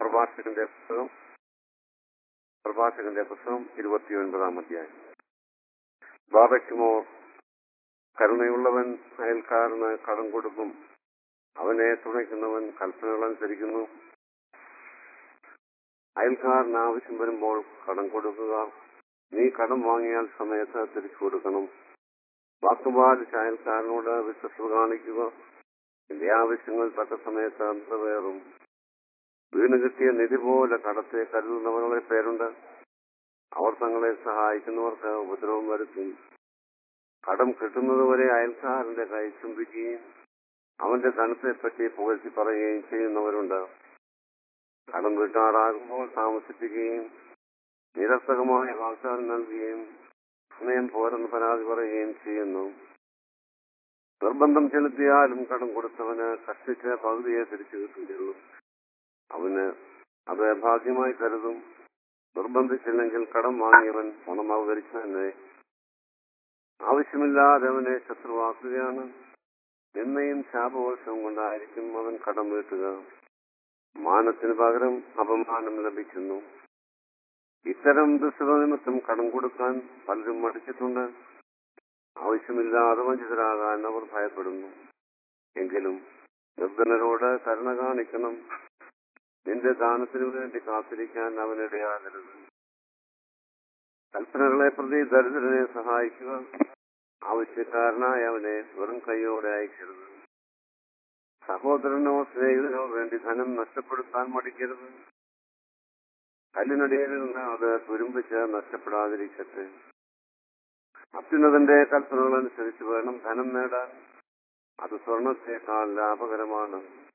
പ്രഭാഷകന്റെ പുസ്തകം പ്രഭാഷകന്റെ പുസ്തകം ഇരുപത്തിയൊൻപതാം അധ്യായം ബാബയ്ക്കുമോ കരുണയുള്ളവൻ അയൽക്കാരന് കടം കൊടുക്കും അവനെ തുണയ്ക്കുന്നവൻ കൽപ്പനകൾ അനുസരിക്കുന്നു അയൽക്കാരന് ആവശ്യം വരുമ്പോൾ കടം കൊടുക്കുക നീ കടം വാങ്ങിയാൽ സമയത്ത് തിരിച്ചു കൊടുക്കണം വാക്കുപാലിച്ച് അയൽക്കാരനോട് വിശ്വസത കാണിക്കുക എന്റെ ആവശ്യങ്ങൾ തക്ക സമയത്ത് നിറവേറും വീണ് കിട്ടിയ നിധി പോലെ കടത്തെ കരുതുന്നവരുടെ പേരുണ്ട് അവർ തങ്ങളെ സഹായിക്കുന്നവർക്ക് ഉപദ്രവം വരുത്തും കടം കിട്ടുന്നതുവരെ അയൽക്കാരന്റെ കൈ ചുംബിക്കുകയും അവന്റെ ധനത്തെപ്പറ്റി പുകഴ്ത്തി പറയുകയും ചെയ്യുന്നവരുണ്ട് കടം വീട്ടാറാകുമ്പോൾ താമസിപ്പിക്കുകയും നിരർത്ഥകമായ വാഗ്ദാനം നൽകുകയും സമയം പോരെന്ന് പരാതി പറയുകയും ചെയ്യുന്നു നിർബന്ധം ചെലുത്തിയാലും കടം കൊടുത്തവന് കഷ്ടിച്ച് പകുതിയെ തിരിച്ചു കിട്ടുകയുള്ളൂ അവന് അത് ഭാഗ്യമായി കരുതും നിർബന്ധിച്ചില്ലെങ്കിൽ കടം വാങ്ങിയവൻ പണം അവതരിച്ചു തന്നെ ആവശ്യമില്ലാതെ അവനെ ശത്രുവാക്കുകയാണ് നിന്നയും ശാപവർഷവും കൊണ്ടായിരിക്കും അവൻ കടം വീട്ടുക മാനത്തിന് പകരം അപമാനം ലഭിക്കുന്നു ഇത്തരം ദുഷ്ടത നിമിത്തം കടം കൊടുക്കാൻ പലരും മടിച്ചിട്ടുണ്ട് ആവശ്യമില്ലാതെ വഞ്ചിതരാകാൻ അവർ ഭയപ്പെടുന്നു എങ്കിലും നിർദ്ധനരോട് കരുണ കാണിക്കണം നിന്റെ ദാനത്തിനു വേണ്ടി കാത്തിരിക്കാൻ അവനിടയാകരുത് കൽപ്പനകളെ പ്രതി ദരിദ്രനെ സഹായിക്കുക ആവശ്യക്കാരനായ അവനെ വെറും കൈയോടെ അയക്കരുത് സഹോദരനോ സ്നേഹിതനോ വേണ്ടി ധനം നഷ്ടപ്പെടുത്താൻ മടിക്കരുത് കല്ലിനടിയിൽ നിന്ന് അത് തുരുമ്പിച്ച് നഷ്ടപ്പെടാതിരിക്കട്ടെ അത്യുന്നതന്റെ കൽപ്പനകൾ അനുസരിച്ച് വേണം ധനം നേടാൻ അത് സ്വർണത്തേക്കാൾ ലാഭകരമാണ്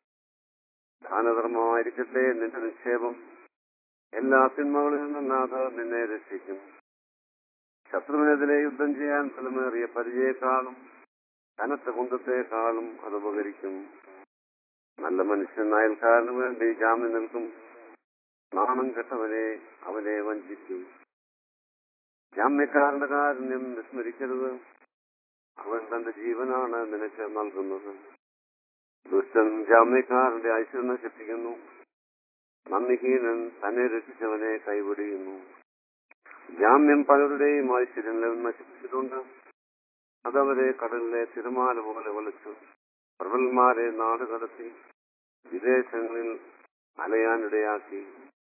ദാനധർമ്മമായിരിക്കട്ടെ നിന്റെ നിക്ഷേപം എല്ലാ തിന്മകളിൽ നിന്നും അത് നിന്നെ രക്ഷിക്കും ശത്രുവിനെതിരെ യുദ്ധം ചെയ്യാൻ ഫലമേറിയ പരിചയക്കാളും കനത്ത കുന്തത്തെക്കാളും അത് ഉപകരിക്കും നല്ല മനുഷ്യൻ അയൽക്കാരന് വേണ്ടി ജാമ്യം നിൽക്കും നാണം കെട്ടവനെ അവനെ വഞ്ചിക്കും ജാമ്യക്കാരന്റെ കാരുണ്യം വിസ്മരിക്കരുത് അവൻ തന്റെ ജീവനാണ് നിനക്ക് നൽകുന്നത് ദുഷ്ടൻ ജാമ്യക്കാരന്റെ ഐശ്വര്യം നശിപ്പിക്കുന്നു നന്ദിഹീനൻ തന്നെ രക്ഷിച്ചവനെ കൈവിടിയുന്നു ജാമ്യം പലരുടെയും ഐശ്വര്യം നശിപ്പിച്ചിട്ടുണ്ട് അതവരെ കടലിലെ തിരമാല പോലെ വലിച്ചു പ്രബലന്മാരെ നാട് കടത്തി വിദേശങ്ങളിൽ അലയാനിടയാക്കി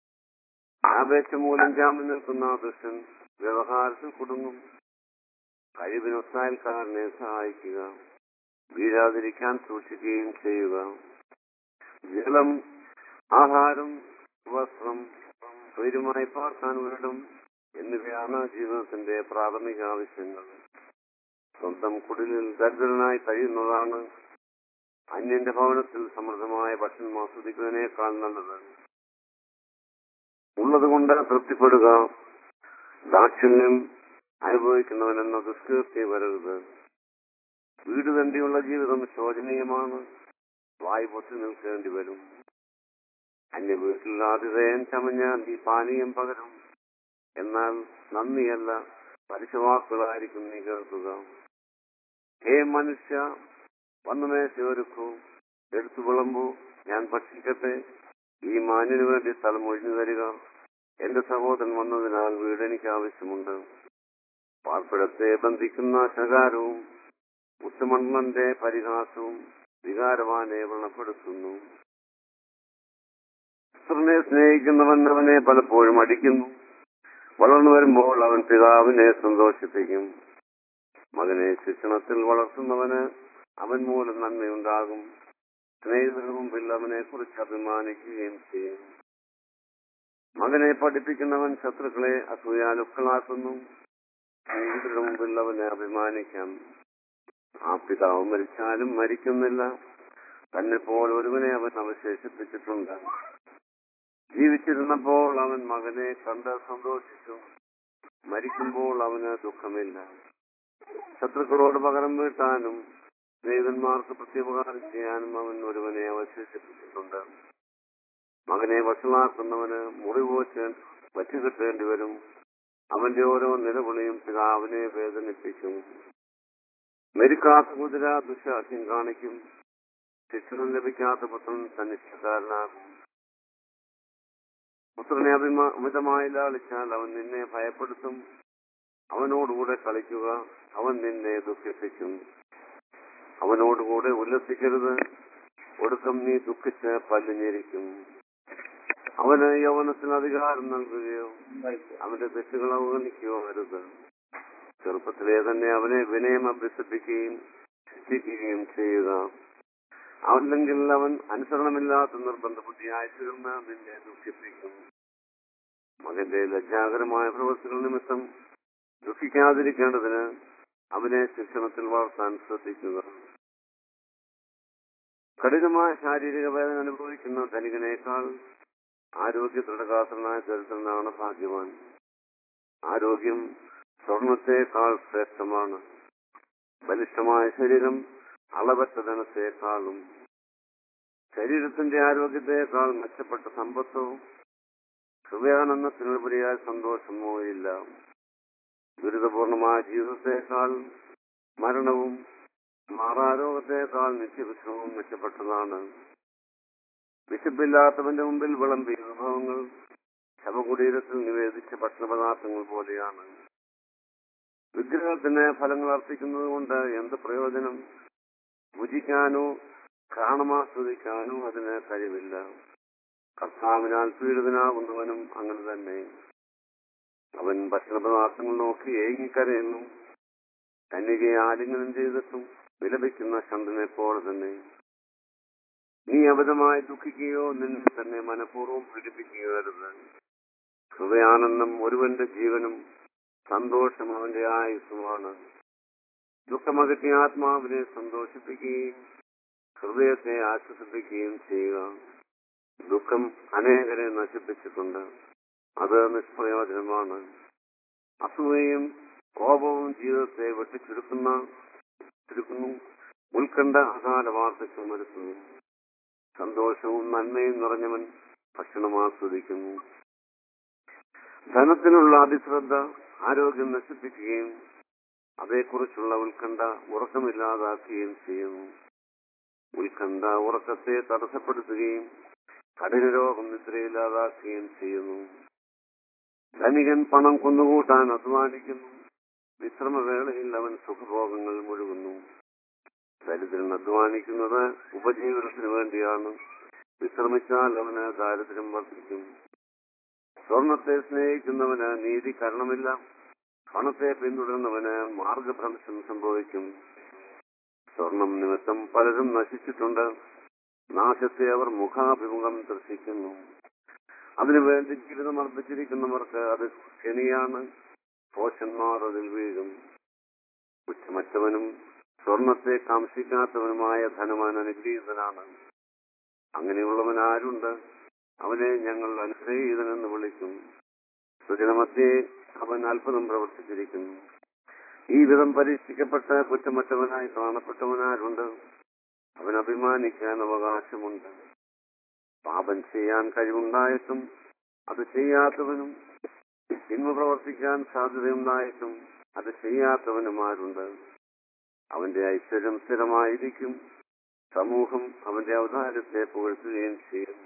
ആപേക്ഷ മൂലം ജാമ്യം നിൽക്കുന്ന ദുഷ്ടൻ വ്യവഹാരത്തിൽ കുടുങ്ങും കഴിവിനൊത്തായൽക്കാരനെ സഹായിക്കുക വീഴാതിരിക്കാൻ സൂക്ഷിക്കുകയും ചെയ്യുക ജലം ആഹാരം വസ്ത്രം സ്വൈര്യമായി പാർക്കാൻ വീടും എന്നിവയാണ് ജീവിതത്തിന്റെ പ്രാഥമിക ആവശ്യങ്ങൾ സ്വന്തം കുടിലിൽ ദരിദ്രനായി കഴിയുന്നതാണ് അന്യന്റെ ഭവനത്തിൽ സമൃദ്ധമായ ഭക്ഷണം ആസ്വദിക്കുന്നതിനേക്കാൾ നല്ലത് ഉള്ളതുകൊണ്ട് തൃപ്തിപ്പെടുക ദാക്ഷിണ്യം അനുഭവിക്കുന്നവനെന്ന ദുഷ്കീർത്തി വരരുത് വീട് തണ്ടിയുള്ള ജീവിതം ശോചനീയമാണ് വായു പൊത്തി നിൽക്കേണ്ടി വരും അന്യ വീട്ടിൽ ആതിഥേയൻ ചമഞ്ഞ നീ പാനീയം പകരും എന്നാൽ നന്ദിയല്ല പലിശവാക്കുകളായിരിക്കും നീ കേൾക്കുക ഹേ മനുഷ്യ വന്നു മേശയൊരുക്കൂ എടുത്തു വിളമ്പൂ ഞാൻ ഭക്ഷിക്കട്ടെ ഈ മാന്യന് വേണ്ടി സ്ഥലം ഒഴിഞ്ഞു തരിക എന്റെ സഹോദരൻ വന്നതിനാൽ വീട് എനിക്ക് ആവശ്യമുണ്ട് പാർപ്പിടത്തെ ബന്ധിക്കുന്ന ശകാരവും ഉത്തമണ്ണന്റെ പരിഹാസവും വികാരവാനെ വ്രണപ്പെടുത്തുന്നു പുത്രനെ സ്നേഹിക്കുന്നവൻ അവനെ പലപ്പോഴും അടിക്കുന്നു വളർന്നു വരുമ്പോൾ അവൻ പിതാവിനെ സന്തോഷിപ്പിക്കും മകനെ ശിക്ഷണത്തിൽ വളർത്തുന്നവന് അവൻ മൂലം നന്മയുണ്ടാകും സ്നേഹിതരുടെ മുമ്പിൽ അവനെ കുറിച്ച് അഭിമാനിക്കുകയും ചെയ്യും മകനെ പഠിപ്പിക്കുന്നവൻ ശത്രുക്കളെ അസൂയാലുക്കളാക്കുന്നു സ്നേഹിതരുടെ മുമ്പിൽ അവനെ അഭിമാനിക്കാം ആ പിതാവ് മരിച്ചാലും മരിക്കുന്നില്ല തന്നെ പോലെ ഒരുവനെ അവൻ അവശേഷിപ്പിച്ചിട്ടുണ്ട് ജീവിച്ചിരുന്നപ്പോൾ അവൻ മകനെ കണ്ട് സന്തോഷിച്ചു മരിക്കുമ്പോൾ അവന് ദുഃഖമില്ല ശത്രുക്കളോട് പകരം വീട്ടാനും സ്നേഹിതന്മാർക്ക് പ്രത്യുപകാരം ചെയ്യാനും അവൻ ഒരുവനെ അവശേഷിപ്പിച്ചിട്ടുണ്ട് മകനെ വഷളാക്കുന്നവന് മുറിവ് വെച്ച് വച്ചു കിട്ടേണ്ടി വരും അവന്റെ ഓരോ നിലവിളിയും പിതാവിനെ വേദനിപ്പിക്കും മെരുക്കാത്ത കുതിര ദുശാസ്യം കാണിക്കും ശിക്ഷണം ലഭിക്കാത്ത പുത്രൻ തന്നിഷ്ടക്കാരനാകും പുത്രനെ അഭിമാ അമിതമായി ലാളിച്ചാൽ അവൻ നിന്നെ ഭയപ്പെടുത്തും അവനോടുകൂടെ കളിക്കുക അവൻ നിന്നെ ദുഃഖിപ്പിക്കും അവനോടുകൂടെ ഉല്ലസിക്കരുത് ഒടുക്കം നീ ദുഃഖിച്ച് പല്ലുഞ്ഞിരിക്കും അവന് യൗവനത്തിന് അധികാരം നൽകുകയോ അവന്റെ തെറ്റുകൾ അവഗണിക്കുകയോ അരുത് ചെറുപ്പത്തിലെ തന്നെ അവനെ വിനയം അഭ്യസിപ്പിക്കുകയും ശിക്ഷിക്കുകയും ചെയ്യുക അല്ലെങ്കിൽ അവൻ അനുസരണമില്ലാത്ത നിർബന്ധ ബുദ്ധിയായി തീർന്ന് നിന്നെ ദുഃഖിപ്പിക്കും മകന്റെ ലജ്ജാകരമായ പ്രവൃത്തികൾ നിമിത്തം ദുഃഖിക്കാതിരിക്കേണ്ടതിന് അവനെ ശിക്ഷണത്തിൽ വളർത്താൻ ശ്രദ്ധിക്കുക കഠിനമായ ശാരീരിക വേദന അനുഭവിക്കുന്ന ധനികനേക്കാൾ ആരോഗ്യ ദൃഢഗാത്രനായ ദരിദ്രനാണ് ഭാഗ്യവാൻ ആരോഗ്യം സ്വർണത്തെക്കാൾ ശ്രേഷ്ഠമാണ് ബലിഷ്ഠമായ ശരീരം അളവറ്റ ധനത്തെക്കാളും ശരീരത്തിന്റെ ആരോഗ്യത്തെക്കാൾ മെച്ചപ്പെട്ട സമ്പത്തോ ഹൃദയാനന്ദത്തിനുപരിയായ സന്തോഷമോ ഇല്ല ദുരിതപൂർണമായ ജീവിതത്തെക്കാൾ മരണവും മാറാരോഗത്തെക്കാൾ നിത്യവിശ്രമവും മെച്ചപ്പെട്ടതാണ് വിശപ്പില്ലാത്തവന്റെ മുമ്പിൽ വിളമ്പിയ വിഭവങ്ങൾ ശവകുടീരത്തിൽ നിവേദിച്ച ഭക്ഷണപദാർത്ഥങ്ങൾ പോലെയാണ് വിഗ്രഹത്തിന് ഫലങ്ങൾ അർപ്പിക്കുന്നത് കൊണ്ട് എന്ത് പ്രയോജനം ഭുജിക്കാനോ കാണമാസ്വദിക്കാനോ അതിന് കഴിവില്ല കർത്താവിനാൽ പീഡിതനാകുന്നവനും അങ്ങനെ തന്നെ അവൻ ഭക്ഷണപദാർത്ഥങ്ങൾ നോക്കി ഏങ്ങിക്കരയുന്നു കന്യകയെ ആലിംഗനം ചെയ്തിട്ടും വിലപിക്കുന്ന ചന്ദ്രനെ പോലെ തന്നെ നീ അബദ്ധമായി ദുഃഖിക്കുകയോ നിന്നെ തന്നെ മനഃപൂർവ്വം പീഡിപ്പിക്കുകയോ അരുത് ഹൃദയാനന്ദം ഒരുവന്റെ ജീവനും സന്തോഷം അവന്റെ ആയുസ്സുമാണ് ദുഃഖമകറ്റി ആത്മാവിനെ സന്തോഷിപ്പിക്കുകയും ഹൃദയത്തെ ആശ്വസിപ്പിക്കുകയും ചെയ്യുക ദുഃഖം അനേകരെ നശിപ്പിച്ചിട്ടുണ്ട് അത് നിഷ്പ്രയോജനമാണ് അസൂയയും കോപവും ജീവിതത്തെ വെട്ടിച്ചുരുക്കുന്ന ചുരുക്കുന്നു ഉത്കണ്ഠ അകാല വാർദ്ധക്യം വരുത്തുന്നു സന്തോഷവും നന്മയും നിറഞ്ഞവൻ ഭക്ഷണം ആസ്വദിക്കുന്നു ധനത്തിനുള്ള അതിശ്രദ്ധ ആരോഗ്യം നശിപ്പിക്കുകയും അതേക്കുറിച്ചുള്ള ഉത്കണ്ഠ ഉറക്കമില്ലാതാക്കുകയും ചെയ്യുന്നു ഉത്കണ്ഠ ഉറക്കത്തെ തടസ്സപ്പെടുത്തുകയും കഠിനരോഗം നിദ്രയില്ലാതാക്കുകയും ചെയ്യുന്നു ധനികൻ പണം കുന്നുകൂട്ടാൻ അധ്വാനിക്കുന്നു വിശ്രമവേളയിൽ അവൻ സുഖഭോഗങ്ങൾ മുഴുകുന്നു ദരിദ്രൻ അധ്വാനിക്കുന്നത് ഉപജീവനത്തിന് വേണ്ടിയാണ് വിശ്രമിച്ചാൽ അവന് ദാരിദ്ര്യം വർദ്ധിക്കും സ്വർണത്തെ സ്നേഹിക്കുന്നവന് നീതി കരണമില്ല പണത്തെ പിന്തുടരുന്നവന് മാർഗഭ്രംശം സംഭവിക്കും സ്വർണം നിമിത്തം പലരും നശിച്ചിട്ടുണ്ട് നാശത്തെ അവർ മുഖാഭിമുഖം ദർശിക്കുന്നു അതിനുവേണ്ടി ജീവിതം അർപ്പിച്ചിരിക്കുന്നവർക്ക് അത് കെണിയാണ് പോഷന്മാർ അതിൽ വീഴും കുറ്റമറ്റവനും സ്വർണത്തെ കാംക്ഷിക്കാത്തവനുമായ ധനവാൻ അനുഗ്രഹീതനാണ് അങ്ങനെയുള്ളവൻ ആരുണ്ട് അവനെ ഞങ്ങൾ അനുഗ്രഹീതനെന്ന് വിളിക്കും സുജനമധ്യേ അവൻ അത്ഭുതം പ്രവർത്തിച്ചിരിക്കുന്നു ഈ വിധം പരീക്ഷിക്കപ്പെട്ട കുറ്റമറ്റവനായി കാണപ്പെട്ടവനാരുണ്ട് അവൻ അഭിമാനിക്കാൻ അവകാശമുണ്ട് പാപം ചെയ്യാൻ കഴിവുണ്ടായിട്ടും അത് ചെയ്യാത്തവനും തിന്മ പ്രവർത്തിക്കാൻ സാധ്യതയുണ്ടായിട്ടും അത് ചെയ്യാത്തവനുമാരുണ്ട് അവന്റെ ഐശ്വര്യം സ്ഥിരമായിരിക്കും സമൂഹം അവന്റെ അവതാരത്തെ പുകഴ്ത്തുകയും ചെയ്യും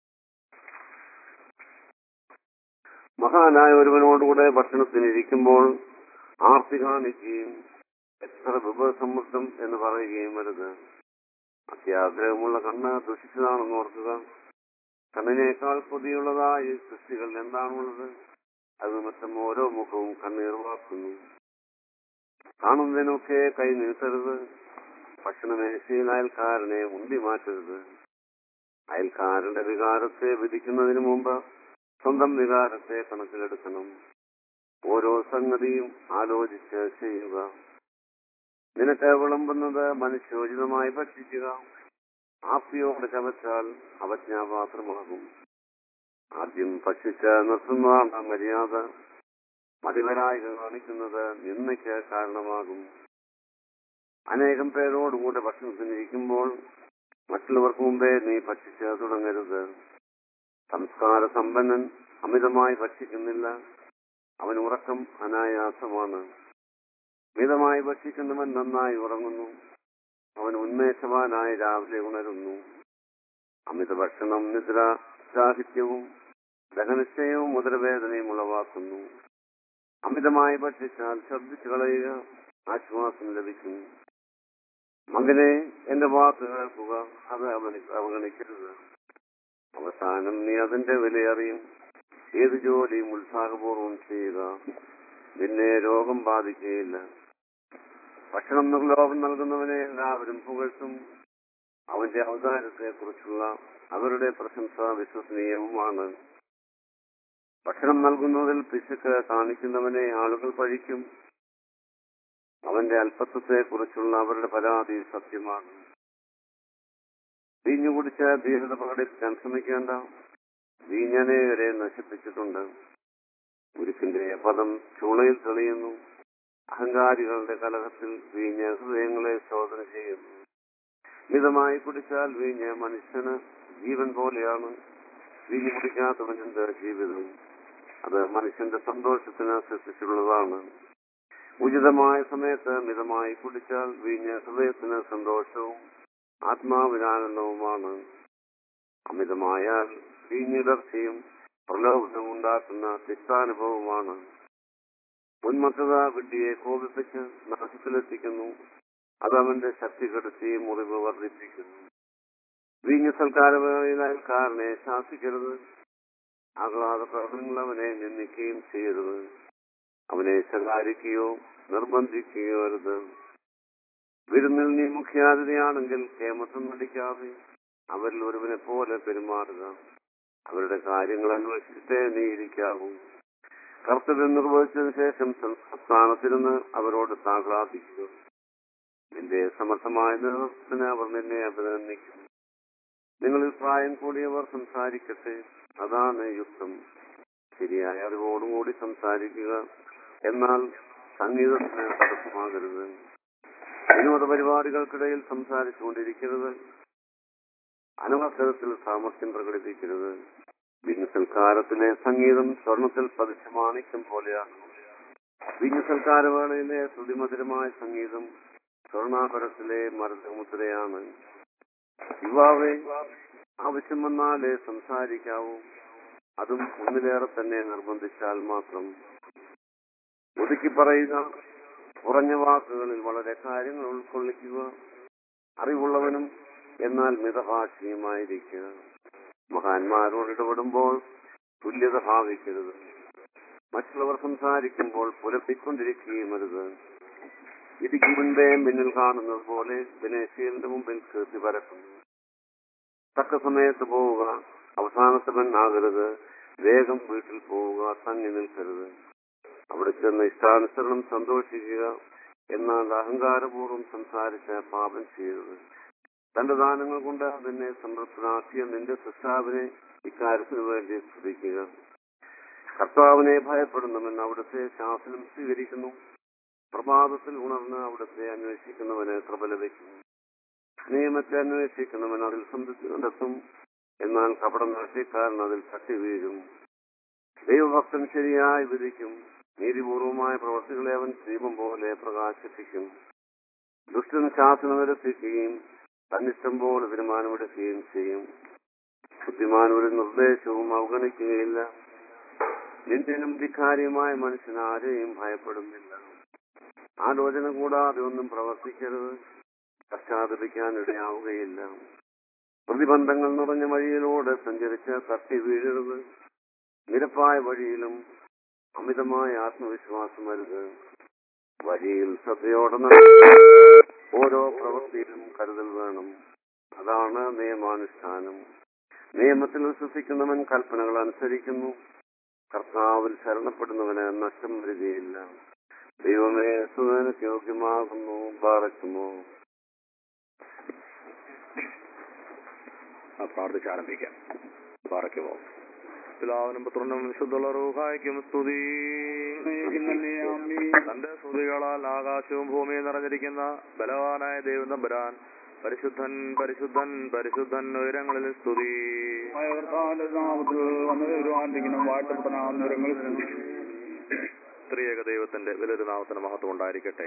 മഹാനായ ഒരുവനോടുകൂടെ ഭക്ഷണത്തിനിരിക്കുമ്പോൾ ആർത്തി കാണിക്കുകയും എത്ര വിഭവസമൃദ്ധം എന്ന് പറയുകയും വരുത് അത്യാഗ്രഹമുള്ള കണ്ണ് ദുഷിച്ചതാണെന്ന് ഓർക്കുക കണ്ണിനേക്കാൾ പൊതിയുള്ളതായ സൃഷ്ടികൾ എന്താണുള്ളത് അത് നിമിത്തം ഓരോ മുഖവും കണ്ണീർ വാക്കുന്നു കാണുന്നതിനൊക്കെ കൈ നീട്ടരുത് ഭക്ഷണമേശയിൽ അയൽക്കാരനെ ഉന്തി മാറ്റരുത് അയൽക്കാരന്റെ വികാരത്തെ വിധിക്കുന്നതിന് മുമ്പ് സ്വന്തം വികാരത്തെ കണക്കിലെടുക്കണം ഓരോ സംഗതിയും ആലോചിച്ച് ചെയ്യുക നിനക്ക് വിളമ്പുന്നത് മനുഷ്യോചിതമായി ഭക്ഷിക്കുക ആപ്തിയോടെ ചവച്ചാൽ അവജ്ഞാപാത്രമാകും ആദ്യം ഭക്ഷിച്ച് നിർത്തുന്നതാണ് മര്യാദ മതിവരായി കാണിക്കുന്നത് നിന്നയ്ക്ക് കാരണമാകും അനേകം പേരോടുകൂടെ ഭക്ഷണത്തിനിരിക്കുമ്പോൾ മറ്റുള്ളവർക്ക് മുമ്പേ നീ ഭക്ഷിച്ച് തുടങ്ങരുത് സംസ്കാര സമ്പന്നൻ അമിതമായി ഭക്ഷിക്കുന്നില്ല അവൻ ഉറക്കം അനായാസമാണ് മിതമായി ഭക്ഷിക്കുന്നവൻ നന്നായി ഉറങ്ങുന്നു അവൻ ഉന്മേഷവാനായി രാവിലെ ഉണരുന്നു അമിത ഭക്ഷണം നിദ്ര സാഹിത്യവും ദഹനശയവും മുതലവേദനയും ഉളവാക്കുന്നു അമിതമായി ഭക്ഷിച്ചാൽ ഛർദ്ദിച്ചു കളയുക ആശ്വാസം ലഭിക്കും മകനെ എന്റെ വാക്ക് കേൾക്കുക അത് അവന് അവഗണിക്കരുത് അവസാനം നീ അതിന്റെ വിലയറിയും ഏത് ജോലിയും ഉത്സാഹപൂർവ്വം ചെയ്യുക നിന്നെ രോഗം ബാധിക്കുകയില്ല ഭക്ഷണം ലോകം നൽകുന്നവനെ എല്ലാവരും പുകഴ്ത്തും അവന്റെ അവതാരത്തെ കുറിച്ചുള്ള അവരുടെ പ്രശംസ വിശ്വസനീയവുമാണ് ഭക്ഷണം നൽകുന്നതിൽ പിശുക്ക് കാണിക്കുന്നവനെ ആളുകൾ പഴിക്കും അവന്റെ അല്പത്വത്തെ കുറിച്ചുള്ള അവരുടെ പരാതി സത്യമാണ് വീഞ്ഞു കുടിച്ച് ധീരത പ്രകടിപ്പിക്കാൻ ശ്രമിക്കേണ്ട വീഞ്ഞനേവരെ നശിപ്പിച്ചിട്ടുണ്ട് ഗുരുക്കിന്റെ പദം ചൂളയിൽ തെളിയുന്നു അഹങ്കാരികളുടെ കലഹത്തിൽ വീഞ്ഞ് ഹൃദയങ്ങളെ ശോധന ചെയ്യുന്നു മിതമായി കുടിച്ചാൽ വീഞ്ഞ് മനുഷ്യന് ജീവൻ പോലെയാണ് വീഞ്ഞു കുടിക്കാത്തവനെന്ത് ജീവിതം അത് മനുഷ്യന്റെ സന്തോഷത്തിന് സൃഷ്ടിച്ചുള്ളതാണ് ഉചിതമായ സമയത്ത് മിതമായി കുടിച്ചാൽ വീഞ്ഞ് ഹൃദയത്തിന് സന്തോഷവും ആത്മാവിനാനന്ദവുമാണ് അമിതമായാൽ വീഞ്ഞിടർച്ചയും പ്രലോഭനവും ഉണ്ടാക്കുന്ന തിക്താനുഭവമാണ് ഉന്മത്തത വിഡ്ഢിയെ കോപിപ്പിച്ച് നാശത്തിലെത്തിക്കുന്നു അത് അവന്റെ ശക്തി കെടുത്തി മുറിവ് വർദ്ധിപ്പിക്കുന്നു വീഞ്ഞ സൽക്കാരവേളയിൽ അയൽക്കാരനെ ശാസിക്കരുത് ആഹ്ലാദ പ്രകടനങ്ങൾ അവനെ നിന്ദിക്കുകയും ചെയ്യരുത് അവനെ ശകാരിക്കുകയോ നിർബന്ധിക്കുകയോ അരുത് വിരുന്നിൽ നീ മുഖ്യാതിഥിയാണെങ്കിൽ കേമത്വം നടിക്കാതെ അവരിൽ ഒരുവനെ പോലെ പെരുമാറുക അവരുടെ കാര്യങ്ങൾ അന്വേഷിച്ചിട്ടേ നീ ഇരിക്കാവൂ കർത്തവ്യം നിർവഹിച്ചതിന് ശേഷം സ്ഥാനത്തിരുന്ന് അവരോട് താഹ്ലാദിക്കുക നിന്റെ സമർത്ഥമായ നേതൃത്വത്തിന് അവർ നിന്നെ അഭിനന്ദിക്കും നിങ്ങളിൽ പ്രായം കൂടിയവർ സംസാരിക്കട്ടെ അതാണ് യുക്തം ശരിയായ അറിവോടുകൂടി സംസാരിക്കുക എന്നാൽ സംഗീതത്തിന് തടസ്സമാകരുത് വിനോദ പരിപാടികൾക്കിടയിൽ സംസാരിച്ചുകൊണ്ടിരിക്കരുത് അനവസരത്തിൽ സാമർഥ്യം പ്രകടിപ്പിക്കരുത് വിഞ്ഞു സൽക്കാരത്തിലെ സംഗീതം സ്വർണത്തിൽ പതിച്ച മാണിക്യം പോലെയാണ് വിഞ്ഞു സൽക്കാരവേളയിലെ ശ്രുതിമധുരമായ സംഗീതം സ്വർണാഭരത്തിലെ മരമുദ്രയാണ് യുവാവെ ആവശ്യം വന്നാലേ സംസാരിക്കാവൂ അതും ഒന്നിലേറെ തന്നെ നിർബന്ധിച്ചാൽ മാത്രം ഒതുക്കി പറയുക കുറഞ്ഞ വാക്കുകളിൽ വളരെ കാര്യങ്ങൾ ഉൾക്കൊള്ളിക്കുക അറിവുള്ളവനും എന്നാൽ മിതഭാഷയുമായിരിക്കുക മഹാന്മാരോട് ഇടപെടുമ്പോൾ തുല്യത ഭാവിക്കരുത് മറ്റുള്ളവർ സംസാരിക്കുമ്പോൾ പുലപ്പിക്കൊണ്ടിരിക്കുകയും അരുത് ഇടിക്ക് മുൻപേ മിന്നൽ കാണുന്നത് പോലെ വിനേശീലിന്റെ മുമ്പിൽ കീർത്തി പരക്കുന്നു തക്ക സമയത്ത് പോവുക അവസാനത്തവൻ ആകരുത് വേഗം വീട്ടിൽ പോവുക തങ്ങി നിൽക്കരുത് അവിടെ ചെന്ന് ഇഷ്ടാനുസരണം സന്തോഷിക്കുക എന്നാൽ അഹങ്കാരപൂർവ്വം സംസാരിച്ച് പാപം ചെയ്യരുത് തന്റെ ദാനങ്ങൾ കൊണ്ട് നിന്നെ സംതൃപ്തനാക്കിയ നിന്റെ സൃഷ്ടാവിനെ ഇക്കാര്യത്തിന് വേണ്ടി സ്തുതിക്കുക കർത്താവിനെ ഭയപ്പെടുന്നവൻ അവിടുത്തെ ശാസനം സ്വീകരിക്കുന്നു പ്രഭാതത്തിൽ ഉണർന്ന് അവിടുത്തെ അന്വേഷിക്കുന്നവന് കൃപ ലഭിക്കുന്നു നിയമത്തെ അന്വേഷിക്കുന്നവൻ അതിൽ സംതൃപ്തി കണ്ടെത്തും എന്നാൽ കപട നാട്യക്കാരൻ അതിൽ തട്ടി വീഴും ദൈവഭക്തൻ ശരിയായി വിധിക്കും നീതിപൂർവമായ പ്രവർത്തികളെ അവൻ ദീപം പോലെ പ്രകാശിപ്പിക്കും ദുഷ്ടൻ ശാസനം നിരസിക്കുകയും തന്നിഷ്ടം പോലെ തീരുമാനമെടുക്കുകയും ചെയ്യും ബുദ്ധിമാൻ ഒരു നിർദ്ദേശവും അവഗണിക്കുകയില്ല നിന്റെയും ധിക്കാരിയുമായ മനുഷ്യൻ ആരെയും ഭയപ്പെടുന്നില്ല ആലോചന കൂടാതെ ഒന്നും പ്രവർത്തിക്കരുത് പശ്ചാത്തപിക്കാൻ ഇടയാവുകയില്ല പ്രതിബന്ധങ്ങൾ നിറഞ്ഞ വഴിയിലൂടെ സഞ്ചരിച്ച് തട്ടി വീഴരുത് നിരപ്പായ വഴിയിലും അമിതമായ ആത്മവിശ്വാസം അരുത് വഴിയിൽ ശ്രദ്ധയോടെ നടക്കുക. ഓരോ പ്രവൃത്തിയിലും കരുതൽ വേണം അതാണ് നിയമാനുഷ്ഠാനം നിയമത്തിൽ വിശ്വസിക്കുന്നവൻ കൽപ്പനകൾ അനുസരിക്കുന്നു കർത്താവിൽ ശരണപ്പെടുന്നവന് നഷ്ടം വരികയില്ല ദൈവമേ സുഖനക്ക് യോഗ്യമാകുന്നു പാറയ്ക്കുമോ പ്രാർത്ഥിച്ച് ആരംഭിക്കാം പാറയ്ക്കുമോ പിതാവിനും പുത്രനും വിശുദ്ധുള്ള റൂഹായ്ക്കും സ്തുതി തന്റെ സ്തുതികളാൽ ആകാശവും ഭൂമിയും നിറഞ്ഞിരിക്കുന്ന ബലവാനായ ദൈവം തമ്പുരാൻ പരിശുദ്ധൻ പരിശുദ്ധൻ പരിശുദ്ധൻ ഉയരങ്ങളിൽ സ്തുതി ത്രിയേക ദൈവത്തിന്റെ വലിയൊരു നാമത്തിന് മഹത്വം ഉണ്ടായിരിക്കട്ടെ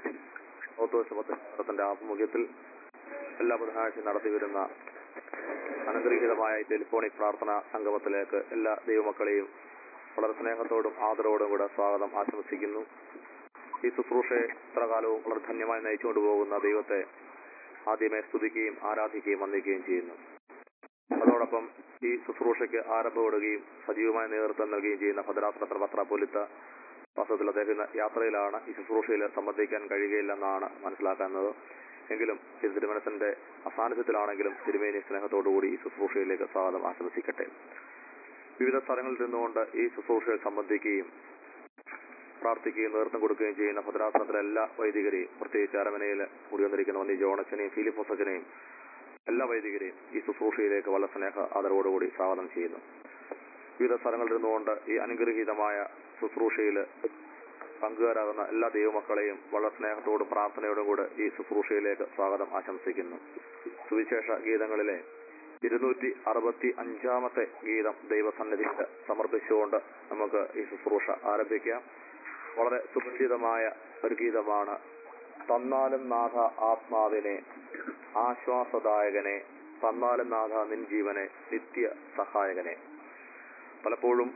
ഓത്തോശമത്തിന്റെ ആഭിമുഖ്യത്തിൽ എല്ലാ ബുധനാഴ്ച നടത്തി വരുന്ന അനുഗ്രഹീതമായ ഈ ടെലിഫോണിക് പ്രാർത്ഥന സംഗമത്തിലേക്ക് എല്ലാ ദൈവമക്കളെയും വളരെ സ്നേഹത്തോടും ആദരവോടും കൂടെ സ്വാഗതം ആശംസിക്കുന്നു ഈ ശുശ്രൂഷയെ ഇത്ര കാലവും വളരെ ധന്യമായി നയിച്ചുകൊണ്ട് പോകുന്ന ദൈവത്തെ ആദ്യമേ സ്തുതിക്കുകയും ആരാധിക്കുകയും വന്ദിക്കുകയും ചെയ്യുന്നു അതോടൊപ്പം ഈ ശുശ്രൂഷയ്ക്ക് ആരംഭമിടുകയും സജീവമായ നേതൃത്വം നൽകുകയും ചെയ്യുന്ന ഭദ്രാസന പത്ര പോലിത്ത വാസ്തവത്തിൽ അദ്ദേഹം ഇന്ന് യാത്രയിലാണ് ഈ ശുശ്രൂഷയിൽ സംബന്ധിക്കാൻ കഴിയുകയില്ലെന്നാണ് മനസ്സിലാക്കുന്നത് എങ്കിലും ഇത് തിരുമനസിന്റെ അസാന്നിധ്യത്തിലാണെങ്കിലും തിരുമേനി സ്നേഹത്തോടുകൂടി ഈ ശുശ്രൂഷയിലേക്ക് സ്വാഗതം ആശംസിക്കട്ടെ വിവിധ സ്ഥലങ്ങളിൽ നിന്നുകൊണ്ട് ഈ ശുശ്രൂഷയിൽ സംബന്ധിക്കുകയും പ്രാർത്ഥിക്കുകയും നേതൃത്വം കൊടുക്കുകയും ചെയ്യുന്ന ഭദ്രാസനത്തിലെ എല്ലാ വൈദികരെയും പ്രത്യേകിച്ച് അരമനയിൽ കൂടി വന്നിരിക്കുന്ന വന്നി ജോണച്ചനെയും ഫിലിപ്പ് ഹൊസച്ചനെയും എല്ലാ വൈദികരെയും ഈ ശുശ്രൂഷയിലേക്ക് വളരെ സ്നേഹ ആദരവോടുകൂടി സ്വാഗതം ചെയ്യുന്നു വിവിധ സ്ഥലങ്ങളിൽ നിന്നുകൊണ്ട് ഈ അനുഗ്രഹീതമായ ശുശ്രൂഷയിൽ പങ്കുകാരാകുന്ന എല്ലാ ദൈവമക്കളെയും വളരെ സ്നേഹത്തോടും പ്രാർത്ഥനയോടും കൂടെ ഈ ശുശ്രൂഷയിലേക്ക് സ്വാഗതം ആശംസിക്കുന്നു സുവിശേഷ ഗീതങ്ങളിലെ ഇരുന്നൂറ്റി അറുപത്തി അഞ്ചാമത്തെ ഗീതം ദൈവസന്നിധിയിൽ സമർപ്പിച്ചുകൊണ്ട് നമുക്ക് ഈ ശുശ്രൂഷ ആരംഭിക്കാം വളരെ സുപരിചിതമായ ഒരു ഗീതമാണ് തന്നാലും നാഥ ആത്മാവിനെ ആശ്വാസദായകനെ തന്നാലും നാഥ നിൻ ജീവനെ നിത്യ സഹായകനെ പലപ്പോഴും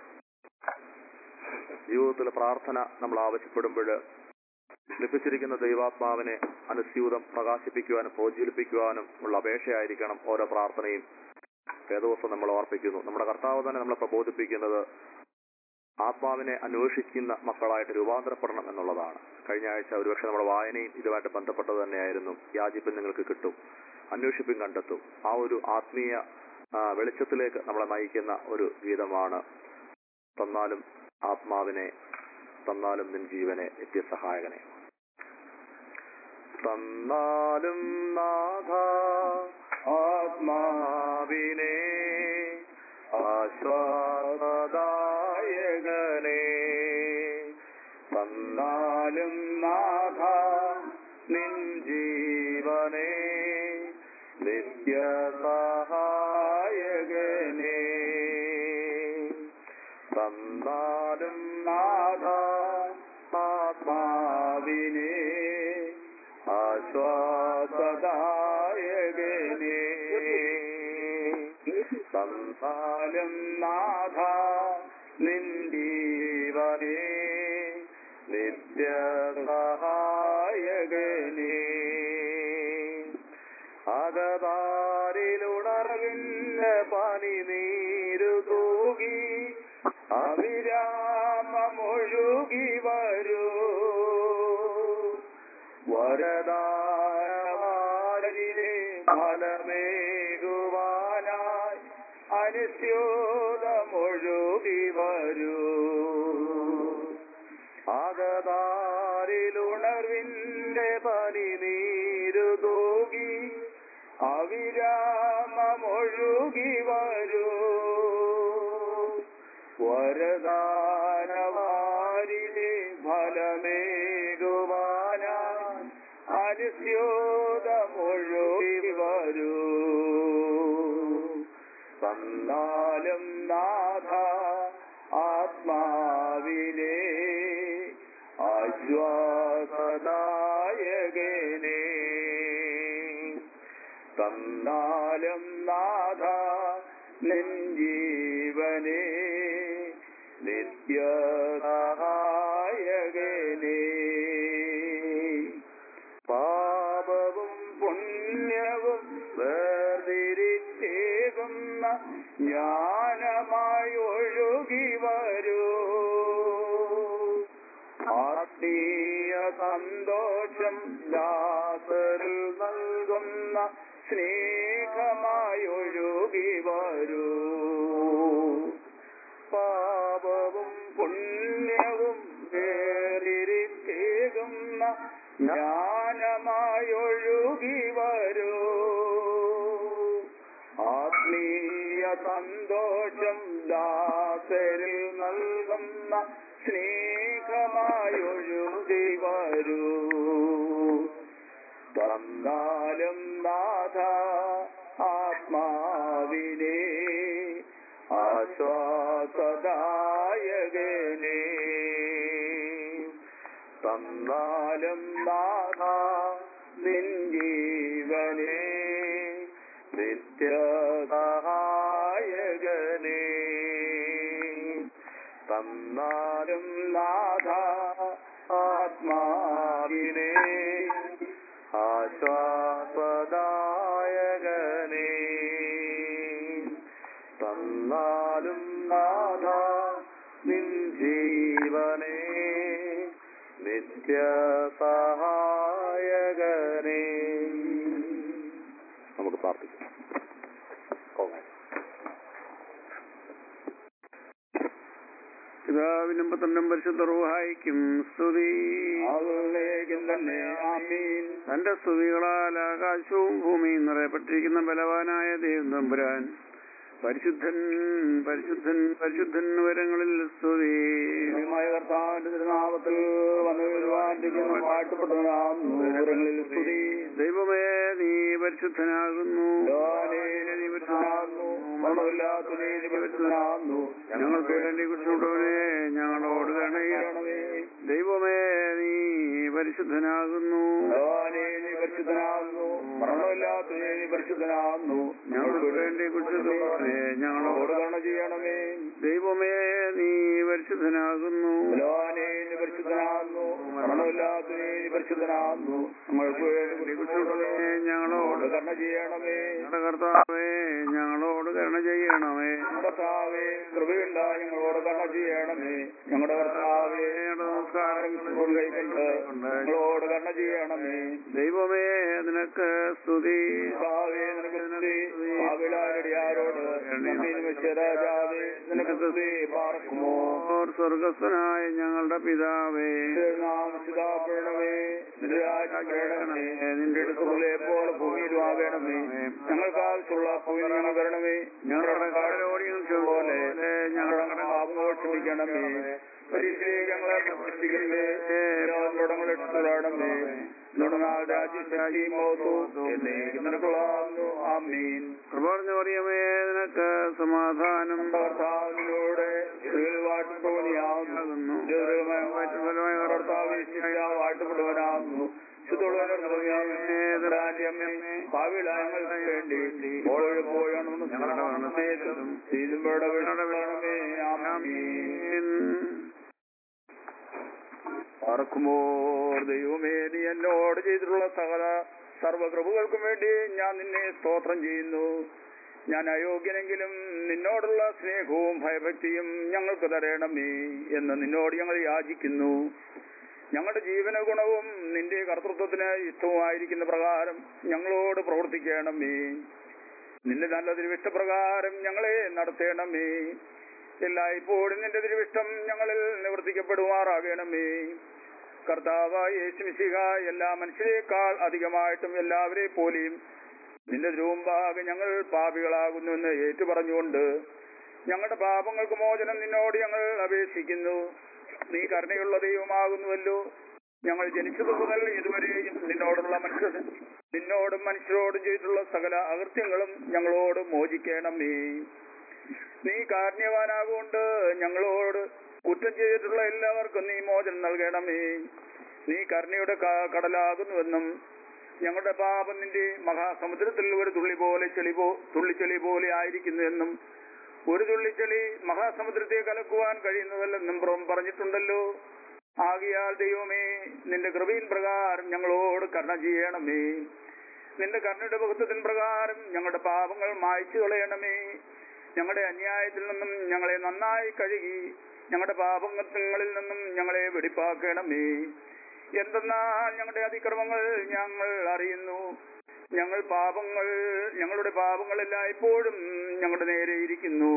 ജീവിതത്തിലെ പ്രാർത്ഥന നമ്മൾ ആവശ്യപ്പെടുമ്പോൾ ലഭിച്ചിരിക്കുന്ന ദൈവാത്മാവിനെ അനുസ്യൂതം പ്രകാശിപ്പിക്കുവാനും പ്രോജ്വലിപ്പിക്കുവാനും ഉള്ള അപേക്ഷയായിരിക്കണം ഓരോ പ്രാർത്ഥനയും ഏതോസം നമ്മൾ ഓർപ്പിക്കുന്നു നമ്മുടെ കർത്താവ് തന്നെ നമ്മളെ പ്രബോധിപ്പിക്കുന്നത് ആത്മാവിനെ അന്വേഷിക്കുന്ന മക്കളായിട്ട് രൂപാന്തരപ്പെടണം എന്നുള്ളതാണ് കഴിഞ്ഞ ആഴ്ച ഒരുപക്ഷെ നമ്മുടെ വായനയും ഇതുമായിട്ട് ബന്ധപ്പെട്ടത് തന്നെയായിരുന്നു യാചിപ്പിൻ നിങ്ങൾക്ക് കിട്ടും അന്വേഷിപ്പിൻ കണ്ടെത്തും ആ ഒരു ആത്മീയ ആ, വെളിച്ചത്തിലേക്ക് നമ്മളെ നയിക്കുന്ന ഒരു ഗീതമാണ് തന്നാലും ആത്മാവിനെ തന്നാലും നിൻ ജീവനെ നിത്യസഹായകനെ തന്നാലും നാഥ ആത്മാവിനെ ആശ്വാസദായകനെ തന്നാലും നാഥ നിൻ ജീവനെ നിത്യസഹായകനെ തന്നാലും നാഥ ആത്മാവിനെ ആശ്വാസദായകനെ തന്നാലും നാഥ നിന്ദീവനെ നിത്യസഹായകനെ അകതാരിലുണർവിന്റെ പനി നീരു തൂകി അവിരാമമൊഴുകി വരൂ വരദാരവാരിലെ ഫലമേകുവാനായി അനുസ്യോതമൊഴുകി വരൂ അകതാരിലുണർവിന്റെ പനി നീരു തൂകി അവിരാമമൊഴുകി വരൂ വരദാനവാരിലെ ഫലമേകുവാനാ അനുസ്യോതമൊഴുകി വരൂ തന്നാലും നാഥ ആത്മാവിനെ ആശ്വാസദായകനെ തന്നാലും നാഥ നിൻ ജീവനെ നിത്യസഹായകനെ പാപവും പുണ്യവും വേർതിരിച്ചേകുന്ന ജ്ഞാനമായി ഒഴുകി വരൂ ആത്മീയ സന്തോഷം ദാസരിൽ നൽകുന്ന സ്നേഹമായി ഒഴുകി വരൂ പാപവും പുണ്യവും വേറിരിച്ചേകുന്ന ജ്ഞാനമായി ഒഴുകി വരൂ ആത്മീയ സന്തോഷം ദാസരിൽ നൽകുന്ന സ്നേഹമായി ഒഴുകി വരൂ തന്നാലും നാഥ ആത്മാവിനെ ആശ്വാസദായകനെ തന്നാലും നാഥ നിൻ ജീവനെ നിത്യ നിത്യസഹായകനേ തന്നാലും നാഥ ആത്മാവിനെ ആശ്വാസദായകനേ തന്നാലും നാഥ നിൻ ജീവനെ നിത്യസഹായകനേ നമുക്ക് പ്രാർത്ഥിക്കാം പിതാവിനും പുത്രനും പരിശുദ്ധ റൂഹായിക്കും സ്തുതി ആളുകളിലേക്കും തന്നെ ആമീൻ തന്റെ സ്തുതികളാൽ ആകാശവും ഭൂമിയും നിറയപ്പെട്ടിരിക്കുന്ന ബലവാനായ ദൈവം തമ്പുരാൻ പരിശുദ്ധൻ പരിശുദ്ധൻ പരിശുദ്ധൻ വരങ്ങളിൽ സ്തുതി ദൈവമായ കർത്താവിന്റെ തിരുനാമത്തിൽ വന്നു വരുവാണ്ടിരിക്കുന്ന പാട്ടുപ്പെട്ടവനാകുന്നു വിവരങ്ങളിൽ സ്തുതി ദൈവമേ നീ പരിശുദ്ധനാകുന്നു യോനേ, നീ പരിശുദ്ധനാകുന്നു മരണമില്ലാത്ത നീ നീ പരിശുദ്ധനാകുന്നു ഞങ്ങൾക്ക് വേണ്ടി കുറിച്ചുകൊണ്ടവനെ ഞങ്ങളോട് കണയണമേ ദൈവമേ നീ പരിശുദ്ധനാകുന്നു യോനേ, നീ പരിശുദ്ധനാകുന്നു മരണമില്ലാത്ത നീ നീ പരിശുദ്ധനാകുന്നു ഞങ്ങൾക്ക് വേണ്ടി കുറിച്ചുകൊണ്ടവനെ ഞങ്ങളോട് ഞങ്ങളോട് കരുണ ചെയ്യണമേ ദൈവമേ നീ പരിശുദ്ധനാകുന്നു യോനേ, നീ പരിശുദ്ധനാകുന്നു മരണമില്ലാത്ത നീ നീ പരിശുദ്ധനാകുന്നു ഞങ്ങൾക്ക് വേണ്ടി കുറിച്ചുകൊണ്ടവനെ ഞങ്ങളോട് കരുണ ചെയ്യണമേ ഞങ്ങളുടെ കർത്താവേ ഞങ്ങളോട് കരുണ ചെയ്യണമേ കർത്താവേ കൃപയുണ്ട ഞങ്ങളോട് കരുണ ചെയ്യണമേ ഞങ്ങളുടെ കർത്താവേ ഞങ്ങളുടെ നമസ്കാരങ്ങൾ കൈക്കൊണ്ട് ഞങ്ങളോട് കരുണ ചെയ്യണമേ ദൈവമേ നിനക്ക് സ്തുതി കർത്താവേ നിനക്ക് സ്തുതി പാവിലാരടിയാരോട് നന്ദി നിമിഷ രാജാവേ നിനക്ക് സ്തുതി പാർക്കുമോ ഓർ സ്വർഗസ്ഥനായ ഞങ്ങളുടെ പിതാവേ നാമസിതാപ്പെടണമേ നിന്റെ രാജ്യം വേണമേ നിന്റെ അടുത്തുള്ള പോലെ ഭൂമിയിലും ആകണമേ ഞങ്ങൾക്ക് ആവശ്യമുള്ള ഭൂമി ഞങ്ങൾ തരണമേ ഞങ്ങളുടെ കടലോടിയും പോലെ ഞങ്ങളുടെ പാപങ്ങൾ ക്ഷമിക്കണമേ പരീക്ഷയിലേക്ക് ഞങ്ങളെ പ്രവർത്തിക്കണമേ രോഗങ്ങൾ എടുത്തുള്ളണമേ നുണനാൾ രാജ്യശാലി മോത്തു എന്നേക്കും നിനക്കുള്ളാകുന്നു ആമീൻ കൃപാർന്ന് പറയുമേ നിനക്ക് സമാധാനം കർത്താവിലൂടെ വാട്ടു തോന്നിയാകുന്നു ഫലമായ കർത്താവ് വാട്ടുപെടുവനാകുന്നു ഭാവിയിലായങ്ങൾക്ക് വേണ്ടി ഓരോപ്പോഴാണെന്ന് പാർക്കുമോർ ദൈവമേ നീ എന്നോട് ചെയ്തിട്ടുള്ള സകല സർവകൃപകൾക്കും വേണ്ടി ഞാൻ നിന്നെ സ്തോത്രം ചെയ്യുന്നു ഞാൻ അയോഗ്യനെങ്കിലും നിന്നോടുള്ള സ്നേഹവും ഭയഭക്തിയും ഞങ്ങൾക്ക് തരണമേ എന്ന് നിന്നോട് ഞങ്ങൾ യാചിക്കുന്നു ഞങ്ങളുടെ ജീവന ഗുണവും നിന്റെ കർത്തൃത്വത്തിന് ഇഷ്ടവുമായിരിക്കുന്ന പ്രകാരം ഞങ്ങളോട് പ്രവർത്തിക്കണമേ നിന്റെ നല്ല തിരുവിഷ്ടപ്രകാരം ഞങ്ങളെ നടത്തണമേ എല്ലായ്പ്പോഴും നിന്റെ തിരുവിഷ്ടം ഞങ്ങളിൽ നിവർത്തിക്കപ്പെടുമാറാകണമേ കർത്താവായ യേശുമിശിഹ എല്ലാ മനുഷ്യരെക്കാൾ അധികമായിട്ടും എല്ലാവരെ പോലെയും നിന്റെ ദ്രൂമ്പാകെ ഞങ്ങൾ പാപികളാകുന്നുവെന്ന് ഏറ്റുപറഞ്ഞുകൊണ്ട് ഞങ്ങളുടെ പാപങ്ങൾക്ക് മോചനം നിന്നോട് ഞങ്ങൾ അപേക്ഷിക്കുന്നു നീ കരുണയുള്ള ദൈവമാകുന്നുവല്ലോ ഞങ്ങൾ ജനിച്ചത് മുതൽ ഇതുവരെയും നിന്നോടുള്ള മനുഷ്യ നിന്നോടും മനുഷ്യരോടും ചെയ്തിട്ടുള്ള സകല അകൃത്യങ്ങളും ഞങ്ങളോട് മോചിക്കണമേ നീ കാരുണ്യവാനാകൊണ്ട് ഞങ്ങളോട് കുറ്റം ചെയ്തിട്ടുള്ള എല്ലാവർക്കും നീ മോചനം നൽകണമേ നീ കരുണയുടെ ക- കടലാകുന്നുവെന്നും ഞങ്ങളുടെ പാപം നിന്റെ മഹാസമുദ്രത്തിൽ ഒരു തുള്ളി പോലെ ചെളി പോ തുള്ളിച്ചെളി പോലെ ആയിരിക്കുന്നു എന്നും ഒരു തുള്ളിച്ചെളി മഹാസമുദ്രത്തെ കലക്കുവാൻ കഴിയുന്നതല്ലെന്നും പുറം പറഞ്ഞിട്ടുണ്ടല്ലോ ആകിയാൽ ദൈവമേ നിന്റെ കൃപയിൻ പ്രകാരം ഞങ്ങളോട് കരുണ ചെയ്യണമേ നിന്റെ കരുണയുടെ ഭക്തത്തിൻ പ്രകാരം ഞങ്ങളുടെ പാപങ്ങൾ മായ്ച്ചു കളയണമേ ഞങ്ങളുടെ അന്യായത്തിൽ നിന്നും ഞങ്ങളെ നന്നായി കഴുകി ഞങ്ങളുടെ പാപങ്ങളിൽ നിന്നും ഞങ്ങളെ വെടിപ്പാക്കണമേ എന്തെന്നാൽ ഞങ്ങളുടെ അതിക്രമങ്ങൾ ഞങ്ങൾ അറിയുന്നു ഞങ്ങൾ പാപങ്ങൾ ഞങ്ങളുടെ പാപങ്ങളെല്ലാം ഇപ്പോഴും ഞങ്ങളുടെ നേരെ ഇരിക്കുന്നു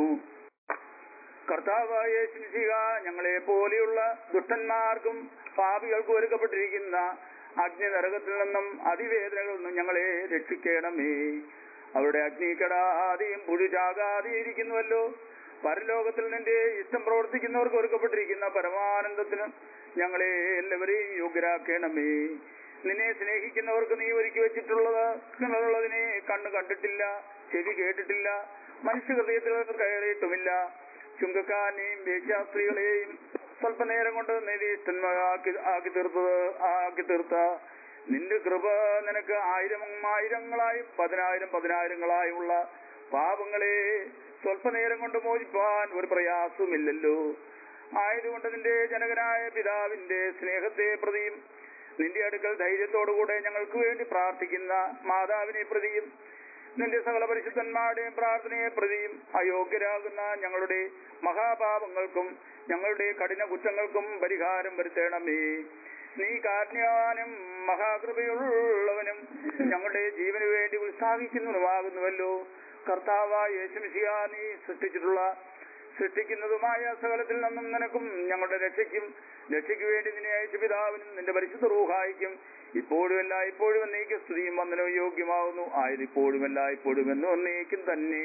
കർത്താവായ ശിംശിക ഞങ്ങളെ പോലെയുള്ള ദുഷ്ടന്മാർക്കും പാപികൾക്കും ഒരുക്കപ്പെട്ടിരിക്കുന്ന അഗ്നി നരകത്തിൽ നിന്നും അതിവേദനകളിൽ നിന്നും ഞങ്ങളെ രക്ഷിക്കണമേ അവരുടെ അഗ്നി കെടാതെയും പുഴു ചാകാതെയും ഇരിക്കുന്നുവല്ലോ പരലോകത്തിൽ നിന്റെ ഇഷ്ടം പ്രവർത്തിക്കുന്നവർക്ക് ഒരുക്കപ്പെട്ടിരിക്കുന്ന പരമാനന്ദത്തിന് ഞങ്ങളെ എല്ലാവരെയും യോഗ്യരാക്കണമേ നിന്നെ സ്നേഹിക്കുന്നവർക്ക് നീ ഒരുക്കി വെച്ചിട്ടുള്ളത് ഉള്ളതിനെ കണ്ണ് കണ്ടിട്ടില്ല ചെവി കേട്ടിട്ടില്ല മനുഷ്യഹൃദയത്തിൽ കയറിയിട്ടുമില്ല ചുങ്കക്കാരനെയും വേശ്യാസ്ത്രീകളെയും സ്വല്പനേരം കൊണ്ട് നിരീഷ്ടന്മാരാക്കി ആക്കി തീർത്തത് ആക്കി തീർത്ത നിന്റെ കൃപ നിനക്ക് ആയിരം ആയിരങ്ങളായി പതിനായിരം പതിനായിരങ്ങളായുള്ള പാപങ്ങളെ സ്വല്പനേരം കൊണ്ട് മോചിപ്പാൻ ഒരു പ്രയാസവുമില്ലല്ലോ ആയതുകൊണ്ട് നിന്റെ ജനകനായ പിതാവിന്റെ സ്നേഹത്തെ പ്രതിയും നിന്റെ അടുക്കൽ ധൈര്യത്തോടുകൂടെ ഞങ്ങൾക്ക് വേണ്ടി പ്രാർത്ഥിക്കുന്ന മാതാവിനെ പ്രതിയും നിന്റെ സകല പരിശുദ്ധന്മാരുടെയും പ്രാർത്ഥനയെ പ്രതിയും അയോഗ്യരാകുന്ന ഞങ്ങളുടെ മഹാപാപങ്ങൾക്കും ഞങ്ങളുടെ കഠിന കുറ്റങ്ങൾക്കും പരിഹാരം വരുത്തണമേ നീ കാരുണ്യവാനും മഹാകൃപയുള്ളവനും ഞങ്ങളുടെ ജീവന് വേണ്ടി ഉത്സാഹിക്കുന്നതുമാകുന്നുവല്ലോ കർത്താവായ യേശുമിശിയ നീ സൃഷ്ടിച്ചിട്ടുള്ള സൃഷ്ടിക്കുന്നതുമായ സകലത്തിൽ നിന്നും നിനക്കും ഞങ്ങളുടെ രക്ഷയ്ക്കും രക്ഷയ്ക്ക് വേണ്ടി നിന്നെ അയച്ച പിതാവിനും നിന്റെ പരിശുദ്ധ റൂഹായിക്കും ഇപ്പോഴും അല്ല ഇപ്പോഴും എന്നേക്ക് സ്തുതിയും വന്ദനവും യോഗ്യമാവുന്നു ആയത് ഇപ്പോഴും അല്ല ഇപ്പോഴും എന്നും എന്നേക്കും തന്നെ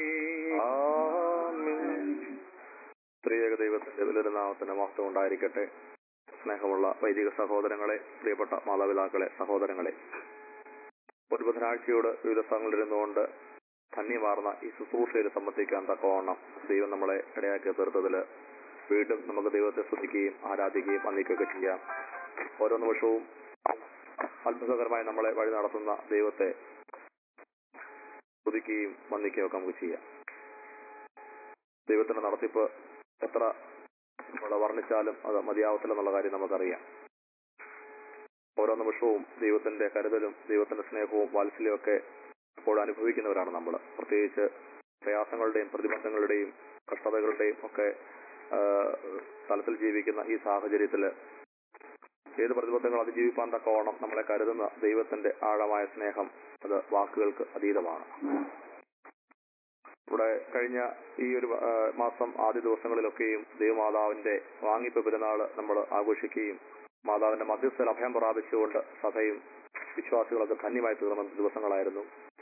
സ്ത്രീയക ദൈവത്തിന്റെ വലിയൊരു നാമത്തിന്റെ മഹത്വം ഉണ്ടായിരിക്കട്ടെ സ്നേഹമുള്ള വൈദിക സഹോദരങ്ങളെ പ്രിയപ്പെട്ട മാതാപിതാക്കളെ സഹോദരങ്ങളെ ഒരു ബുധനാഴ്ചയോട് വിവിധ സ്ഥലങ്ങളിലിരുന്നുകൊണ്ട് ധന്യമാർന്ന ഈ ശുശ്രൂഷയിൽ സംബന്ധിക്കാൻ തക്കവണ്ണം ദൈവം നമ്മളെ ഇടയാക്കി തീർത്തതിൽ വീണ്ടും നമുക്ക് ദൈവത്തെ സ്തുതിക്കുകയും ആരാധിക്കുകയും വന്ദിക്കുകയൊക്കെ ചെയ്യാം ഓരോ നിമിഷവും അത്ഭുതകരമായി നമ്മളെ വഴി നടത്തുന്ന ദൈവത്തെ സ്തുതിക്കുകയും വന്ദിക്കുകയും ഒക്കെ നമുക്ക് ചെയ്യാം ദൈവത്തിന്റെ നടത്തിപ്പ് എത്ര നമ്മൾ വർണ്ണിച്ചാലും അത് മതിയാവത്തില്ലെന്നുള്ള കാര്യം നമുക്കറിയാം ഓരോ നിമിഷവും ദൈവത്തിന്റെ കരുതലും ദൈവത്തിന്റെ സ്നേഹവും വാത്സല്യവും ഒക്കെ ഇപ്പോൾ അനുഭവിക്കുന്നവരാണ് നമ്മൾ പ്രത്യേകിച്ച് പ്രയാസങ്ങളുടെയും പ്രതിബന്ധങ്ങളുടെയും കഷ്ടതകളുടെയും ഒക്കെ ആ, തലത്തിൽ ജീവിക്കുന്ന ഈ സാഹചര്യത്തിൽ ഏത് പ്രതിബന്ധങ്ങൾ അതിജീവിപ്പാൻ തക്കവണ്ണം നമ്മളെ കരുതുന്ന ദൈവത്തിന്റെ ആഴമായ സ്നേഹം അത് വാക്കുകൾക്ക് അതീതമാണ് ഇവിടെ കഴിഞ്ഞ ഈ ഒരു ആ, മാസം ആദ്യ ദിവസങ്ങളിലൊക്കെയും ദൈവമാതാവിന്റെ വാങ്ങിപ്പ് പെരുന്നാള് നമ്മൾ ആഘോഷിക്കുകയും മാതാവിന്റെ മധ്യസ്ഥയിൽ അഭയം പ്രാപിച്ചുകൊണ്ട് സഭയും വിശ്വാസികളൊക്കെ ധന്യമായി തീർന്ന ദിവസങ്ങളായിരുന്നു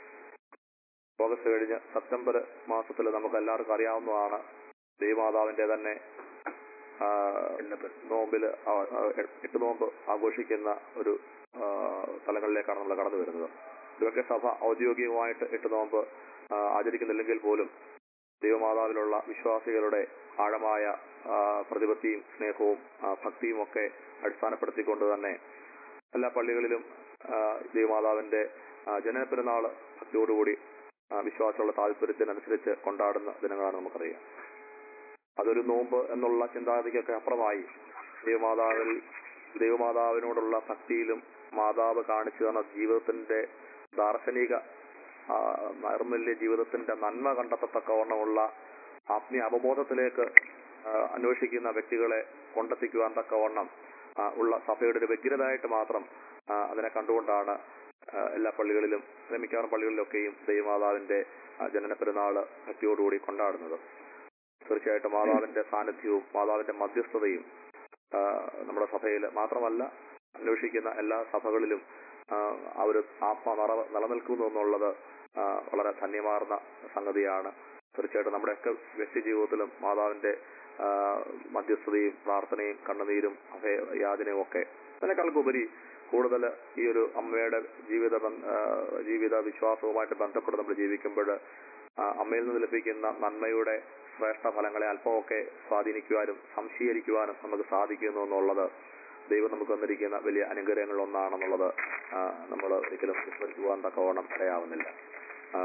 ഓഗസ്റ്റ് കഴിഞ്ഞ് സെപ്റ്റംബർ മാസത്തിൽ നമുക്ക് എല്ലാവർക്കും അറിയാവുന്നതാണ് ദൈവമാതാവിന്റെ തന്നെ ആ, നോമ്പില് ആ, ആ, എട്ട് നോമ്പ് ആഘോഷിക്കുന്ന ഒരു ആ, തലങ്ങളിലേക്കാണ് നമ്മൾ കടന്നു വരുന്നത് ഇതൊക്കെ സഭ ഔദ്യോഗികമായിട്ട് എട്ട് നോമ്പ് ആ, ആചരിക്കുന്നില്ലെങ്കിൽ പോലും ദൈവമാതാവിലുള്ള വിശ്വാസികളുടെ ആഴമായ ആ, പ്രതിപത്തിയും സ്നേഹവും ആ, ഭക്തിയും ഒക്കെ അടിസ്ഥാനപ്പെടുത്തിക്കൊണ്ട് തന്നെ എല്ലാ പള്ളികളിലും ആ, ദൈവമാതാവിന്റെ ആ, ജനനപ്പെരുന്നാള് ഭക്തിയോടുകൂടി ആ, വിശ്വാസമുള്ള താല്പര്യത്തിനനുസരിച്ച് കൊണ്ടാടുന്ന ദിനങ്ങളാണ് നമുക്കറിയാം അതൊരു നോമ്പ് എന്നുള്ള ചിന്താഗതിക്കൊക്കെ അപ്പുറമായി ദൈവമാതാവിൽ ദൈവമാതാവിനോടുള്ള ഭക്തിയിലും മാതാവ് കാണിച്ചു തന്ന ജീവിതത്തിന്റെ ദാർശനിക ആ, നൈർമല്യ ജീവിതത്തിന്റെ നന്മ കണ്ടെത്തത്തക്കവണ്ണമുള്ള ആത്മീയ അവബോധത്തിലേക്ക് ആ, അന്വേഷിക്കുന്ന വ്യക്തികളെ കൊണ്ടെത്തിക്കുവാൻ തക്കവണ്ണം ആ, ഉള്ള സഭയുടെ ഒരു വ്യഗ്രതയായിട്ട് മാത്രം ആ, അതിനെ കണ്ടുകൊണ്ടാണ് ആ, എല്ലാ പള്ളികളിലും അല്ലെ മിക്കവാറും പള്ളികളിലൊക്കെയും ദൈവമാതാവിന്റെ ആ, ജനന പെരുന്നാള് ഭക്തിയോടുകൂടി കൊണ്ടാടുന്നത് തീർച്ചയായിട്ടും മാതാവിന്റെ സാന്നിധ്യവും മാതാവിന്റെ മധ്യസ്ഥതയും ആ, നമ്മുടെ സഭയിൽ മാത്രമല്ല അന്വേഷിക്കുന്ന എല്ലാ സഭകളിലും ആ, ആ ഒരു ആത്മ നിറ നിലനിൽക്കുന്നു എന്നുള്ളത് ആ, വളരെ ധന്യമാർന്ന സംഗതിയാണ് തീർച്ചയായിട്ടും നമ്മുടെയൊക്കെ വ്യക്തി ജീവിതത്തിലും മാതാവിന്റെ ആ, മധ്യസ്ഥതയും പ്രാർത്ഥനയും കണ്ണുനീരും അഭയ യാതനയും ഒക്കെ അതിനേക്കാൾക്കുപരി കൂടുതൽ ഈ ഒരു അമ്മയുടെ ജീവിത ബന്ധ- ആ, ജീവിത വിശ്വാസവുമായിട്ട് ബന്ധപ്പെട്ട് നമ്മൾ ജീവിക്കുമ്പോൾ അമ്മയിൽ നിന്ന് ലഭിക്കുന്ന നന്മയുടെ ശ്രേഷ്ഠ ഫലങ്ങളെ അല്പമൊക്കെ സ്വാധീനിക്കുവാനും സംശീകരിക്കുവാനും നമുക്ക് സാധിക്കുന്നു എന്നുള്ളത് ദൈവം നമുക്ക് തന്നിരിക്കുന്ന വലിയ അനുഗ്രഹങ്ങളിൽ ഒന്നാണെന്നുള്ളത് നമ്മൾ ഒരിക്കലും വിസ്മരിക്കുവാൻ തക്കവണ്ണം ഇടയാവുന്നില്ല ആ,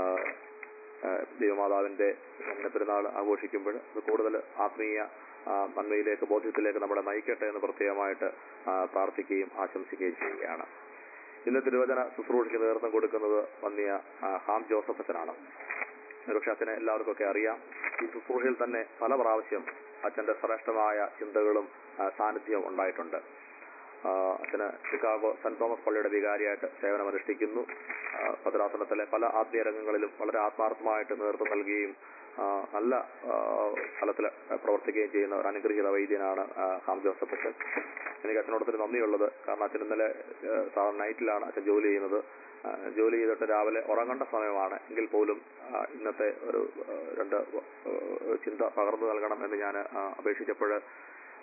ആ, ദൈവമാതാവിന്റെ ജനന പെരുന്നാൾ ആഘോഷിക്കുമ്പോൾ അത് കൂടുതൽ ആത്മീയ ആ, നന്മയിലേക്ക് ബോധ്യത്തിലേക്ക് നമ്മളെ നയിക്കട്ടെ എന്ന് പ്രത്യേകമായിട്ട് ആ, പ്രാർത്ഥിക്കുകയും ആശംസിക്കുകയും ചെയ്യുകയാണ് ഇന്ന് തിരുവചന ശുശ്രൂഷയ്ക്ക് നേതൃത്വം കൊടുക്കുന്നത് വന്നിയ ആ, ഹാം ജോസഫ് അച്ഛനാണ് ഒരുപക്ഷെ അച്ഛനെ എല്ലാവർക്കും ഒക്കെ അറിയാം ഈ ശുശ്രൂഷയിൽ തന്നെ പല പ്രാവശ്യം അച്ഛന്റെ ശ്രേഷ്ഠമായ ചിന്തകളും ആ, സാന്നിധ്യവും ഉണ്ടായിട്ടുണ്ട് ആ, അച്ഛന് ചിക്കാഗോ സെന്റ് തോമസ് പള്ളിയുടെ വികാരിയായിട്ട് സേവനമനുഷ്ഠിക്കുന്നു ആ, ഭദ്രാസനത്തിലെ പല ആത്മീയ രംഗങ്ങളിലും വളരെ ആത്മാർത്ഥമായിട്ട് നേതൃത്വം നൽകുകയും ആ, നല്ല ആ, തലത്തിൽ പ്രവർത്തിക്കുകയും ചെയ്യുന്ന ഒരു അനുഗ്രഹീത വൈദ്യനാണ് ആ, ഹാം ജോസഫ് അച്ഛൻ എനിക്ക് അച്ഛനോട് ഒത്തിരി നന്ദിയുള്ളത് കാരണം അച്ഛൻ ഇന്നലെ ആ, സാധാരണ നൈറ്റിലാണ് അച്ഛൻ ജോലി ചെയ്യുന്നത് ആ, ജോലി ചെയ്തിട്ട് രാവിലെ ഉറങ്ങേണ്ട സമയമാണ് എങ്കിൽ പോലും ആ, ഇന്നത്തെ ഒരു ആ, രണ്ട് ആ, ചിന്ത പകർന്നു നൽകണം എന്ന് ഞാൻ അപേക്ഷിച്ചപ്പോൾ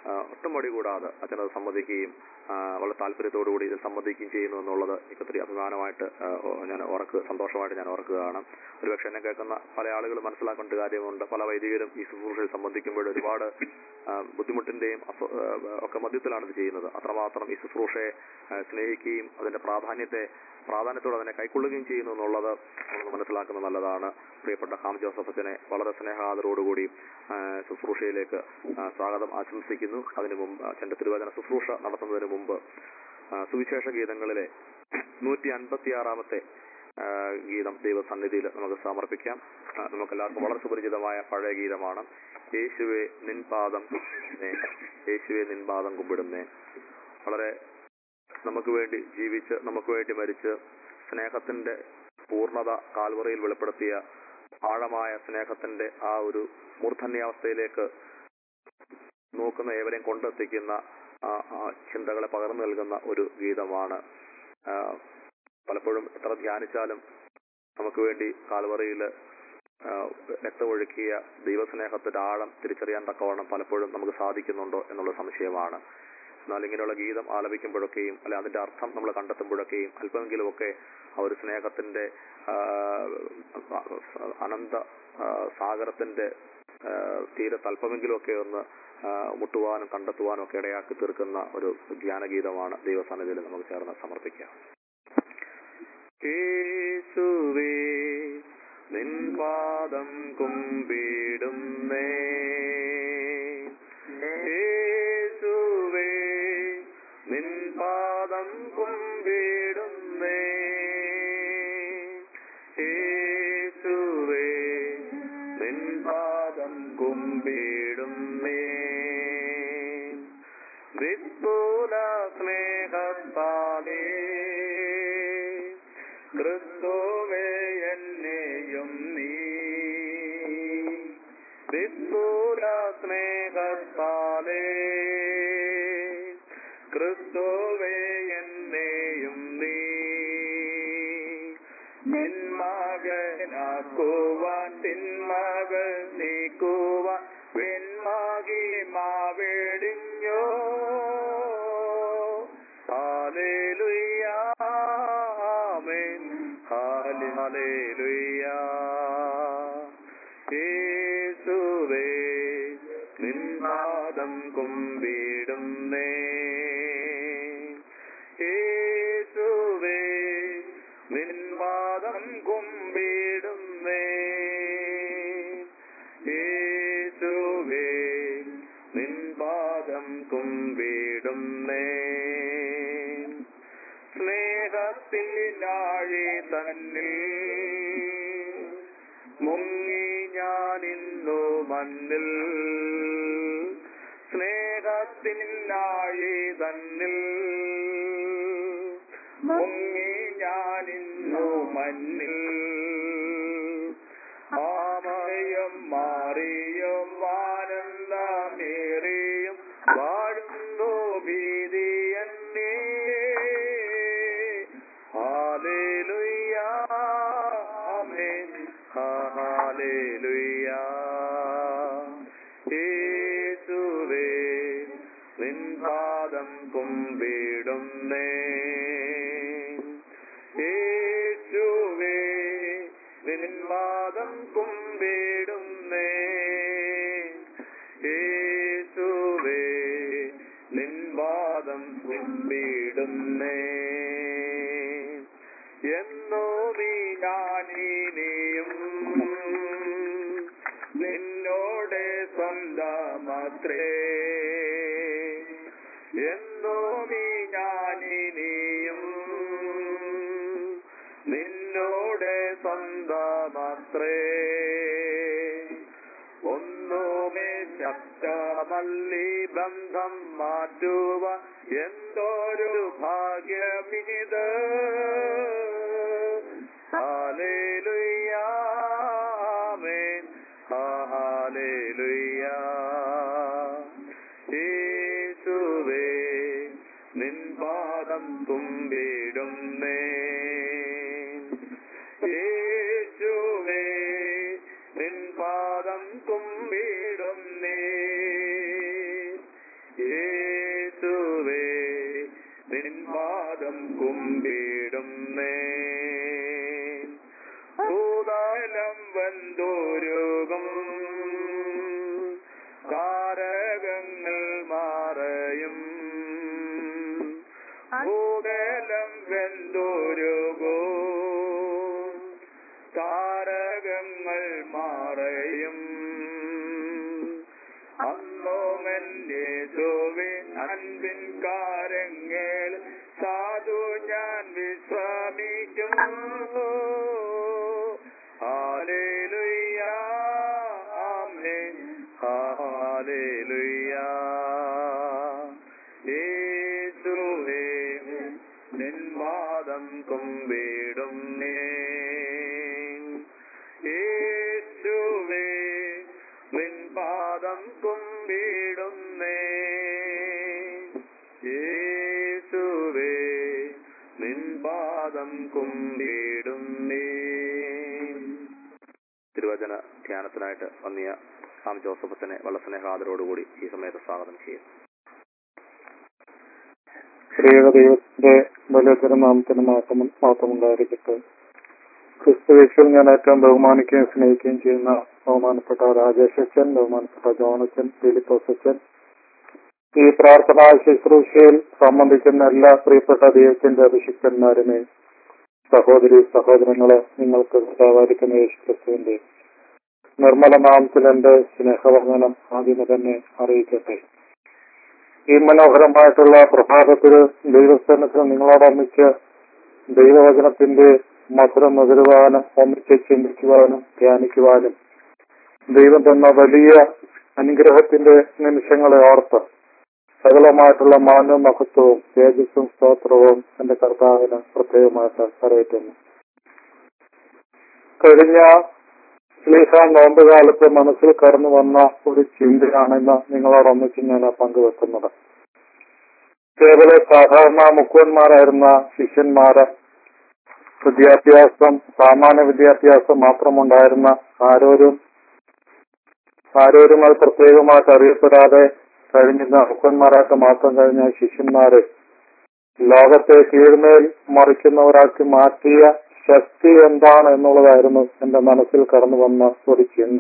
ആ, ഒട്ടും മടി കൂടാതെ അച്ഛനത് സമ്മതിക്കുകയും ആ, വളരെ താല്പര്യത്തോടുകൂടി ഇത് സമ്മതിക്കുകയും ചെയ്യുന്നു എന്നുള്ളത് എനിക്ക് ഒത്തിരി അഭിമാനമായിട്ട് ആ, ഓ- ഞാൻ ഓർക്ക് സന്തോഷമായിട്ട് ഞാൻ ഓർക്കുകയാണ് ഒരുപക്ഷെ എന്നെ കേൾക്കുന്ന പല ആളുകളും മനസ്സിലാക്കേണ്ട ഒരു കാര്യമുണ്ട് പല വൈദികരും ഈ ശുശ്രൂഷയിൽ സംബന്ധിക്കുമ്പോൾ ഒരുപാട് ആ, ബുദ്ധിമുട്ടിന്റെയും അസ്വ- ആ, ഒക്കെ മധ്യത്തിലാണ് ഇത് ചെയ്യുന്നത് അത്രമാത്രം ഈ ശുശ്രൂഷയെ ആ, സ്നേഹിക്കുകയും അതിന്റെ പ്രാധാന്യത്തെ പ്രാധാന്യത്തോടെ അതിനെ കൈക്കൊള്ളുകയും ചെയ്യുന്നു എന്നുള്ളത് നമുക്ക് മനസ്സിലാക്കുന്നത് നല്ലതാണ് പ്രിയപ്പെട്ട ഹാം ജോസഫ് അച്ഛനെ വളരെ സ്നേഹാദരോടുകൂടി ആ, ശുശ്രൂഷയിലേക്ക് ആ, സ്വാഗതം ആശംസിക്കുന്നു അതിനു മുമ്പ് അച്ഛന്റെ തിരുവചന ശുശ്രൂഷ നടത്തുന്നതിന് മുമ്പ് ആ, സുവിശേഷ ഗീതങ്ങളിലെ നൂറ്റി അൻപത്തിയാറാമത്തെ ആ, ഗീതം ദൈവസന്നിധിയിൽ നമുക്ക് സമർപ്പിക്കാം ആ, നമുക്കെല്ലാവർക്കും വളരെ സുപരിചിതമായ പഴയ ഗീതമാണ് യേശുവെ നിൻപാദം കുമ്പിടുന്നേ യേശുവെ നിൻപാദം കുമ്പിടുന്നേ വളരെ നമുക്ക് വേണ്ടി ജീവിച്ച് നമുക്ക് വേണ്ടി മരിച്ച് സ്നേഹത്തിന്റെ പൂർണ്ണത കാൽവറയിൽ വെളിപ്പെടുത്തിയ ആഴമായ സ്നേഹത്തിന്റെ ആ ഒരു മൂർധന്യാവസ്ഥയിലേക്ക് നോക്കുന്ന ഏവരെയും കൊണ്ടെത്തിക്കുന്ന ആ ആ ചിന്തകളെ പകർന്നു നൽകുന്ന ഒരു ഗീതമാണ് ആ, പലപ്പോഴും എത്ര ധ്യാനിച്ചാലും നമുക്ക് വേണ്ടി കാൽവറയിൽ രക്തമൊഴുക്കിയ ദൈവസ്നേഹത്തിന്റെ ആഴം തിരിച്ചറിയാൻ തക്കവണ്ണം പലപ്പോഴും നമുക്ക് സാധിക്കുന്നുണ്ടോ എന്നുള്ള സംശയമാണ് എന്നാൽ ഇങ്ങനെയുള്ള ഗീതം ആലപിക്കുമ്പോഴൊക്കെയും അല്ലെ അതിന്റെ അർത്ഥം നമ്മൾ കണ്ടെത്തുമ്പോഴൊക്കെയും അല്പമെങ്കിലുമൊക്കെ ആ ഒരു സ്നേഹത്തിന്റെ ആ, അനന്ത ആ, സാഗരത്തിന്റെ ആ, തീരത്ത് അല്പമെങ്കിലുമൊക്കെ ഒന്ന് ആ, മുട്ടുവാനും കണ്ടെത്തുവാനും ഒക്കെ ഇടയാക്കി തീർക്കുന്ന ഒരു ധ്യാനഗീതമാണ് ദൈവസന്നിധിയിൽ നമുക്ക് ചേർന്ന് സമർപ്പിക്കാം യേശുവേ നിൻ പാദം കുമ്പിടുന്നേ യേശുവേ നിൻ പാദം കുമ്പിടുന്നേ യേശുവേ നിൻ പാദം കുമ്പിടുന്നേ വിപുല സ്നേഹത്താലേ ക്രിസ്തുവേ എന്നെയും നീ വിപുല സ്നേഹത്താലേ ക്രിസ്തുവേ എന്നെയും നീ നിന്മകനാക്കുവാൻ തിന്മകൾ നീക്കുവാൻ വെൺമാകി മാവേടിഞ്ഞോ ഹാലേലുയ്യാമേൻ ഹാലി ഹാലേലുയ്യാ യേശുവേ നിൻപാദം കുമ്പിടുന്നേ യേശുവേ നിൻപാദം കുമ്പിടുന്നേ യേശുവേ നിൻപാദം കുമ്പിടുന്നേ സ്നേഹത്തിനാഴി തന്നിൽ മുങ്ങി ഞാനിന്നു മണ്ണിൽ സ്നേഹത്തിനാഴി തന്നിൽ മുങ്ങി ഞാനിന്നു മണ്ണിൽ ആമയും മാറിയും ആനന്ദമേറിയും വാഴുന്നു ഭീതി എന്നേ ഹാലേലുയ്യാ ആമേൻ ഹാലേലുയ്യാ യേശുവേ നിൻ പാദം കുമ്പിടുന്നേ യേശുവേ നിൻ പാദം കുമ്പിടുന്നേ യേശുവേ നിൻ പാദം കുമ്പിടുന്നേ എന്നോ നീ ഞാനിനിയും നിന്നോട് സ്വന്തമാത്രേ എന്നോ നീ ഞാനിനിയും നിന്നോട് സ്വന്തമാത്രേ ഒന്നുമേ ശക്തമല്ലി ബന്ധം മാറ്റുക എന്തൊരു ഭാഗ്യമിത് ഹാലേലുയ്യാമേൻ ഹാലേലുയ്യാ യേശുവേ നിൻ പാദം തുമ്പിടുന്നേ യേശുവേ നിൻ പാദം കുമ്പിടുന്നേ പാദം കുമ്പിടുന്നേ ഭൂതലം വന്തോരോഗം കാരകങ്ങൾ മാറയും ഭൂതലം വെന്തോരോഗോ താരകങ്ങൾ മാറയും അന്നോമെന്റെ ജോവി അൻപിൻ കാരങ്ങൾ സാധു ഞാൻ വിശ്രമിക്കും ഹാലേലുയ്യ ആമേൻ ഹാലേലുയ്യ യേശുവേ നിൻ പാദം കുമ്പിടും നേ യേശുവേ നിൻ പാദം കുമ്പിടുന്നേ യേശുവേ നിൻ പാദം കുമ്പിടുന്നേ തിരുവചന ധ്യാനത്തിനായിട്ട് വന്നിയ സാം ജോസഫത്തിനെ വളരെ സ്നേഹാദരോടുകൂടി ഈ സമയത്ത് സ്വാഗതം ചെയ്യുന്നു ശ്രീയുടെ ദൈവത്തിന്റെ വലിയ തിരുനാമത്തിന് മാത്രം മാത്രമുണ്ടായിരിക്കട്ടെ ക്രിസ്തുവേശിൽ ഞാൻ ഏറ്റവും ബഹുമാനിക്കുകയും സ്നേഹിക്കുകയും ചെയ്യുന്ന ബഹുമാനപ്പെട്ട രാജേഷ് അച്ഛൻ ബഹുമാനപ്പെട്ട ജോണച്ചൻ ഫിലിപ്പോസ് അച്ഛൻ ഈ പ്രാർത്ഥനാ ശുശ്രൂഷയിൽ സംബന്ധിക്കുന്ന എല്ലാ പ്രിയപ്പെട്ട ദൈവത്തിന്റെ അഭിഷിക്തന്മാരുമേ സഹോദരി സഹോദരങ്ങളെ നിങ്ങൾക്ക് കൃതാവായിരിക്കുന്ന യേശു ക്രിസ്തുവിന്റെ നിർമ്മല നാമത്തിൽ എന്റെ സ്നേഹവന്ദനം ആദ്യമേ തന്നെ അറിയിക്കട്ടെ ഈ മനോഹരമായിട്ടുള്ള പ്രഭാതത്തിൽ ദൈവസ്ഥാനത്തിൽ നിങ്ങളോടൊന്നിച്ച് ദൈവവചനത്തിന്റെ മധുരം നുകരുവാനും ഒന്നിച്ച് ചിന്തിക്കുവാനും ധ്യാനിക്കുവാനും ദൈവം തന്ന വലിയ അനുഗ്രഹത്തിന്റെ നിമിഷങ്ങളെ ഓർത്ത് സകലമായിട്ടുള്ള മാന്യവും മഹത്വവും തേജസ്സും സ്തോത്രവും എന്റെ കർത്താവിന് പ്രത്യേകമായിട്ട് അറിയിക്കുന്നു കഴിഞ്ഞ ശ്ലീഹ നോമ്പ് കാലത്ത് മനസ്സിൽ കടന്നു വന്ന ഒരു ചിന്തയാണെന്ന് നിങ്ങളോടൊന്നിച്ച് ഞാൻ പങ്കുവെക്കുന്നത് കേവല സാധാരണ മുക്കുവന്മാരായിരുന്ന ശിഷ്യന്മാര് വിദ്യാഭ്യാസം സാമാന്യ വിദ്യാഭ്യാസം മാത്രമുണ്ടായിരുന്ന ആരോരും ആരോരും അത് പ്രത്യേകമായിട്ട് അറിയപ്പെടാതെ കഴിഞ്ഞിരുന്ന മുക്കുവന്മാരായിട്ട് മാത്രം കഴിഞ്ഞ ശിഷ്യന്മാര് ലോകത്തെ കീഴ്മേൽ മറിക്കുന്നവരാക്കി മാറ്റിയ ശക്തി എന്താണ് എന്നുള്ളതായിരുന്നു എന്റെ മനസ്സിൽ കടന്നു വന്ന ഒരു ചിന്ത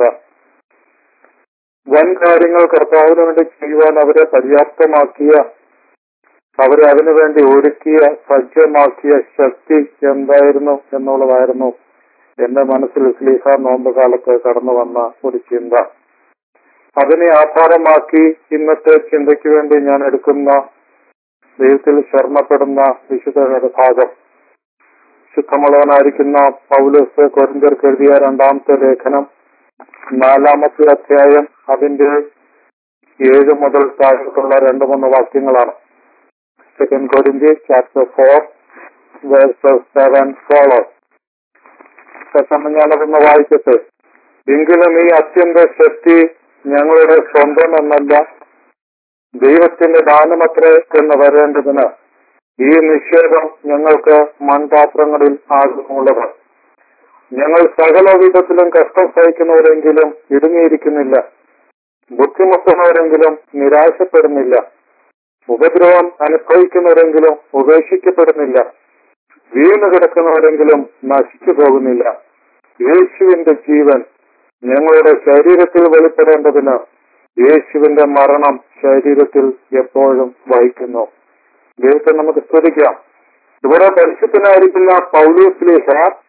വൻ കാര്യങ്ങൾ കർത്താവിന് വേണ്ടി ചെയ്യുവാൻ അവരെ പര്യാപ്തമാക്കിയ അവരെ അതിനുവേണ്ടി ഒരുക്കിയ സജ്ജമാക്കിയ ശക്തി എന്തായിരുന്നു എന്നുള്ളതായിരുന്നു എന്റെ മനസ്സിൽ സ്ലീഹ നോമ്പ് കാലത്ത് കടന്നു വന്ന ഒരു ചിന്ത അതിനെ ആധാരമാക്കി ഇന്നത്തെ ചിന്തയ്ക്ക് വേണ്ടി ഞാൻ എടുക്കുന്ന ദൈവത്തിൽ ശർമ്മപ്പെടുന്ന വിശുദ്ധ ഭാഗം ശുദ്ധമുള്ളവനായിരിക്കുന്ന പൗലോസ് കൊരിന്തർക്ക് എഴുതിയ രണ്ടാമത്തെ ലേഖനം നാലാമത്തെ അധ്യായം അതിന്റെ ഏഴ് മുതൽ താഴത്തുള്ള രണ്ട് മൂന്ന് വാക്യങ്ങളാണ് second Corinthians chapter four verses seven follows പെട്ടെന്ന് ഞാനതൊന്ന് വായിക്കട്ടെ എങ്കിലും ഈ അത്യന്ത ശക്തി ഞങ്ങളുടെ സ്വന്തം എന്നല്ല ദൈവത്തിന്റെ ദാനമത്രേ എന്ന് വരേണ്ടതിന് ഈ നിക്ഷേപം ഞങ്ങൾക്ക് മൺപാത്രങ്ങളിൽ ആകുന്നുള്ളത് ഞങ്ങൾ സകല വിധത്തിലും കഷ്ടം സഹിക്കുന്നവരെങ്കിലും ഇടുങ്ങിയിരിക്കുന്നില്ല ബുദ്ധിമുട്ടുന്നവരെങ്കിലും നിരാശപ്പെടുന്നില്ല ഉപദ്രവം അനുഭവിക്കുന്നവരെങ്കിലും ഉപേക്ഷിക്കപ്പെടുന്നില്ല വീണു കിടക്കുന്നവരെങ്കിലും നശിച്ചു പോകുന്നില്ല യേശുവിന്റെ ജീവൻ ഞങ്ങളുടെ ശരീരത്തിൽ വെളിപ്പെടേണ്ടതിന് യേശുവിന്റെ മരണം ശരീരത്തിൽ എപ്പോഴും വഹിക്കുന്നു ദൈവത്തെ നമുക്ക് സ്തുതിക്കാം ഇവിടെ പരിശുദ്ധനായിരിക്കുന്ന പൗലൂസ്ലേഹ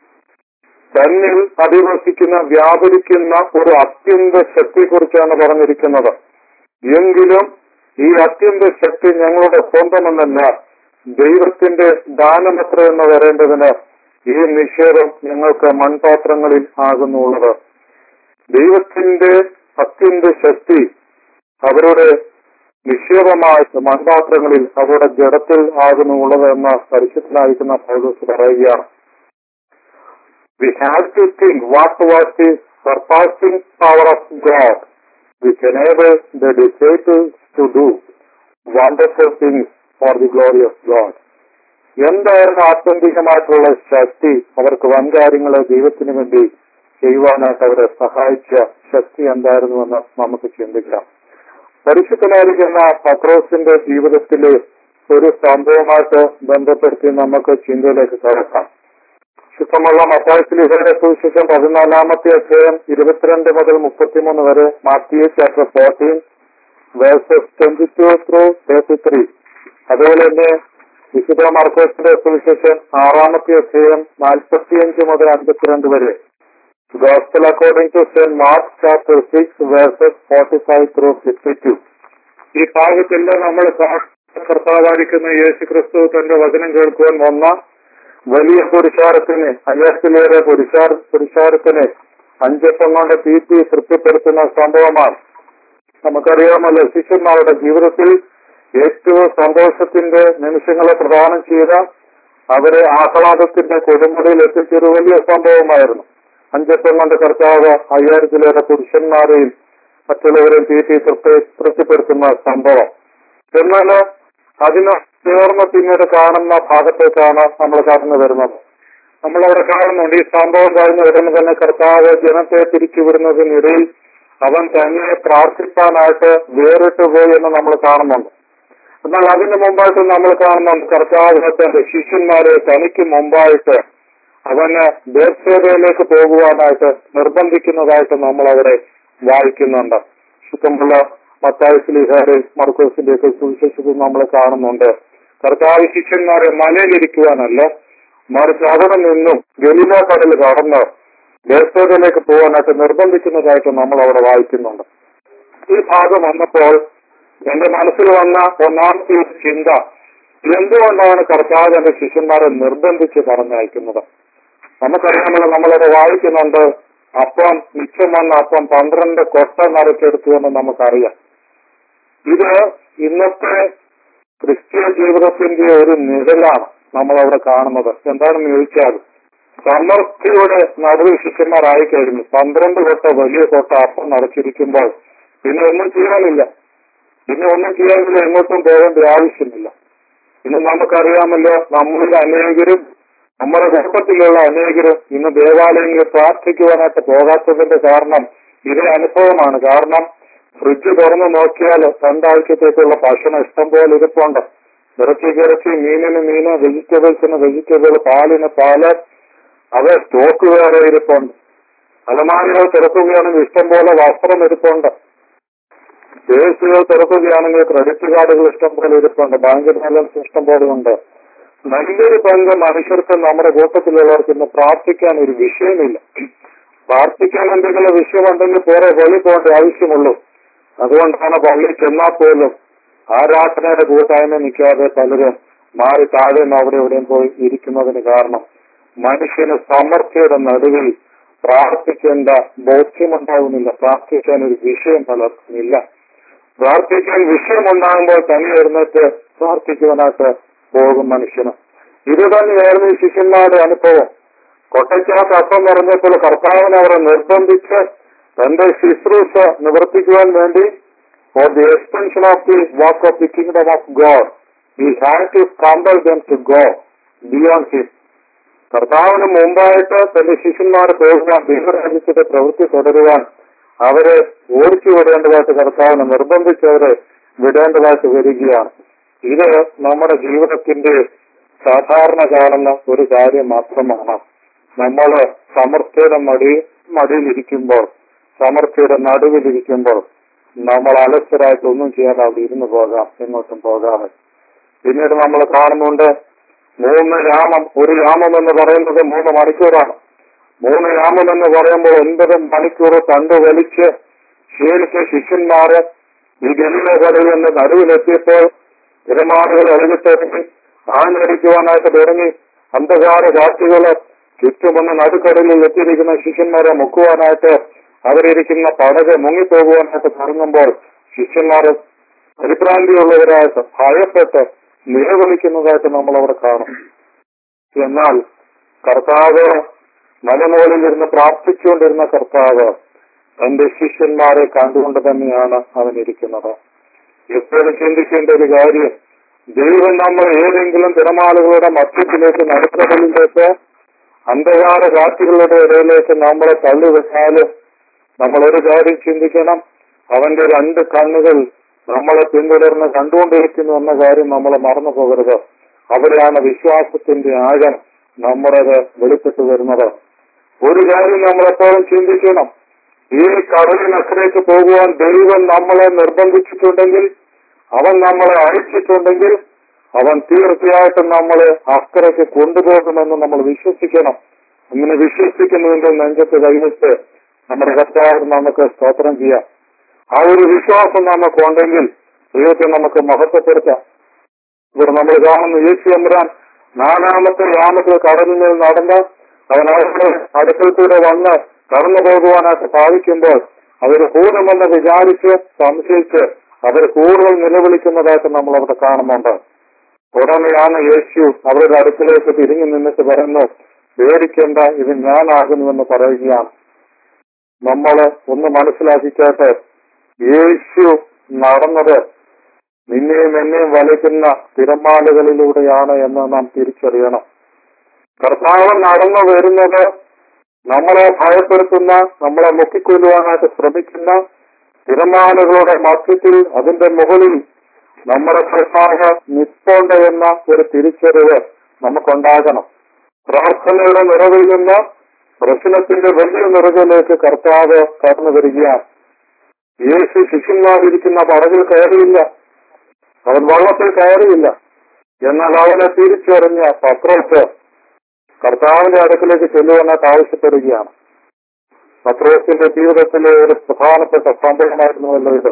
തന്നിൽ അധിവസിക്കുന്ന വ്യാപരിക്കുന്ന ഒരു അത്യന്ത ശക്തിയെക്കുറിച്ചാണ് പറഞ്ഞിരിക്കുന്നത് എങ്കിലും ഈ അത്യന്ത ശക്തി ഞങ്ങളുടെ സ്വന്തമെന്നല്ല ദൈവത്തിന്റെ ദാനമത്ര എന്ന് വരേണ്ടതിന് ഈ നിഷേധം ഞങ്ങൾക്ക് മൺപാത്രങ്ങളിൽ ആകുന്നുള്ളത് ദൈവത്തിന്റെ അത്യന്ത ശക്തി അവരുടെ നിക്ഷേപമായിട്ട് മൺപാത്രങ്ങളിൽ അവരുടെ ജഡത്തിൽ ആകുന്നുള്ളത് എന്ന പരിശുദ്ധനായിരിക്കുന്ന പൗലോസ് പറയുകയാണ് we have to think what was the surpassing power of God which enable the disciples to do wonderful things for the glory of God എന്തായിരുന്നു ആത്യന്തികമായിട്ടുള്ള ശക്തി അവർക്ക് വൻകാര്യങ്ങളെ ദൈവത്തിന് വേണ്ടി ചെയ്യുവാനായിട്ട് അവരെ സഹായിച്ച ശക്തി എന്തായിരുന്നുവെന്ന് നമുക്ക് ചിന്തിക്കാം പരിശുദ്ധനായിരിക്കുന്ന പത്രോസിന്റെ ജീവിതത്തിലെ ഒരു സംഭവമായിട്ട് ബന്ധപ്പെടുത്തി നമുക്ക് ചിന്തയിലേക്ക് കടക്കാം ശുദ്ധമുള്ള മത്തായത്തിലിഹയുടെ സുവിശേഷം പതിനാലാമത്തെ അധ്യായം ഇരുപത്തിരണ്ട് മുതൽ മുപ്പത്തിമൂന്ന് വരെ Matthew chapter fourteen verses twenty two through thirty three അതുപോലെ തന്നെ വിശുദ്ധ മാർക്കോസിന്റെ സുവിശേഷം ആറാമത്തെ അധ്യായം നാൽപ്പത്തിയഞ്ച് മുതൽ അൻപത്തിരണ്ട് വരെ gospel according to Saint Mark chapter six verses forty five through fifty two ഈ ഭാഗത്തെല്ലാം നമ്മൾ കർത്താവായിരിക്കുന്ന യേശു ക്രിസ്തു തന്റെ വചനം കേൾക്കുവാൻ വന്ന വലിയ പുരുഷാരത്തിന് അയ്യായിരത്തിലേറെ പുരുഷാർ പുരുഷാരത്തിന് അഞ്ചപ്പം കൊണ്ട് തീറ്റി തൃപ്തിപ്പെടുത്തുന്ന സംഭവമാണ് നമുക്കറിയാമല്ലോ ശിഷ്യന്മാരുടെ ജീവിതത്തിൽ ഏറ്റവും സന്തോഷത്തിന്റെ നിമിഷങ്ങളെ പ്രദാനം ചെയ്ത അവരെ ആഹ്ലാദത്തിന്റെ കൊടുമുടിയിൽ എത്തിച്ചൊരു വലിയ സംഭവമായിരുന്നു അഞ്ചപ്പം കൊണ്ട് കർത്താവ് അയ്യായിരത്തിലേറെ പുരുഷന്മാരെയും മറ്റുള്ളവരെയും തീറ്റി തൃപ്തി തൃപ്തിപ്പെടുത്തുന്ന സംഭവം എന്നാൽ അതിന് ചേർന്ന് പിന്നീട് കാണുന്ന ഭാഗത്തേക്കാണ് നമ്മൾ കടന്നു വരുന്നത് നമ്മളവിടെ കാണുന്നുണ്ട് ഈ സംഭവം കഴിഞ്ഞ് ഉടനെ തന്നെ കർത്താവ് ജനത്തെ തിരിച്ചുവിടുന്നതിനിടയിൽ അവൻ തന്നെ പ്രാർത്ഥിക്കാനായിട്ട് വേറിട്ട് പോയി എന്ന് നമ്മൾ കാണുന്നുണ്ട് എന്നാൽ അതിന് മുമ്പായിട്ട് നമ്മൾ കാണുന്നുണ്ട് കർത്താവ് തന്റെ ശിഷ്യന്മാരെ തനിക്ക് മുമ്പായിട്ട് അവന് ബേർസേവയിലേക്ക് പോകുവാനായിട്ട് നിർബന്ധിക്കുന്നതായിട്ട് നമ്മൾ അവിടെ വായിക്കുന്നുണ്ട് ശുദ്ധമുള്ള മത്തായസ്ലിഹാരെ മർക്കോസിന്റെ ഒക്കെ സുവിശേഷത്തിൽ നമ്മൾ കാണുന്നുണ്ട് കർത്താവ് ശിഷ്യന്മാരെ മലയിലിരിക്കുവാനല്ല മറിച്ച് അവിടെ നിന്നും ഗലീല കടൽ കടന്ന് ബേർസേവയിലേക്ക് പോകാനായിട്ട് നിർബന്ധിക്കുന്നതായിട്ട് നമ്മൾ അവിടെ വായിക്കുന്നുണ്ട് ഈ ഭാഗം വന്നപ്പോൾ എന്റെ മനസ്സിൽ വന്ന ഒന്നാമത്തെ ഒരു ചിന്ത എന്തുകൊണ്ടാണ് കർത്താവ് എന്റെ ശിഷ്യന്മാരെ നിർബന്ധിച്ച് പറഞ്ഞയക്കുന്നത് നമുക്കറിയാമല്ലോ നമ്മളത് വായിക്കുന്നുണ്ട് അപ്പം മിച്ചം വന്ന അപ്പം പന്ത്രണ്ട് കൊട്ട നിറച്ചെടുത്തു എന്ന് നമുക്കറിയാം ഇത് ഇന്നത്തെ ക്രിസ്ത്യൻ ജീവിതത്തിന്റെ ഒരു നിഴലാണ് നമ്മൾ അവിടെ കാണുന്നത് എന്താണെന്ന് ചോദിച്ചാൽ സമൃദ്ധിയുടെ നടുവിൽ ശിഷ്യന്മാരായി കഴിഞ്ഞു പന്ത്രണ്ട് കൊട്ട വലിയ കൊട്ട അപ്പം നിറച്ചിരിക്കുമ്പോൾ പിന്നെ ഒന്നും ചെയ്യാനില്ല പിന്നെ ഒന്നും ചെയ്യാനില്ല എങ്ങോട്ടും പോകേണ്ട ആവശ്യമില്ല ഇന്ന് നമുക്കറിയാമല്ലോ നമ്മളിൽ അനേകരും നമ്മുടെ കുടുംബത്തിലുള്ള അനേകരും ഇന്ന് ദേവാലയങ്ങളിൽ പ്രാർത്ഥിക്കുവാനായിട്ട് പോകാത്തതിന്റെ കാരണം ഇതേ അനുഭവമാണ് കാരണം ഫ്രിഡ്ജ് തുറന്നു നോക്കിയാൽ രണ്ടാഴ്ചത്തേക്കുള്ള ഭക്ഷണം ഇഷ്ടം പോലെ ഇരിപ്പുണ്ട് ഇറച്ചിക്ക് ഇറച്ചി മീനിന് മീന് വെജിറ്റബിൾസിന് വെജിറ്റബിൾ പാലിന് പാല് അത് സ്റ്റോക്ക് വേറെ ഇരിപ്പുണ്ട് അലമാരികൾ തുറക്കുകയാണെങ്കിൽ ഇഷ്ടം പോലെ വസ്ത്രം ഇരിപ്പുണ്ട് പേഴ്സുകൾ തുറക്കുകയാണെങ്കിൽ ക്രെഡിറ്റ് കാർഡുകൾ ഇഷ്ടം പോലെ ഇരിപ്പുണ്ട് ബാങ്ക് ബാലൻസ് ഇഷ്ടം പോലെ ഉണ്ട് നല്ലൊരു പങ്ക് മനുഷ്യർക്ക് നമ്മുടെ കൂട്ടത്തിലുള്ളവർക്ക് ഇന്ന് പ്രാർത്ഥിക്കാൻ ഒരു വിഷയമില്ല പ്രാർത്ഥിക്കാൻ എന്തെങ്കിലും വിഷയമുണ്ടെങ്കിൽ വേറെ വെളി പോകേണ്ട ആവശ്യമുള്ളൂ അതുകൊണ്ടാണ് പള്ളി ചെന്നാൽ പോലും ആരാധനയുടെ കൂട്ടായ്മ നിൽക്കാതെ പലരും മാറി താഴെ നിന്ന് അവിടെ എവിടെയും പോയി ഇരിക്കുന്നതിന് കാരണം മനുഷ്യന് സമൃദ്ധിയുടെ നടുവിൽ പ്രാർത്ഥിക്കേണ്ട ബോധ്യമുണ്ടാകുന്നില്ല പ്രാർത്ഥിക്കാൻ ഒരു വിഷയം പലർക്കുമില്ല പ്രാർത്ഥിക്കാൻ വിഷയമുണ്ടാകുമ്പോൾ തന്നെ എഴുന്നേറ്റ് പ്രാർത്ഥിക്കുവാനായിട്ട് പോകും മനുഷ്യന് ഇത് തന്നെയായിരുന്നു ഈ ശിഷ്യന്മാരുടെ അനുഭവം കൊട്ടയ്ക്കകത്ത് അപ്പം പറഞ്ഞപ്പോൾ കർത്താവിനെ അവരെ നിർബന്ധിച്ച് തന്റെ ശുശ്രൂഷ നിവർത്തിക്കുവാൻ വേണ്ടി for the extension of the walk of the kingdom of God we have to compel them to go beyond him കർത്താവിന് മുമ്പായിട്ട് തന്റെ ശിഷ്യന്മാർ പോകുവാൻ ദൈവരാജ്യത്തിന്റെ പ്രവൃത്തി തുടരുവാൻ അവരെ ഓടിച്ചു വിടേണ്ടതായിട്ട് കർത്താവിനെ നിർബന്ധിച്ചവരെ വിടേണ്ടതായിട്ട് വരികയാണ് ഇത് നമ്മുടെ ജീവിതത്തിന്റെ സാധാരണ കാണുന്ന ഒരു കാര്യം മാത്രമാണ് നമ്മൾ സമൃദ്ധിയുടെ മടി മടിയിലിരിക്കുമ്പോൾ സമൃദ്ധിയുടെ നടുവിലിരിക്കുമ്പോൾ നമ്മൾ അലസരായിട്ട് ഒന്നും ചെയ്യാതെ അവിടെ ഇരുന്ന് പോകാം എങ്ങോട്ടും പോകാതെ പിന്നീട് നമ്മൾ കാണുന്നുണ്ട് മൂന്ന് യാമം ഒരു യാമം എന്ന് പറയുന്നത് മൂന്ന് മണിക്കൂറാണ് മൂന്ന് യാമം എന്ന് പറയുമ്പോൾ ഒൻപത് മണിക്കൂർ കണ്ടു വലിച്ച് ക്ഷീണിച്ച ശിഷ്യന്മാര് ഈ ഗലിലകളിൽ നിന്ന് നടുവിലെത്തിയപ്പോൾ തിരമാലകൾ ഒഴുകിത്തുടങ്ങി ആഞ്ഞടിക്കുവാനായിട്ട് തുടങ്ങി അന്ധകാര കാറ്റുകള് ചുറ്റുമൊന്ന് നടുക്കടലിൽ എത്തിയിരിക്കുന്ന ശിഷ്യന്മാരെ മുക്കുവാനായിട്ട് അവരിയ്ക്കുന്ന പടക് മുങ്ങിപ്പോകുവാനായിട്ട് തുടങ്ങുമ്പോൾ ശിഷ്യന്മാർ പരിഭ്രാന്തിയുള്ളവരായിട്ട് ഭയപ്പെട്ട് നിലവിളിക്കുന്നതായിട്ട് നമ്മൾ അവിടെ കാണും എന്നാൽ കർത്താവ് മലമുകളിൽ ഇരുന്ന് പ്രാർത്ഥിച്ചുകൊണ്ടിരുന്ന കർത്താവ് തന്റെ ശിഷ്യന്മാരെ കണ്ടുകൊണ്ട് തന്നെയാണ് അവൻ ഇരിക്കുന്നത് എപ്പോഴും ചിന്തിക്കേണ്ട ഒരു കാര്യം ദൈവം നമ്മൾ ഏതെങ്കിലും തിരമാലകളുടെ മധ്യത്തിലേക്ക് നടുക്കടലിലേക്ക് അന്ധകാര കാറ്റുകളുടെ ഇടയിലേക്ക് നമ്മളെ തള്ളിവിട്ടാല് നമ്മൾ ഒരു കാര്യം ചിന്തിക്കണം അവന്റെ രണ്ട് കണ്ണുകൾ നമ്മളെ പിന്തുടർന്ന് കണ്ടുകൊണ്ടിരിക്കുന്നു എന്ന കാര്യം നമ്മൾ മറന്നു പോകരുത് അവിടെയാണ് വിശ്വാസത്തിന്റെ ആഴം നമ്മുടേത് വെളിപ്പെട്ടു വരുന്നത് ഒരു കാര്യം നമ്മൾ എപ്പോഴും ചിന്തിക്കണം ഈ കടലിനക്കരയ്ക്ക് പോകുവാൻ ദൈവം നമ്മളെ നിർബന്ധിച്ചിട്ടുണ്ടെങ്കിൽ അവൻ നമ്മളെ അയച്ചിട്ടുണ്ടെങ്കിൽ അവൻ തീർച്ചയായിട്ടും നമ്മളെ അക്കരയ്ക്ക് കൊണ്ടുപോകുമെന്ന് നമ്മൾ വിശ്വസിക്കണം അങ്ങനെ വിശ്വസിക്കുന്നതിന്റെ നെഞ്ചത്ത് കൈവച്ച് നമ്മുടെ കർത്താവ് നമുക്ക് സ്തോത്രം ചെയ്യാം ആ ഒരു വിശ്വാസം നമുക്കുണ്ടെങ്കിൽ ദൈവത്തെ നമുക്ക് മഹത്വപ്പെടുത്താം ഇവിടെ നമ്മൾ കാണുന്ന യേശു അമ്രാൻ നാലാമത്തെ യാമത്തിൽ കടലിൽ നടന്ന് അവൻ അവരുടെ അടുക്കൽ കൂടെ വന്ന് കടന്നു പോകുവാനായിട്ട് സാധിക്കുമ്പോൾ അവർ പൂർണ്ണമെന്ന് വിചാരിച്ച് സംശയിച്ച് അവർ കൂടുതൽ നിലവിളിക്കുന്നതായിട്ട് നമ്മൾ അവിടെ കാണുന്നുണ്ട് ഉടനെയാണ് യേശു അവരുടെ അടുക്കിലേക്ക് തിരിഞ്ഞു നിന്നിട്ട് പറയുന്നു പേടിക്കേണ്ട ഇത് ഞാനാകുന്നുവെന്ന് പറയുകയാണ് നമ്മൾ ഒന്ന് മനസ്സിലാക്കിക്കട്ടെ യേശു നടന്നത് നിന്നെയും എന്നെയും വലിക്കുന്ന തിരമാലകളിലൂടെയാണ് എന്ന് നാം തിരിച്ചറിയണം കർത്താവ് നടന്നു വരുന്നത് നമ്മളെ ഭയപ്പെടുത്തുന്ന നമ്മളെ മുക്കിക്കൊല്ലുവാനായിട്ട് ശ്രമിക്കുന്ന തിരമാലകളുടെ മധ്യത്തിൽ അതിന്റെ മുകളിൽ നമ്മുടെ കർത്താവ് നിൽപ്പുണ്ട് എന്ന ഒരു തിരിച്ചറിവ് നമുക്കുണ്ടാകണം പ്രാർത്ഥനയുടെ നിറവിൽ നിന്ന് പ്രശ്നത്തിന്റെ വലിയ നിറവിലേക്ക് കർത്താവ് കടന്നു വരികയാണ് യേശു ശിഷ്യന്മാരിരിക്കുന്ന പടകിൽ കയറിയില്ല അവൻ വള്ളത്തിൽ കയറിയില്ല എന്നാൽ അവനെ തിരിച്ചറിഞ്ഞ പത്രോസ് കർത്താവിന്റെ അടുക്കിലേക്ക് ചെല്ലുവാനായിട്ട് ആവശ്യപ്പെടുകയാണ് പത്രോസിന്റെ ജീവിതത്തിലെ ഒരു പ്രധാനപ്പെട്ട സംഭവമായിരുന്നുവല്ലോ ഇത്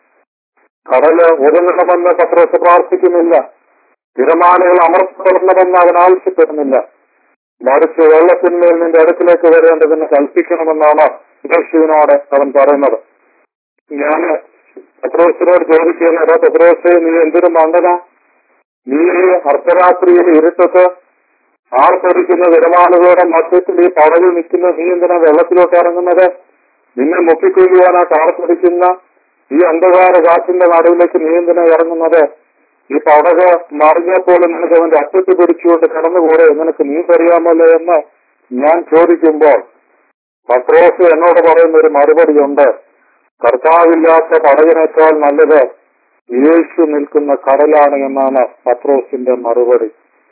കടല് ഒതുങ്ങണമെന്ന് പത്രോസ് പ്രാർത്ഥിക്കുന്നില്ല തിരമാലകൾ അമർത്തപ്പെടണമെന്ന് അവൻ ആവശ്യപ്പെടുന്നില്ല മറിച്ച് വെള്ളത്തിന്മേൽ നിന്റെ അടുക്കിലേക്ക് വരേണ്ടതിന് കൽപ്പിക്കണമെന്നാണ് യേശുവിനോട് അവൻ പറയുന്നത് ഞാൻ പത്രോസിനോട് ചോദിക്കുന്നത് പത്രോസെ നീ എന്തൊരു മണ്ടന നീ അർദ്ധരാത്രിയിൽ ഇരുട്ടത്ത് ആർപ്പടിക്കുന്ന തിരമാലകളുടെ മധ്യത്തിൽ ഈ പടവിൽ നിൽക്കുന്ന നീ എന്തിനാ വെള്ളത്തിലോട്ട് ഇറങ്ങുന്നത് നിന്നെ മുക്കിക്കൊള്ളുവാനായിട്ട് ആർപ്പടിക്കുന്ന ഈ അന്ധകാര കാറ്റിന്റെ നടുവിലേക്ക് നീ എന്തിനാ ഇറങ്ങുന്നത് ഈ പടക മറിഞ്ഞപ്പോൾ നിനക്ക് അവന്റെ അറ്റത്ത് പിടിച്ചുകൊണ്ട് കടന്നുകൂടെ നിനക്ക് നീ അറിയാമല്ലോ എന്ന് ഞാൻ ചോദിക്കുമ്പോൾ പത്രോസ് എന്നോട് പറയുന്ന ഒരു മറുപടിയുണ്ട് കർത്താവില്ലാത്ത പടകിനേക്കാൾ നല്ലത് യേശു നിൽക്കുന്ന കടലാണ് എന്നാണ് പത്രോസിന്റെ മറുപടി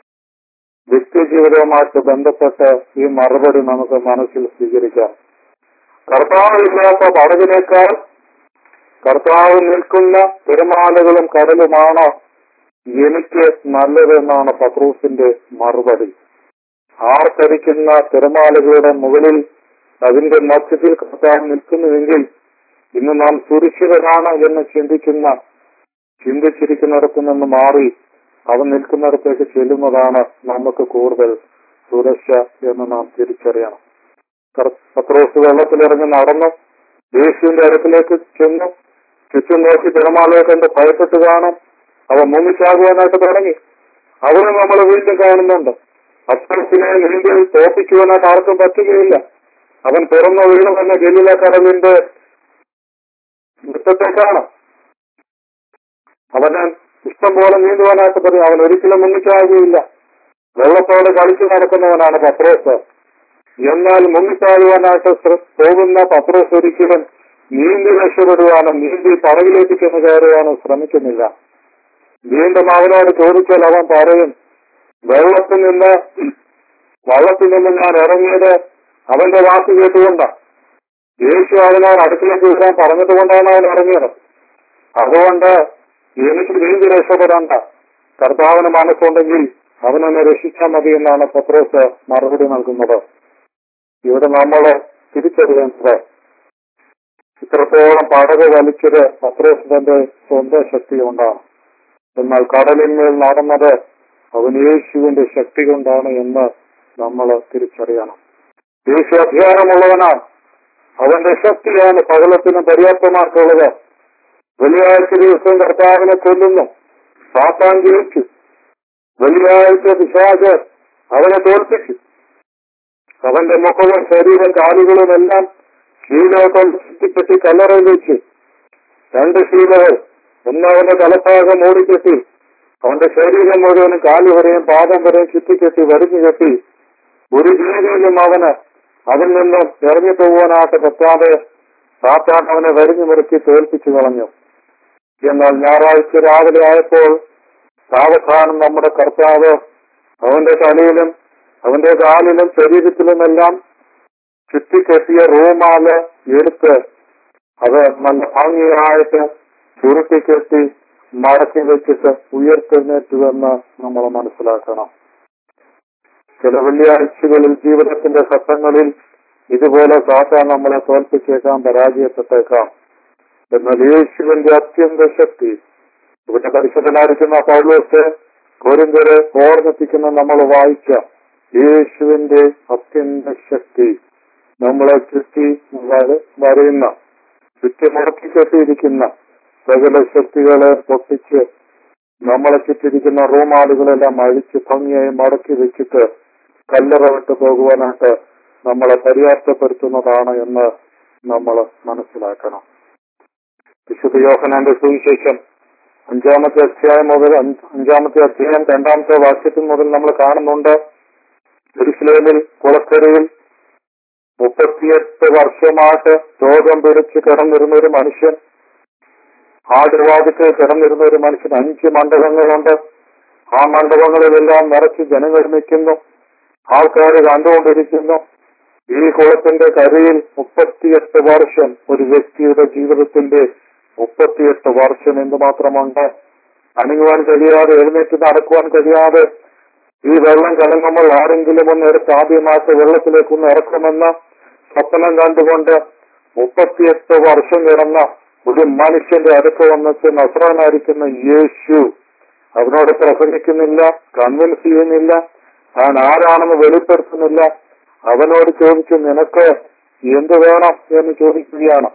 വ്യക്തിജീവിതവുമായിട്ട് ബന്ധപ്പെട്ട് ഈ മറുപടി നമുക്ക് മനസ്സിൽ സ്വീകരിക്കാം കർത്താവില്ലാത്ത പടകിനേക്കാൾ കർത്താവ് നിൽക്കുന്ന തിരമാലകളും കടലുമാണ് എനിക്ക് നല്ലതെന്നാണ് പത്രോസിന്റെ മറുപടി ആർത്തടിക്കുന്ന തിരമാലകളുടെ മുകളിൽ അതിന്റെ മധ്യത്തിൽ കർത്താവ് നിൽക്കുന്നുവെങ്കിൽ ഇന്ന് നാം സുരക്ഷിതരാണ് എന്ന് ചിന്തിക്കുന്ന ചിന്തിച്ചിരിക്കുന്നിടത്തു നിന്ന് മാറി അവൻ നിൽക്കുന്നിടത്തേക്ക് ചെല്ലുന്നതാണ് നമുക്ക് കൂടുതൽ സുരക്ഷ എന്ന് നാം തിരിച്ചറിയണം കർ- പത്രോസ് വെള്ളത്തിലിറങ്ങി നടന്നു യേശുവിന്റെ അടുക്കിലേക്ക് ചെന്നു ചുറ്റും നോക്കി തിരമാലയെ കണ്ട് ഭയപ്പെട്ട് കാണും അവ മുങ്ങിച്ചാകുവാനായിട്ട് തുടങ്ങി അവനെ നമ്മൾ വീണ്ടും കാണുന്നുണ്ട് അത്രത്തിനെ നീന്തി തോപ്പിക്കുവാനായിട്ട് ആർക്കും പറ്റുകയില്ല അവൻ തുറന്നു വീണുവെന്ന ഗലീല കടലിന്റെ വൃത്തത്തേക്കാണ് അവന് ഇഷ്ടം പോലെ നീന്തുവാനായിട്ട് പറയും അവൻ ഒരിക്കലും മുങ്ങിച്ചാകുകയില്ല വെള്ളത്തോട് കളിച്ചു നടക്കുന്നവനാണ് പത്രോസ് എന്നാൽ മുങ്ങിച്ചാകുവാനായിട്ട് ശ്ര- പോകുന്ന പത്രോസ് ഒരിക്കലും നീന്തി രക്ഷപ്പെടുവാനും നീന്തി പടകിലേക്ക് ചെന്ന് കയറുവാനും ശ്രമിക്കുന്നില്ല വീണ്ടും അവനോട് ചോദിച്ചാൽ അവൻ പറയും വെള്ളത്തിൽ നിന്ന് വള്ളത്തിൽ നിന്ന് ഞാൻ ഇറങ്ങിയത് അവന്റെ വാക്ക് കേട്ടുകൊണ്ടാണ് യേശു അവനോട് അടുക്കിലേക്ക് വരാൻ പറഞ്ഞതുകൊണ്ടാണ് അവൻ ഇറങ്ങിയത് അതുകൊണ്ട് എനിക്ക് നീന്തി രക്ഷപ്പെടേണ്ട കർത്താവിന് മനസ്സുണ്ടെങ്കിൽ അവനെന്നെ രക്ഷിച്ചാൽ മതി എന്നാണ് പത്രോസ് മറുപടി നൽകുന്നത് ഇവിടെ നമ്മൾ തിരിച്ചറിയേണ്ടത് ഇത്രത്തോളം പടക് വലിച്ചത് പത്രോസിന്റെ സ്വന്തം ശക്തി കൊണ്ടാണ് എന്നാൽ കടലിന്മേൽ നടന്നത് അവൻ യേശുവിന്റെ ശക്തി കൊണ്ടാണ് എന്ന് നമ്മൾ തിരിച്ചറിയണം യേശു അധികാരമുള്ളവനാണ് അവന്റെ ശക്തിയാണ് സകലത്തിനും പര്യാപ്തമാക്കുള്ളത് വെള്ളിയാഴ്ച ദിവസം കർത്താവിനെ കൊല്ലുന്നു സാത്താൻ ജയിച്ചു വെള്ളിയാഴ്ച പിശാച് അവനെ തോൽപ്പിച്ചു അവന്റെ മുഖവും ശരീരം കാലുകളും എല്ലാം ശീലകൾ ചുറ്റിക്കെട്ടി കല്ലറയിൽ വെച്ചു രണ്ട് ശീലകൾ ഒന്ന് അവന്റെ തലഭാഗം മൂടിക്കെട്ടി അവന്റെ ശരീരം മുഴുവനും കാല് വരെയും പാദം വരെയും ചുറ്റിക്കെട്ടി വരിഞ്ഞു കെട്ടി ഒരു രീതിയിലും അവന് അതിൽ നിന്നും ഇറങ്ങി പോകുവാനായിട്ട് പറ്റാതെ സാത്താൻ അവനെ വരിഞ്ഞു മുറുക്കി തോൽപ്പിച്ചു കളഞ്ഞു എന്നാൽ ഞായറാഴ്ച രാവിലെ ആയപ്പോൾ സാവധാനം നമ്മുടെ കർത്താവ് അവന്റെ തലയിലും അവന്റെ കാലിലും ശരീരത്തിലുമെല്ലാം ചുറ്റിക്കെട്ടിയ റൂമാല് എടുത്ത് അത് നല്ല ഭംഗിയായിട്ട് ചുരുട്ടിക്കെട്ടി മടക്കി വെച്ചിട്ട് ഉയർത്തെഴുന്നേറ്റുവെന്ന് നമ്മൾ മനസ്സിലാക്കണം ചില വെള്ളിയാഴ്ചകളിൽ ജീവിതത്തിന്റെ ഘട്ടങ്ങളിൽ ഇതുപോലെ സാത്താൻ നമ്മളെ തോൽപ്പിച്ചേക്കാം പരാജയപ്പെട്ടേക്കാം എന്നാൽ യേശുവിന്റെ അത്യന്ത ശക്തി ഇവിടെ പരിശുദ്ധനായിരിക്കുന്ന പൗലോസ് കോരിന്തരെ ഓർമ്മിപ്പിക്കുന്ന നമ്മൾ വായിച്ച യേശുവിന്റെ അത്യന്ത ശക്തി നമ്മളെ ചുറ്റി വര- വരയുന്ന ചുറ്റി മുടക്കി കെട്ടിയിരിക്കുന്ന സകല ശക്തികളെ പൊട്ടിച്ച് നമ്മളെ ചുറ്റിരിക്കുന്ന റൂമാലുകളെല്ലാം അഴിച്ച് ഭംഗിയായി മടക്കി വെച്ചിട്ട് കല്ലറ വിട്ട് പോകുവാനായിട്ട് നമ്മളെ പര്യാപ്തപ്പെടുത്തുന്നതാണ് എന്ന് നമ്മൾ മനസ്സിലാക്കണം വിശുദ്ധ യോഹനാന്റെ സുവിശേഷം അഞ്ചാമത്തെ അധ്യായം മുതൽ അഞ്ച് അഞ്ചാമത്തെ അധ്യായം രണ്ടാമത്തെ വാക്യത്തിൽ മുതൽ നമ്മൾ കാണുന്നുണ്ട് ജെറുസലേമിൽ കുളക്കരയിൽ മുപ്പത്തിയെട്ട് വർഷമായിട്ട് രോഗം പിടിച്ച് കിടന്നിരുന്ന ഒരു മനുഷ്യൻ ആടുവാദിക്ക് കിടന്നിരുന്ന ഒരു മനുഷ്യൻ അഞ്ച് മണ്ഡപങ്ങളുണ്ട് ആ മണ്ഡപങ്ങളിലെല്ലാം നിറച്ച് ജനങ്ങൾ നിൽക്കുന്നു ആൾക്കാർ കണ്ടുകൊണ്ടിരിക്കുന്നു ഈ കുളത്തിന്റെ കരയിൽ മുപ്പത്തിയെട്ട് വർഷം ഒരു വ്യക്തിയുടെ ജീവിതത്തിന്റെ മുപ്പത്തിയെട്ട് വർഷം എന്തുമാത്രമുണ്ട് അണുങ്ങുവാൻ കഴിയാതെ എഴുന്നേറ്റ് നടക്കുവാൻ കഴിയാതെ ഈ വെള്ളം കലങ്ങുമ്പോൾ ആരെങ്കിലും ഒന്ന് എടുത്ത് ആദ്യമായിട്ട് വെള്ളത്തിലേക്ക് ഒന്ന് ഇറക്കുമെന്ന് സ്വപ്നം കണ്ടുകൊണ്ട് മുപ്പത്തിയെട്ട് വർഷം കിടന്ന ഒരു മനുഷ്യന്റെ അടുത്ത് വന്നിട്ട് നസ്രാനായിരിക്കുന്ന യേശു അവനോട് പ്രസംഗിക്കുന്നില്ല കൺവിൻസ് ചെയ്യുന്നില്ല താൻ ആരാണെന്ന് വെളിപ്പെടുത്തുന്നില്ല അവനോട് ചോദിച്ചു നിനക്ക് എന്ത് വേണം എന്ന് ചോദിക്കുകയാണ്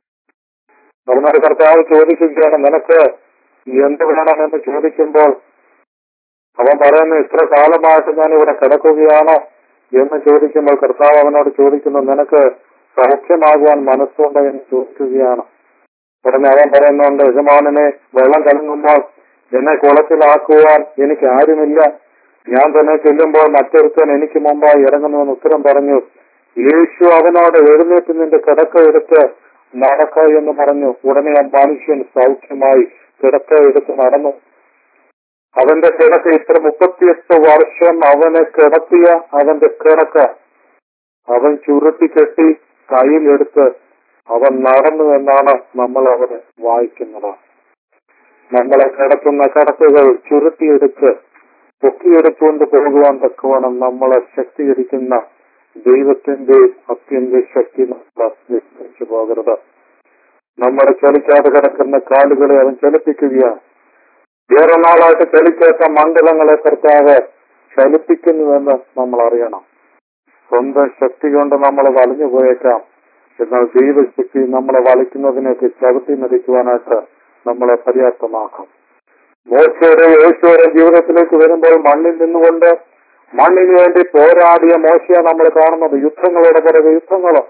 അവനോട് കർത്താവ് ചോദിക്കുകയാണ് നിനക്ക് എന്ത് വേണം എന്ന് ചോദിക്കുമ്പോൾ അവൻ പറയുന്നു ഇത്ര കാലമായിട്ട് ഞാൻ ഇവിടെ കിടക്കുകയാണോ എന്ന് ചോദിക്കുമ്പോൾ കർത്താവ് അവനോട് ചോദിക്കുന്നു നിനക്ക് സൗഖ്യമാകുവാൻ മനസ്സുണ്ടോ എന്ന് ചോദിക്കുകയാണ് ഉടനെ അവൻ പറയുന്നുണ്ട് യജമാനനെ വെള്ളം കലങ്ങുമ്പോൾ എന്നെ കുളത്തിലാക്കുവാൻ എനിക്ക് ആരുമില്ല ഞാൻ തന്നെ ചെല്ലുമ്പോൾ മറ്റൊരുത്തൻ എനിക്ക് മുമ്പായി ഇറങ്ങുന്നുവെന്ന് ഉത്തരം പറഞ്ഞു യേശു അവനോട് എഴുന്നേറ്റ് നിന്റെ കിടക്ക എടുത്ത് നടക്ക എന്ന് പറഞ്ഞു ഉടനെ ആ മനുഷ്യൻ സൗഖ്യമായി കിടക്ക എടുത്ത് നടന്നു അവന്റെ കിടക്ക ഇത്ര മുപ്പത്തിയെട്ട് വർഷം അവനെ കിടത്തിയ അവന്റെ കിടക്ക അവൻ ചുരുട്ടി കെട്ടി കയ്യിലെടുത്ത് അവൻ നടന്നു എന്നാണ് നമ്മൾ അവനെ വായിക്കുന്നത് നമ്മളെ കിടത്തുന്ന കിടക്കുകൾ ചുരുട്ടിയെടുത്ത് പൊക്കിയെടുത്തുകൊണ്ട് പോകുവാൻ തക്കവണ്ണം നമ്മളെ ശക്തീകരിക്കുന്ന ദൈവത്തിന്റെ അത്യന്ത ശക്തി നമ്മൾ വിസ്മരിച്ചു പോകരുത് നമ്മളെ ചലിക്കാതെ കിടക്കുന്ന കാലുകളെ അവൻ ചലിപ്പിക്കുകയാണ് ഏറെ നാളായിട്ട് ചലിക്കാത്ത മണ്ഡലങ്ങളെ കർത്താവ് ചലിപ്പിക്കുന്നുവെന്ന് നമ്മൾ അറിയണം സ്വന്തം ശക്തി കൊണ്ട് നമ്മൾ വലഞ്ഞു പോയേക്കാം എന്നാൽ ദൈവശക്തി നമ്മളെ വലിക്കുന്നതിനൊക്കെ ചവിട്ടി മരിക്കുവാനായിട്ട് നമ്മളെ പര്യാപ്തമാക്കും മോശയുടെ യേശുയുടെ ജീവിതത്തിലേക്ക് വരുമ്പോൾ മണ്ണിൽ നിന്നുകൊണ്ട് മണ്ണിന് വേണ്ടി പോരാടിയ മോശയെ നമ്മൾ കാണുന്നത് യുദ്ധങ്ങളുടെ പുറകെ യുദ്ധങ്ങളും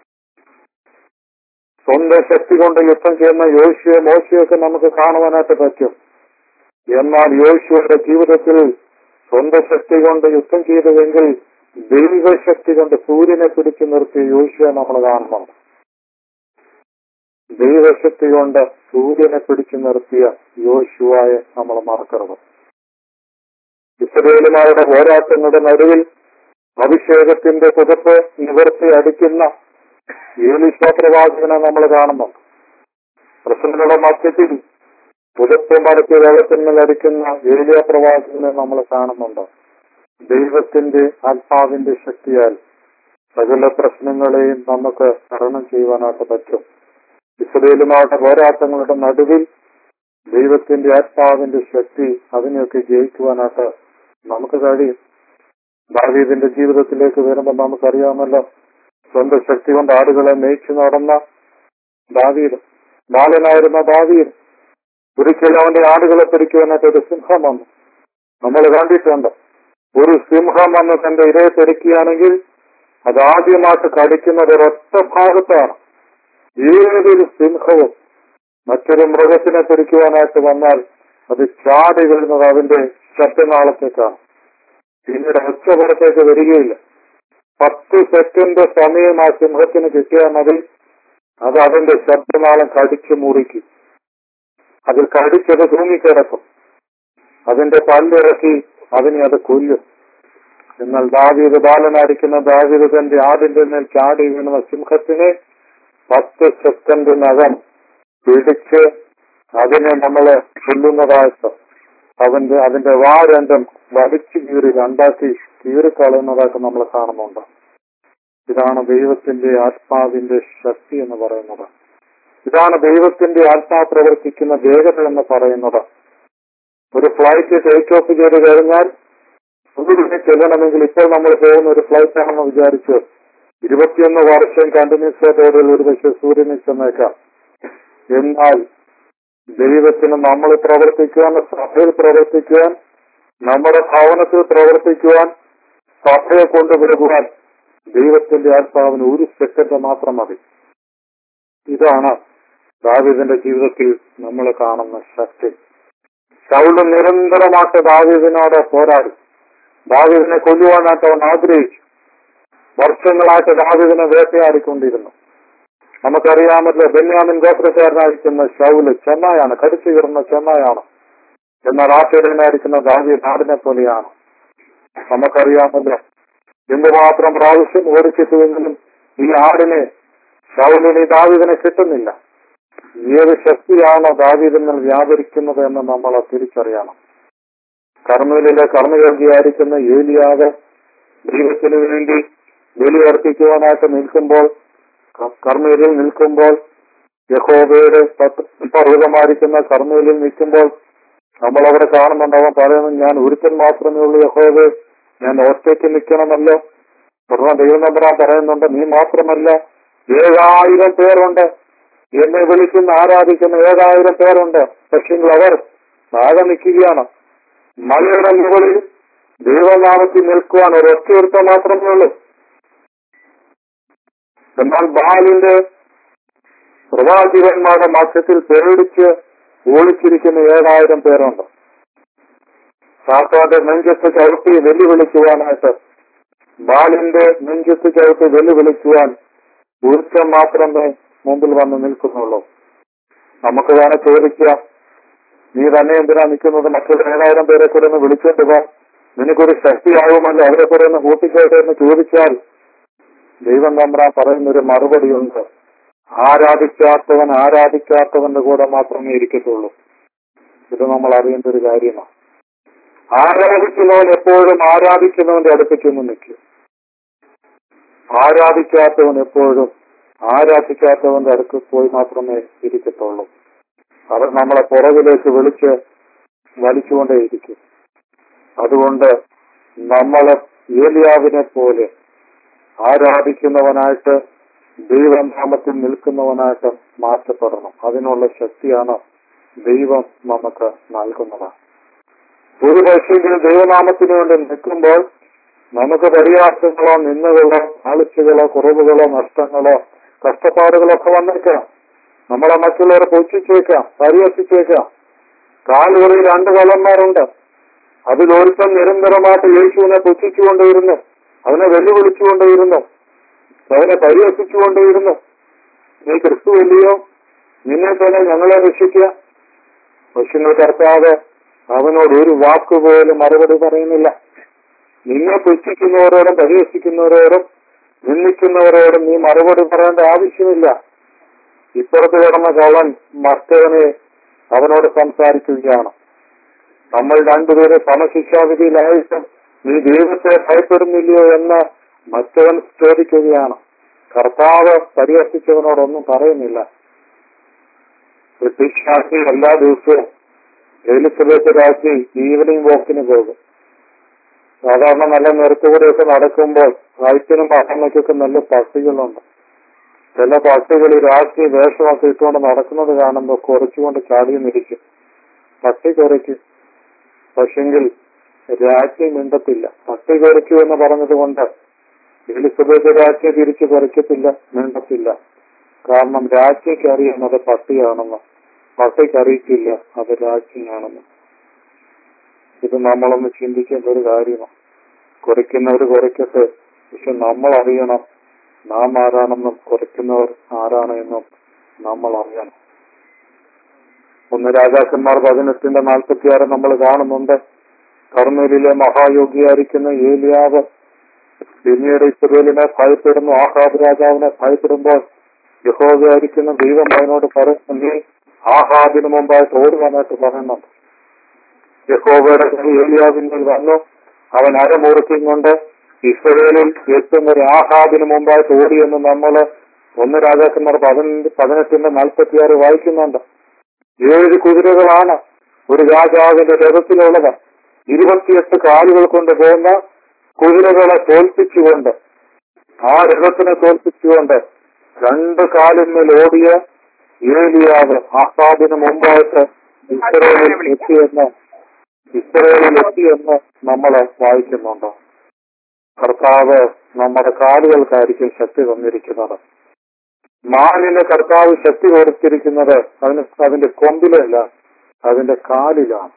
സ്വന്തം ശക്തി കൊണ്ട് യുദ്ധം ചെയ്യുന്ന യോശുവെ മോശയൊക്കെ നമുക്ക് കാണുവാനായിട്ട് പറ്റും എന്നാൽ യോശുവയുടെ ജീവിതത്തിൽ സ്വന്തം ശക്തി കൊണ്ട് യുദ്ധം ചെയ്തുവെങ്കിൽ ദൈവശക്തി കൊണ്ട് സൂര്യനെ പിടിച്ചു നിർത്തിയ യോശുവെ നമ്മൾ കാണണം ദൈവശക്തി കൊണ്ട് സൂര്യനെ പിടിച്ചു നിർത്തിയ യോശുവായെ നമ്മൾ മറക്കരുത് ഇസ്രയേലുമാരുടെ പോരാട്ടങ്ങളുടെ നടുവിൽ അഭിഷേകത്തിന്റെ പുതപ്പ് നിവർത്തി അടിക്കുന്ന ഏലിശ പ്രവാചകനെ നമ്മൾ കാണുന്നു പ്രശ്നങ്ങളുടെ മധ്യത്തിൽ പുതപ്പ് മടക്കി വെള്ളത്തിന്മേൽ അടിക്കുന്ന ഏലിയ പ്രവാചകനെ നമ്മൾ കാണുന്നുണ്ട് ദൈവത്തിന്റെ ആത്മാവിന്റെ ശക്തിയാൽ സകല പ്രശ്നങ്ങളെയും നമുക്ക് തരണം ചെയ്യുവാനായിട്ട് പറ്റും ഇസ്രയേലുമായിട്ട് പോരാട്ടങ്ങളുടെ നടുവിൽ ദൈവത്തിന്റെ ആത്മാവിന്റെ ശക്തി അതിനെയൊക്കെ ജയിക്കുവാനായിട്ട് നമുക്ക് കഴിയും ദാവീദിന്റെ ജീവിതത്തിലേക്ക് വരുമ്പോൾ നമുക്കറിയാമല്ലോ സ്വന്തം ശക്തി കൊണ്ട് ആടുകളെ മേയിച്ചു നടന്ന ദാവീദ് ബാലനായിരുന്ന ദാവീദ് ഒരിക്കലും അവന്റെ ആടുകളെ പിടിക്കുവാനായിട്ട് ഒരു സിംഹം വന്നു നമ്മൾ കണ്ടിട്ടുണ്ട് ഒരു സിംഹം വന്ന് തന്റെ ഇരയെ പെരുക്കുകയാണെങ്കിൽ അത് ആദ്യമായിട്ട് കടിക്കുന്നത് ഒരൊറ്റ ഭാഗത്താണ് ഏതൊരു സിംഹവും മറ്റൊരു മൃഗത്തിനെ പിടിക്കുവാനായിട്ട് വന്നാൽ അത് ചാടി വീഴുന്നത് അതിന്റെ ശബ്ദനാളത്തേക്കാണ് പിന്നീട് ഒച്ചപുറത്തേക്ക് വരികയില്ല പത്ത് സെക്കൻഡ് സമയം ആ സിംഹത്തിന് കിട്ടിയാൽ മതി അത് അതിന്റെ ശബ്ദനാളം കടിച്ചു മുറിക്കും അതിൽ കടിച്ചത് തൂങ്ങിക്കിടക്കും അതിന്റെ പല്ലിറക്കി അതിനെ അത് കൊല്ലും എന്നാൽ ദാവീദ് ബാലനായിരിക്കുന്ന ദാവീദ് തന്റെ ആടിന്റെ മേൽ ചാടി വീണുന്ന സിംഹത്തിനെ പത്ത് സെക്കൻഡിനകം പിടിച്ച് അതിനെ നമ്മളെ കൊല്ലുന്നതായിട്ട് അവന്റെ അതിന്റെ വാ രണ്ടും വലിച്ചു കീറി രണ്ടാക്കി കീറിക്കളയുന്നതായിട്ട് നമ്മൾ കാണുന്നുണ്ട് ഇതാണ് ദൈവത്തിന്റെ ആത്മാവിന്റെ ശക്തി എന്ന് പറയുന്നത് ഇതാണ് ദൈവത്തിന്റെ ആത്മാവ് പ്രവർത്തിക്കുന്ന വേഗത എന്ന് പറയുന്നത് ഒരു ഫ്ലൈറ്റ് ടേക്ക് ഓഫ് ചെയ്ത് കഴിഞ്ഞാൽ ഒന്നുകൂടി ചെല്ലണമെങ്കിൽ ഇപ്പോൾ നമ്മൾ പോകുന്ന ഒരു ഫ്ലൈറ്റ് ആണെന്ന് വിചാരിച്ച് ഇരുപത്തിയൊന്ന് വർഷം കണ്ടിന്യൂസ് ആയിട്ട് ഒരു പക്ഷേ സൂര്യനിൽ ചെന്നേക്കാം എന്നാൽ ദൈവത്തിന് നമ്മൾ പ്രവർത്തിക്കുവാൻ സഭയിൽ പ്രവർത്തിക്കുവാൻ നമ്മുടെ ഭവനത്തിൽ പ്രവർത്തിക്കുവാൻ സഭയെ കൊണ്ടുവരുവാൻ ദൈവത്തിന്റെ ആത്മാവിന് ഒരു സെക്കൻഡ് മാത്രം മതി ഇതാണ് ദാവീദിന്റെ ജീവിതത്തിൽ നമ്മൾ കാണുന്ന ശക്തി ശൗല് നിരന്തരമായിട്ട് ദാവീദിനോട് പോരാടി ദാവീദിനെ കൊല്ലുവാനായിട്ട് അവൻ ആഗ്രഹിച്ചു വർഷങ്ങളായിട്ട് ദാവീദിനെ വേട്ടയാടിക്കൊണ്ടിരുന്നു നമുക്കറിയാമല്ലോ ബെന്യാമിൻ ഗോത്രക്കാരനായിരിക്കുന്ന ശൗല് ചെന്നായാണ് കടിച്ചു കീറുന്ന ചെന്നായാണ് എന്നാൽ ആട്ടിടനായിരിക്കുന്ന ദാവി നാടിനെ പോലെയാണ് നമുക്കറിയാമല്ലോ എന്തുമാത്രം പ്രാവശ്യം ഓടിച്ചിട്ടുവെങ്കിലും ഈ ആടിനെ ശൗലിന് ഈ ദാവീദിനെ കിട്ടുന്നില്ല ഏത് ശക്തിയാണോ ദാവീദിൽ വ്യാപരിക്കുന്നത് എന്ന് നമ്മൾ തിരിച്ചറിയണം കർമ്മയിലെ കർമ്മയോഗിയായിരിക്കുന്ന ഏലിയാവ് ദൈവത്തിനു വേണ്ടി ബലിയർപ്പിക്കുവാനായിട്ട് നിൽക്കുമ്പോൾ കർമ്മയിൽ നിൽക്കുമ്പോൾ യഹോബയുടെ പർവ്വതമായിരിക്കുന്ന കർമ്മയിൽ നിൽക്കുമ്പോൾ നമ്മൾ അവിടെ കാണുന്നുണ്ട് അവൻ പറയുന്നത് ഞാൻ ഒരുത്തൻ മാത്രമേ ഉള്ളൂ യഹോബ് ഞാൻ ഒറ്റയ്ക്ക് നിൽക്കണമല്ലോ തുടർന്ന് ദൈവനമ്പറാൻ പറയുന്നുണ്ട് നീ മാത്രമല്ല ഏഴായിരം പേരുണ്ട് എന്നെ വിളിക്കുന്ന ആരാധിക്കുന്ന ഏഴായിരം പേരുണ്ട് പക്ഷേ അവർ താഴെ നിൽക്കുകയാണ് മലയുടെ മുകളിൽ ദൈവനാമത്തിൽ നിൽക്കുവാൻ ഒരൊറ്റ ഒരുത്തം മാത്രമേ ഉള്ളൂ എന്നാൽ ബാലിന്റെ പ്രവാചകന്മാരുടെ മധ്യത്തിൽ പേടിച്ച് ഓടിച്ചിരിക്കുന്ന ഏഴായിരം പേരുണ്ട് സാത്താന്റെ നെഞ്ചത്ത് ചവിട്ടി വെല്ലുവിളിക്കുവാനായിട്ട് ബാലിന്റെ നെഞ്ചത്ത് ചവിട്ടി വെല്ലുവിളിക്കുവാൻ ഒരുത്തം മാത്രമേ മുമ്പിൽ വന്ന് നിൽക്കുന്നുള്ളൂ നമുക്ക് വേണേ ചോദിക്കാം നീ തന്നെ എന്തിനാ നിൽക്കുന്നത് മറ്റുള്ള ഏഴായിരം പേരെ കൂടെ ഒന്ന് വിളിച്ചോണ്ട് പോ നിനക്കൊരു ശക്തിയാവുമല്ലോ അവരെ കൂടെ ഒന്ന് കൂട്ടിക്കോട്ടെ എന്ന് ചോദിച്ചാൽ ദൈവം തമ്പ്രാൻ പറയുന്നൊരു മറുപടിയുണ്ട് ആരാധിക്കാത്തവൻ ആരാധിക്കാത്തവന്റെ കൂടെ മാത്രമേ ഇരിക്കത്തുള്ളൂ ഇത് നമ്മൾ അറിയേണ്ട ഒരു കാര്യമാണ് ആരാധിക്കുന്നവൻ എപ്പോഴും ആരാധിക്കുന്നവന്റെ അടുത്ത് ചെന്ന് നിൽക്കും ആരാധിക്കാത്തവൻ എപ്പോഴും ആരാധിക്കാത്തവന്റെ അടുത്ത് പോയി മാത്രമേ ഇരിക്കത്തുള്ളൂ അവർ നമ്മളെ പുറകിലേക്ക് വിളിച്ച് വലിച്ചുകൊണ്ടേയിരിക്കും അതുകൊണ്ട് നമ്മളെ ഏലിയാവിനെ പോലെ ആരാധിക്കുന്നവനായിട്ട് ദൈവനാമത്തിൽ നിൽക്കുന്നവനായിട്ട് മാറ്റപ്പെടണം അതിനുള്ള ശക്തിയാണ് ദൈവം നമുക്ക് നൽകുന്നത് ഒരു പക്ഷെങ്കിലും ദൈവനാമത്തിന് വേണ്ടി നിൽക്കുമ്പോൾ നമുക്ക് പരിഹാസങ്ങളോ നിന്നുകളോ ആളിച്ചുകളോ കുറവുകളോ നഷ്ടങ്ങളോ കഷ്ടപ്പാടുകളോ ഒക്കെ വന്നേക്കാം നമ്മളെ മറ്റുള്ളവരെ പൊച്ചിച്ചേക്കാം പരിഹസിച്ചേക്കാം കാലുകളിൽ രണ്ട് കള്ളന്മാരുണ്ട് അതിലൊരുത്തം നിരന്തരമായിട്ട് യേശുവിനെ പുച്ഛിച്ചുകൊണ്ടേയിരുന്നു അവനെ വെല്ലുവിളിച്ചുകൊണ്ടേയിരുന്നു അവനെ പരിഹസിച്ചുകൊണ്ടേയിരുന്നു നീ ക്രിസ്തു ഇല്ലയോ നിന്നെ തന്നെ ഞങ്ങളെ രക്ഷിക്കുക പക്ഷെ കർത്താവ് അവനോട് ഒരു വാക്ക് പോലും മറുപടി പറയുന്നില്ല നിന്നെ പുച്ഛിക്കുന്നവരോടും പരിഹസിക്കുന്നവരോടും നിന്ദിക്കുന്നവരോടും നീ മറുപടി പറയേണ്ട ആവശ്യമില്ല ഇപ്പുറത്ത് കിടന്ന കള്ളൻ മറ്റവനെ അവനോട് സംസാരിക്കുകയാണ് നമ്മൾ രണ്ടുപേരെ സമശിക്ഷാവിധിയിലായിട്ട് നീ ദൈവത്തെ ഭയപ്പെടുന്നില്ലയോ എന്ന് മറ്റവൻ ചോദിക്കുകയാണ് കർത്താവ് പരിഹസിച്ചവനോടൊന്നും പറയുന്നില്ല ബ്രിട്ടീഷ് രാജ്ഞി എല്ലാ ദിവസവും എലിസബത്ത് രാജ്ഞി ഈവനിങ് വാക്കിന് പോകും സാധാരണ നല്ല നിരത്തുകൂടെയൊക്കെ നടക്കുമ്പോൾ വയറ്റിനും പട്ടണയ്ക്കൊക്കെ നല്ല പട്ടികളുണ്ട് ചില പട്ടികൾ ഈ രാഷ്ട്രീയ വേഷമൊക്കെ ഇട്ടുകൊണ്ട് നടക്കുന്നത് കാണുമ്പോൾ കുറച്ചുകൊണ്ട് ചാടി നിരിക്കും പട്ടി കുറയ്ക്കും പക്ഷെങ്കിൽ രാജ്ഞി മിണ്ടത്തില്ല പട്ടി കുറയ്ക്കൂ എന്ന് പറഞ്ഞത് കൊണ്ട് എലിസബത്ത് രാജ്ഞി തിരിച്ചു കുറയ്ക്കത്തില്ല മിണ്ടത്തില്ല കാരണം രാജ്ഞിക്ക് അറിയുന്നത് പട്ടിയാണെന്ന് പട്ടിക്ക് അറിയിക്കില്ല അത് രാജ്ഞിയാണെന്ന് ഇത് നമ്മളൊന്ന് ചിന്തിക്കേണ്ട ഒരു കാര്യമാണ് കുറയ്ക്കുന്നവർ കുറയ്ക്കട്ടെ പക്ഷെ നമ്മൾ അറിയണം നാം ആരാണെന്നും കുറയ്ക്കുന്നവർ ആരാണ് എന്നും നമ്മൾ അറിയണം ഒന്ന് രാജാക്കന്മാർ പതിനെട്ടിന്റെ നാൽപ്പത്തിയാറ് നമ്മൾ കാണുന്നുണ്ട് കർമ്മയിലെ മഹായോഗിയായിരിക്കുന്ന ഏലിയാവ് പിന്നീട് ഇസ്രയേലിനെ ഭയപ്പെടുന്നു ആഹാബ് രാജാവിനെ ഭയപ്പെടുമ്പോൾ യഹോവയായിരിക്കുന്ന ദൈവം അവനോട് പറയുന്നു നീ ആഹാബിന് മുമ്പായിട്ട് ഓടുവാനായിട്ട് പറയുന്നുണ്ട് യഹോവയുടെ കൈ ഏലിയാവിന്റെ വന്നു അവൻ അരമുറുക്കിയും കൊണ്ട് ഇസ്രയേലിൽ ഏറ്റവും ഒരു ആഹാബിന് മുമ്പായിട്ട് ഓടിയെന്ന് നമ്മൾ ഒന്ന് രാജാക്കന്മാർ പതിനെട്ട് പതിനെട്ടിന്റെ നാൽപ്പത്തിയാറ് വായിക്കുന്നുണ്ട് ഏഴ് കുതിരകളാണ് ഒരു രാജാവിന്റെ രഥത്തിലുള്ളത് ഇരുപത്തിയെട്ട് കാലുകൾ കൊണ്ട് പോകുന്ന കുതിരകളെ തോൽപ്പിച്ചുകൊണ്ട് ആ രഥത്തിനെ തോൽപ്പിച്ചുകൊണ്ട് രണ്ട് കാലിന്മേൽ ഓടിയ ഏലിയാവ് ആസാദിന് മുമ്പായിട്ട് ഇസ്രയേലിൽ എത്തിയെന്ന് ഇസ്രയേലിൽ എത്തിയെന്ന് നമ്മൾ വായിക്കുന്നുണ്ട് കർത്താവ് നമ്മുടെ കാലുകൾക്കായിരിക്കും ശക്തി തന്നിരിക്കുന്നത് മാനിന് കർത്താവ് ശക്തി കൊടുത്തിരിക്കുന്നത് അതിന് അതിന്റെ കൊമ്പിലല്ല അതിന്റെ കാലിലാണ്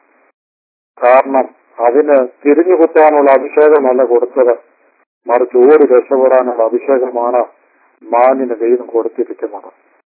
കാരണം അതിന് തിരിഞ്ഞു കുത്താനുള്ള അഭിഷേകമല്ല കൊടുത്തത് മറിച്ച് ഓടി രക്ഷപ്പെടാനുള്ള അഭിഷേകമാണ് മാനിന് ദൈവം കൊടുത്തിരിക്കുന്നത്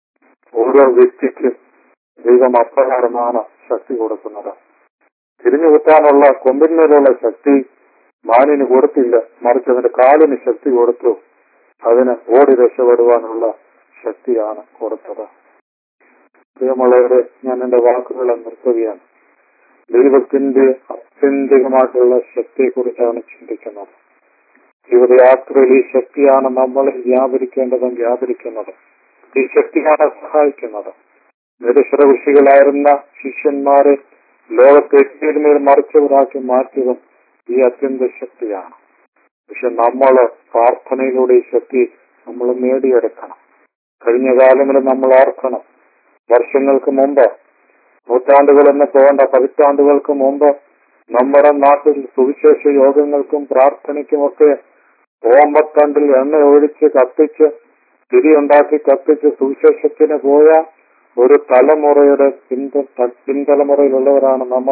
ഓരോ വ്യക്തിക്കും ദൈവം അപ്രകാരമാണ് ശക്തി കൊടുക്കുന്നത് തിരിഞ്ഞു കുത്താനുള്ള കൊമ്പിന്മേലുള്ള ശക്തി മാനിന് കൊടുത്തില്ല മറിച്ച് അതിന്റെ കാലിന് ശക്തി കൊടുത്തു അതിന് ഓടി രക്ഷപ്പെടുവാനുള്ള ശക്തിയാണ് കൊടുത്തത് പ്രിയമുള്ളവരെ ഞാൻ എന്റെ വാക്കുകളെ നിർത്തുകയാണ് ദൈവത്തിന്റെ അത്യന്തികമായിട്ടുള്ള ശക്തിയെക്കുറിച്ചാണ് ചിന്തിക്കുന്നത് ജീവിതയാത്രയിൽ ഈ ശക്തിയാണ് നമ്മൾ വ്യാപരിക്കേണ്ടതും വ്യാപരിക്കുന്നത് ഈ ശക്തിയാണ് സഹായിക്കുന്നത് നിരശ്രവിഷികളായിരുന്ന ശിഷ്യന്മാരെ ലോകത്തെ മേൽ മറിച്ചവരാക്കി മാറ്റിയതും ഈ അത്യന്ത ശക്തിയാണ് പക്ഷെ നമ്മൾ പ്രാർത്ഥനയിലൂടെ ഈ ശക്തി നമ്മൾ നേടിയെടുക്കണം കഴിഞ്ഞ കാലങ്ങളിൽ നമ്മൾ ഓർക്കണം വർഷങ്ങൾക്ക് മുമ്പ് നൂറ്റാണ്ടുകൾ എന്ന് പോകേണ്ട പതിറ്റാണ്ടുകൾക്ക് മുമ്പ് നമ്മുടെ നാട്ടിൽ സുവിശേഷ യോഗങ്ങൾക്കും പ്രാർത്ഥനയ്ക്കുമൊക്കെ ഓമ്പത്തണ്ടിൽ എണ്ണ ഒഴിച്ച് കത്തിച്ച് തിരിയുണ്ടാക്കി കത്തിച്ച് സുവിശേഷത്തിന് പോയ ഒരു തലമുറയുടെ പിന്ത പിൻതലമുറയിലുള്ളവരാണ് നമ്മൾ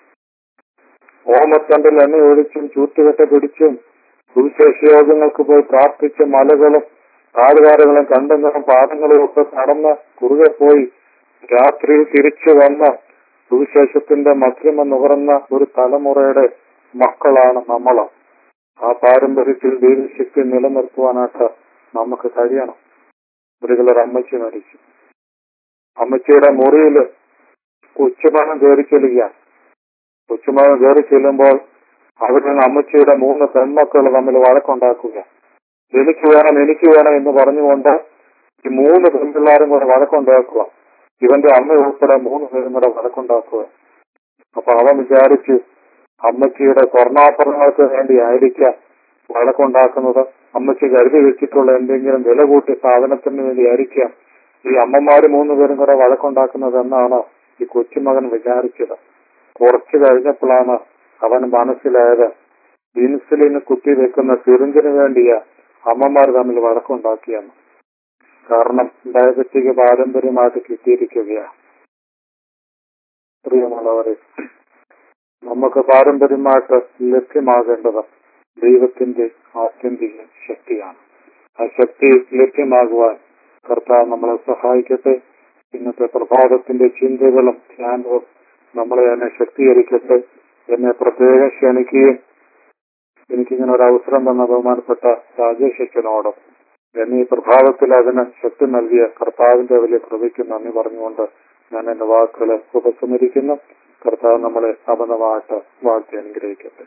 ഓമത്തണ്ടിൽ എണ്ണ ഒഴിച്ചും ചൂറ്റുകെട്ട പിടിച്ചും സുവിശേഷ യോഗങ്ങൾക്ക് പോയി പ്രാർത്ഥിച്ച് മലകളും താഴ്വാരങ്ങളും കണ്ടങ്ങളും പാടങ്ങളും ഒക്കെ കടന്ന് കുറുകെ പോയി രാത്രി തിരിച്ചു വന്ന സുവിശേഷത്തിന്റെ മധ്യമ നുകർന്ന ഒരു തലമുറയുടെ മക്കളാണ് നമ്മൾ ആ പാരമ്പര്യത്തിൽ ദൈവശക്തി നിലനിർത്തുവാനായിട്ട് നമുക്ക് കഴിയണം ഒരിക്കലൊരു അമ്മച്ചി മരിച്ചു അമ്മച്ചിയുടെ മുറിയിൽ കൊച്ചുമകൻ കയറി ചെല്ലുക കൊച്ചുമകൻ കയറി ചെല്ലുമ്പോൾ അവിടെ നിന്ന് അമ്മച്ചിയുടെ മൂന്ന് പെൺമക്കൾ തമ്മിൽ വഴക്കുണ്ടാക്കുക എനിക്ക് വേണം എനിക്ക് വേണം എന്ന് പറഞ്ഞുകൊണ്ട് ഈ മൂന്ന് പെൺപിള്ളാരും കൂടെ വഴക്കുണ്ടാക്കുക ഇവന്റെ അമ്മ ഉൾപ്പെടെ മൂന്ന് പേരും കൂടെ വഴക്കുണ്ടാക്കുക അപ്പൊ അവൻ വിചാരിച്ചു അമ്മച്ചിയുടെ സ്വർണ്ണാഭരണങ്ങൾക്ക് വേണ്ടി ആയിരിക്കാം വഴക്കുണ്ടാക്കുന്നത് അമ്മച്ചി കരുതി വെച്ചിട്ടുള്ള എന്തെങ്കിലും വില കൂട്ടിയ സാധനത്തിന് വേണ്ടി ആയിരിക്കാം ഈ അമ്മമാര് മൂന്ന് പേരും കൂടെ വഴക്കുണ്ടാക്കുന്നത് എന്നാണ് ഈ കൊച്ചുമകൻ വിചാരിച്ചത് കുറച്ചു കഴിഞ്ഞപ്പോഴാണ് അവൻ മനസ്സിലായത് ഇൻസുലിന് കുത്തിവെക്കുന്ന സിറിഞ്ചിന് വേണ്ടിയ അമ്മമാർ തമ്മിൽ വഴക്കുണ്ടാക്കിയെന്ന് കാരണം ഡയബറ്റിക് പാരമ്പര്യമായിട്ട് കിട്ടിയിരിക്കുകയാണ് പ്രിയമുള്ളവരെ നമുക്ക് പാരമ്പര്യമായിട്ട് ലഭ്യമാകേണ്ടത് ദൈവത്തിന്റെ ആത്യന്തിക ശക്തിയാണ് ആ ശക്തി ലഭ്യമാകുവാൻ കർത്താവ് നമ്മളെ സഹായിക്കട്ടെ ഇന്നത്തെ പ്രഭാതത്തിന്റെ ചിന്തകളും ധ്യാനവും നമ്മളെ തന്നെ ശക്തീകരിക്കട്ടെ എന്നെ പ്രത്യേകം ക്ഷണിക്കുകയും എനിക്കിങ്ങനെ ഒരു അവസരം തന്ന ബഹുമാനപ്പെട്ട രാജേഷ് അച്ഛനോട് എന്നെ ഈ പ്രഭാതത്തിൽ അതിന് ശക്തി നൽകിയ കർത്താവിന്റെ വലിയ കൃപയ്ക്ക് നന്ദി പറഞ്ഞുകൊണ്ട് ഞാൻ എന്റെ വാക്കുകളെ ഉപസംഹരിക്കുന്നു കർത്താവ് നമ്മളെ അബദ്ധമായിട്ട് വാഴ്ത്തി അനുഗ്രഹിക്കട്ടെ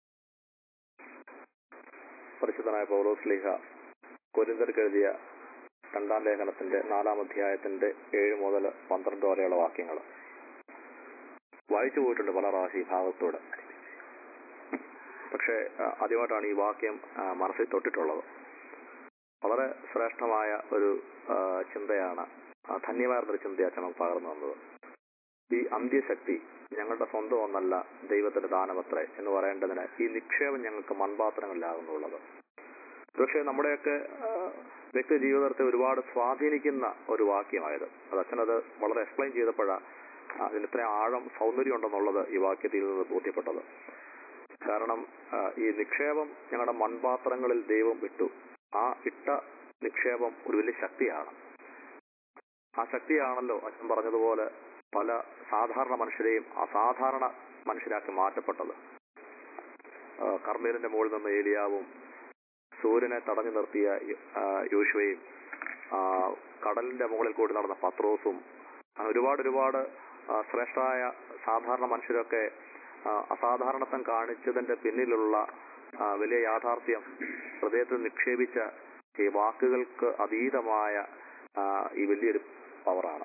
പരിശുദ്ധനായ പൗലോസ് ലീഹ കൊരിന്തർക്ക് എഴുതിയ രണ്ടാം ലേഖനത്തിന്റെ നാലാം അധ്യായത്തിന്റെ ഏഴ് മുതൽ പന്ത്രണ്ട് വരെയുള്ള വാക്യങ്ങൾ വായിച്ചു പോയിട്ടുണ്ട് പല പ്രാവശ്യം ഈ ഭാഗത്തോട് പക്ഷേ ആ, ആദ്യമായിട്ടാണ് ഈ വാക്യം ആ, മനസ്സിൽ തൊട്ടിട്ടുള്ളത് വളരെ ശ്രേഷ്ഠമായ ഒരു ആ, ചിന്തയാണ് ആ, ധന്യമാർന്നൊരു ചിന്തയാണ് നമുക്ക് പകർന്നു തന്നത് ഈ അന്ത്യശക്തി ഞങ്ങളുടെ സ്വന്തം ഒന്നല്ല ദൈവത്തിന്റെ ദാനമത്രേ എന്ന് പറയേണ്ടതിന് ഈ നിക്ഷേപം ഞങ്ങൾക്ക് മൺപാത്രങ്ങളിലാകുന്നുള്ളത് പക്ഷേ നമ്മുടെയൊക്കെ ആ, വ്യക്തി ജീവിതത്തെ ഒരുപാട് സ്വാധീനിക്കുന്ന ഒരു വാക്യമായത് അത് അച്ഛനത് വളരെ എക്സ്പ്ലെയിൻ ചെയ്തപ്പോഴാണ് അതിന് ഇത്രയും ആഴം സൗന്ദര്യം ഉണ്ടെന്നുള്ളത് ഈ വാക്യത്തിൽ നിന്ന് ബോധ്യപ്പെട്ടത് കാരണം ആ, ഈ നിക്ഷേപം ഞങ്ങളുടെ മൺപാത്രങ്ങളിൽ ദൈവം ഇട്ടു ആ ഇട്ട നിക്ഷേപം ഒരു വലിയ ശക്തിയാണ് ആ ശക്തിയാണല്ലോ അച്ഛൻ പറഞ്ഞതുപോലെ പല സാധാരണ മനുഷ്യരെയും അസാധാരണ മനുഷ്യരാക്കി മാറ്റപ്പെട്ടത് ആ, കർമ്മേലിന്റെ മുകളിൽ നിന്ന് ഏലിയാവും സൂര്യനെ തടഞ്ഞു നിർത്തിയ ആ, യോശുവയും ആ, കടലിന്റെ മുകളിൽ കൂടി നടന്ന പത്രോസും അങ്ങനെ ഒരുപാട് ഒരുപാട് ആ, ശ്രേഷ്ഠരായ സാധാരണ മനുഷ്യരൊക്കെ ആ, അസാധാരണത്വം കാണിച്ചതിന്റെ പിന്നിലുള്ള ആ, വലിയ യാഥാർത്ഥ്യം ഹൃദയത്തിൽ നിക്ഷേപിച്ച ഈ വാക്കുകൾക്ക് അതീതമായ ആ, ഈ വലിയൊരു പവറാണ്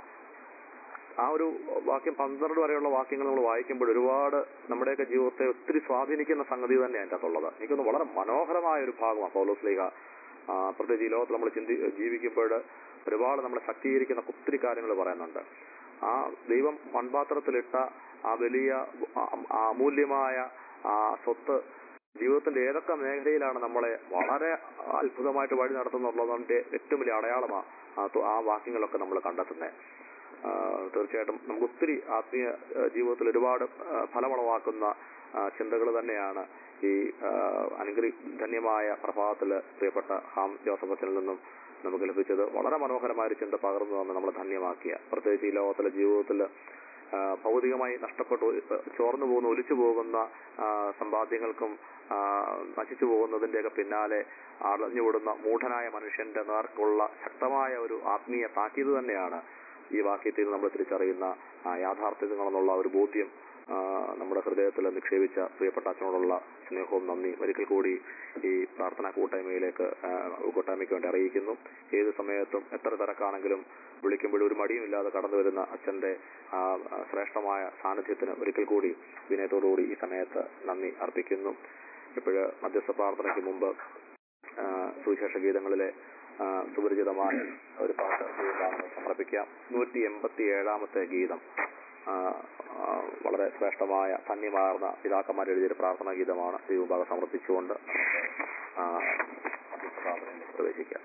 ആ ഒരു വാക്യം പന്ത്രണ്ട് വരെയുള്ള വാക്യങ്ങൾ നമ്മൾ വായിക്കുമ്പോൾ ഒരുപാട് നമ്മുടെയൊക്കെ ജീവിതത്തെ ഒത്തിരി സ്വാധീനിക്കുന്ന സംഗതി തന്നെയാണ് അതിൻ്റെ അകത്തുള്ളത് എനിക്കൊന്ന് വളരെ മനോഹരമായ ഒരു ഭാഗമാണ് പൗലോസ് ലീഗ പ്രത്യേകിച്ച് ഈ ലോകത്ത് നമ്മൾ ചിന്തി ജീവിക്കുമ്പോൾ ഒരുപാട് നമ്മളെ ശക്തീകരിക്കുന്ന ഒത്തിരി കാര്യങ്ങൾ പറയുന്നുണ്ട് ആ ദൈവം മൺപാത്രത്തിലിട്ട ആ വലിയ ആ- ആ അമൂല്യമായ ആ സ്വത്ത് ജീവിതത്തിന്റെ ഏതൊക്കെ മേഖലയിലാണ് നമ്മളെ വളരെ അത്ഭുതമായിട്ട് വഴി നടത്തുന്നുള്ളതിന്റെ ഏറ്റവും വലിയ അടയാളമാണ് ആ തു- ആ വാക്യങ്ങളൊക്കെ നമ്മൾ കണ്ടെത്തുന്നത് ആ, തീർച്ചയായിട്ടും നമുക്ക് ഒത്തിരി ആത്മീയ ആ, ജീവിതത്തിൽ ഒരുപാട് ആ, ഫലമുളവാക്കുന്ന ചിന്തകൾ തന്നെയാണ് ഈ ആ, അനുഗ്രഹി ധന്യമായ പ്രഭാതത്തിൽ പ്രിയപ്പെട്ട ഹാം ജോസഫ് അച്ഛനിൽ നിന്നും നമുക്ക് ലഭിച്ചത് വളരെ മനോഹരമായ ഒരു ചിന്ത പകർന്നു തന്ന് നമ്മളെ ധന്യമാക്കിയ പ്രത്യേകിച്ച് ഈ ലോകത്തിലെ ജീവിതത്തിൽ ആ, ഭൗതികമായി നഷ്ടപ്പെട്ടു ആ, ചോർന്നു പോകുന്ന ഒലിച്ചു പോകുന്ന ആ, സമ്പാദ്യങ്ങൾക്കും ആ, നശിച്ചു പോകുന്നതിന്റെയൊക്കെ പിന്നാലെ അടഞ്ഞുവിടുന്ന മൂഢനായ മനുഷ്യന്റെ നേർക്കുള്ള ശക്തമായ ഒരു ആത്മീയ താക്കീത് തന്നെയാണ് ഈ വാക്യത്തിൽ നമ്മൾ തിരിച്ചറിയുന്ന ആ, യാഥാർത്ഥ്യങ്ങളെന്നുള്ള ഒരു ബോധ്യം ആ, നമ്മുടെ ഹൃദയത്തിൽ നിക്ഷേപിച്ച പ്രിയപ്പെട്ട അച്ഛനോടുള്ള സ്നേഹവും നന്ദി ഒരിക്കൽ കൂടി ഈ പ്രാർത്ഥനാ കൂട്ടായ്മയിലേക്ക് ആ, കൂട്ടായ്മയ്ക്ക് വേണ്ടി അറിയിക്കുന്നു ഏത് സമയത്തും എത്ര തിരക്കാണെങ്കിലും വിളിക്കുമ്പോൾ ഒരു മടിയുമില്ലാതെ കടന്നു വരുന്ന അച്ഛന്റെ ആ, ആ, ശ്രേഷ്ഠമായ സാന്നിധ്യത്തിന് ഒരിക്കൽ കൂടി വിനയത്തോടുകൂടി ഈ സമയത്ത് നന്ദി അർപ്പിക്കുന്നു ഇപ്പോഴ് മധ്യസ്ഥ പ്രാർത്ഥനയ്ക്ക് മുമ്പ് ആ, സുവിശേഷ ഗീതങ്ങളിലെ ആ, സുപരിചിതമായ ഒരു പാട്ട് ദൈവഭാഗങ്ങൾ സമർപ്പിക്കാം നൂറ്റി എൺപത്തി ഏഴാമത്തെ ഗീതം ആ, ആ, വളരെ ശ്രേഷ്ഠമായ ധന്യമാർന്ന പിതാക്കന്മാർ എഴുതിയൊരു പ്രാർത്ഥനാ ഗീതമാണ് ദൈവഭാഗം സമർപ്പിച്ചുകൊണ്ട് ആ, മധ്യസ്ഥ പ്രാർത്ഥനയിലേക്ക് പ്രവേശിക്കാം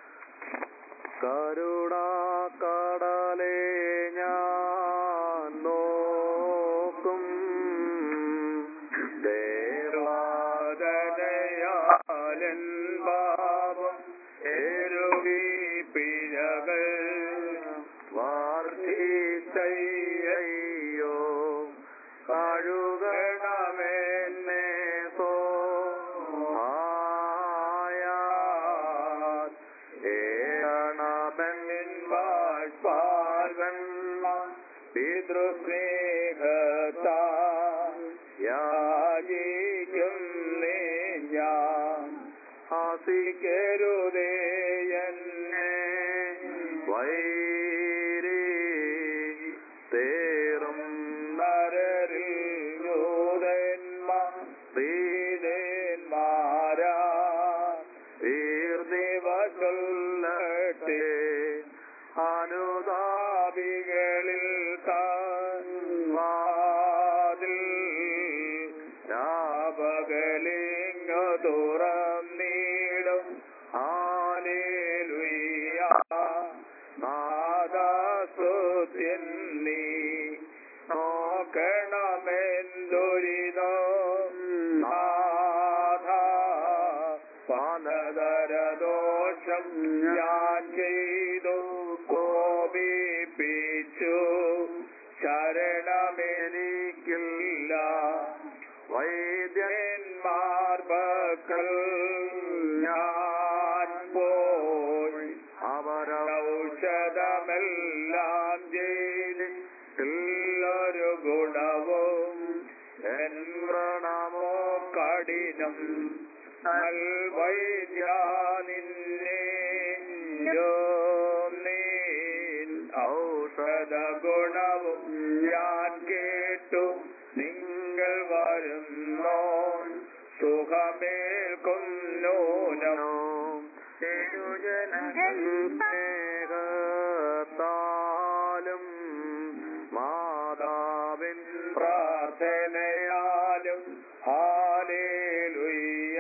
കരുണാ കടലേ ഞാൻ നോക്കും ദേവാദനയാലൻ പാപം എരുകി പിഴകൾ വാർദ്ധീസയ്യോ കഴുകണമെന്നെ സോഹായാൽ ഏണമെന്നിൻ പാൽവെണ്ണ പിതൃസ്നേഹത്താ യാചിക്കും ഞാൻ ആസിക്കരുതേ എന്നെ വൈരി തേറും നരരിൽ യൂതന്മാർ പ്രീതന്മാരാ തീർദിവകൊല്ലട്ടെ അനുതാപികളിൽ താതിൽ രാപകലിങ്ങു തുറന്നിടും ആലേലുയ്യ നാദാസ്തുത്യൻ നീ നോക്കണമെന്തൊരിതോ നാഥ പലതരദോഷം ഞാൻ ചെയ്തു കോപിപ്പിച്ചു ശരണമെനിക്കില്ല വൈദ്യന്മാർ പക്കൽ ഞാൻ പോയി അവരൗഷധമെല്ലാം ചെയ്തില്ലൊരു ഗുണവും എൻ വ്രണമോ കഠിനം നൽവൈദ്യ നിന്നെ നീൻ ഔഷധ ഗുണവും ഞാൻ കേട്ടു നിങ്ങൾ വരുന്നോ സുഖമേൽക്കും നൂനോ സ്നേഹത്താലും മാതാവിൻ പ്രാർത്ഥനയാലും ഹാലേലുയ്യ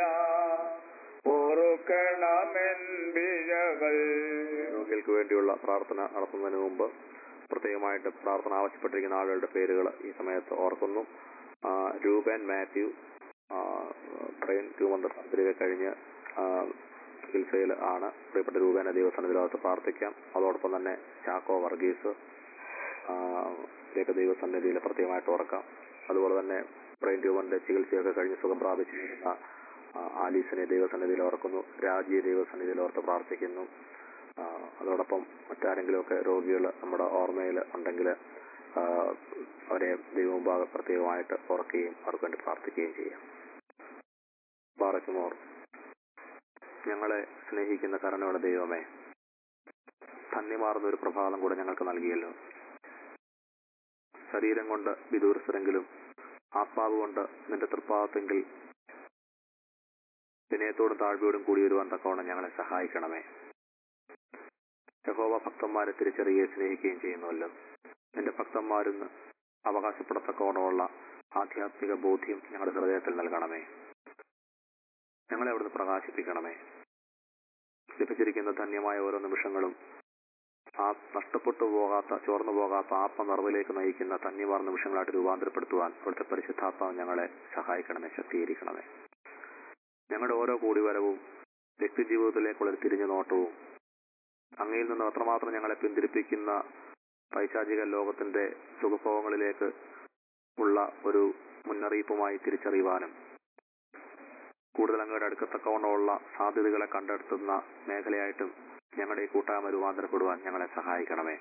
ഓർക്കണമെൻ പിഴകൾ രോഗികൾക്ക് വേണ്ടിയുള്ള പ്രാർത്ഥന നടത്തുന്നതിന് മുമ്പ് പ്രത്യേകമായിട്ട് പ്രാർത്ഥന ആവശ്യപ്പെട്ടിരിക്കുന്ന ആളുകളുടെ പേരുകൾ ഈ സമയത്ത് ഓർക്കുന്നു ആ, രൂപൻ മാത്യു ആ, ബ്രെയിൻ ട്യൂമറിന്റെ സർജറി കഴിഞ്ഞ് ആ, ചികിത്സയിൽ ആണ് പ്രിയപ്പെട്ട രൂപേന ദൈവസന്നിധിയിലകത്ത് പ്രാർത്ഥിക്കാം അതോടൊപ്പം തന്നെ ചാക്കോ വർഗീസ് ആ, ഇവരെയൊക്കെ ദൈവസന്നിധിയിൽ പ്രത്യേകമായിട്ട് ഓർക്കാം അതുപോലെ തന്നെ ബ്രെയിൻ ട്യൂമറിന്റെ ചികിത്സയൊക്കെ കഴിഞ്ഞ് സുഖം പ്രാപിച്ചിരിക്കുന്ന ആ, ആലീസിനെ ദൈവസന്നിധിയിൽ ഓർക്കുന്നു രാജിയെ ദൈവസന്നിധിയിൽ ഓർത്ത് പ്രാർത്ഥിക്കുന്നു ആ, അതോടൊപ്പം മറ്റാരെങ്കിലുമൊക്കെ രോഗികൾ നമ്മുടെ ഓർമ്മയിൽ ഉണ്ടെങ്കിൽ അവരെ ദൈവമുമ്പാകെ പ്രത്യേകമായിട്ട് ഓർക്കുകയും അവർക്ക് വേണ്ടി പ്രാർത്ഥിക്കുകയും ചെയ്യാം ബാറക്കുമോർ ഞങ്ങളെ സ്നേഹിക്കുന്ന കരുണയുള്ള ദൈവമേ ധന്യമാർന്ന ഒരു പ്രഭാതം കൂടെ ഞങ്ങൾക്ക് നൽകിയല്ലോ ശരീരം കൊണ്ട് വിദൂരസ്ഥരെങ്കിലും ആത്മാവ് കൊണ്ട് നിന്റെ തൃപ്പാദത്തെങ്കിൽ വിനയത്തോടും താഴ്വയോടും കൂടി വരുവാൻ തക്കവണ്ണം ഞങ്ങളെ സഹായിക്കണമേ യഹോവ ഭക്തന്മാരെ തിരിച്ചറിയുകയും സ്നേഹിക്കുകയും ചെയ്യുന്നുവല്ലോ നിന്റെ ഭക്തന്മാരെന്ന് അവകാശപ്പെടത്തക്കവണ്ണമുള്ള ആധ്യാത്മിക ബോധ്യം ഞങ്ങളുടെ ഹൃദയത്തിൽ നൽകണമേ ഞങ്ങളെ അവിടുന്ന് പ്രകാശിപ്പിക്കണമേ ലഭിച്ചിരിക്കുന്ന ധന്യമായ ഓരോ നിമിഷങ്ങളും ആ നഷ്ടപ്പെട്ടു പോകാത്ത ചോർന്നു പോകാത്ത ആത്മനിർവിലേക്ക് നയിക്കുന്ന ധന്യമാർ നിമിഷങ്ങളായിട്ട് രൂപാന്തരപ്പെടുത്തുവാൻ അവിടുത്തെ പരിശുദ്ധാത്മാവ് ഞങ്ങളെ സഹായിക്കണമേ ശക്തീകരിക്കണമേ ഞങ്ങളുടെ ഓരോ കൂടിവരവും വ്യക്തിജീവിതത്തിലേക്കുള്ള ഒരു തിരിഞ്ഞു നോട്ടവും അങ്ങയിൽ നിന്ന് അത്രമാത്രം ഞങ്ങളെ പിന്തിരിപ്പിക്കുന്ന പൈശാചിക ലോകത്തിന്റെ സുഖഭോഗങ്ങളിലേക്ക് ഉള്ള ഒരു മുന്നറിയിപ്പുമായി തിരിച്ചറിയുവാനും കൂടുതൽ അങ്ങയുടെ അടുക്കത്തക്കവണ്ണമുള്ള സാധ്യതകളെ കണ്ടെത്തുന്ന മേഖലയായിട്ടും ഞങ്ങളുടെ ഈ കൂട്ടായ്മ രൂപാന്തരപ്പെടുവാൻ ഞങ്ങളെ സഹായിക്കണമേ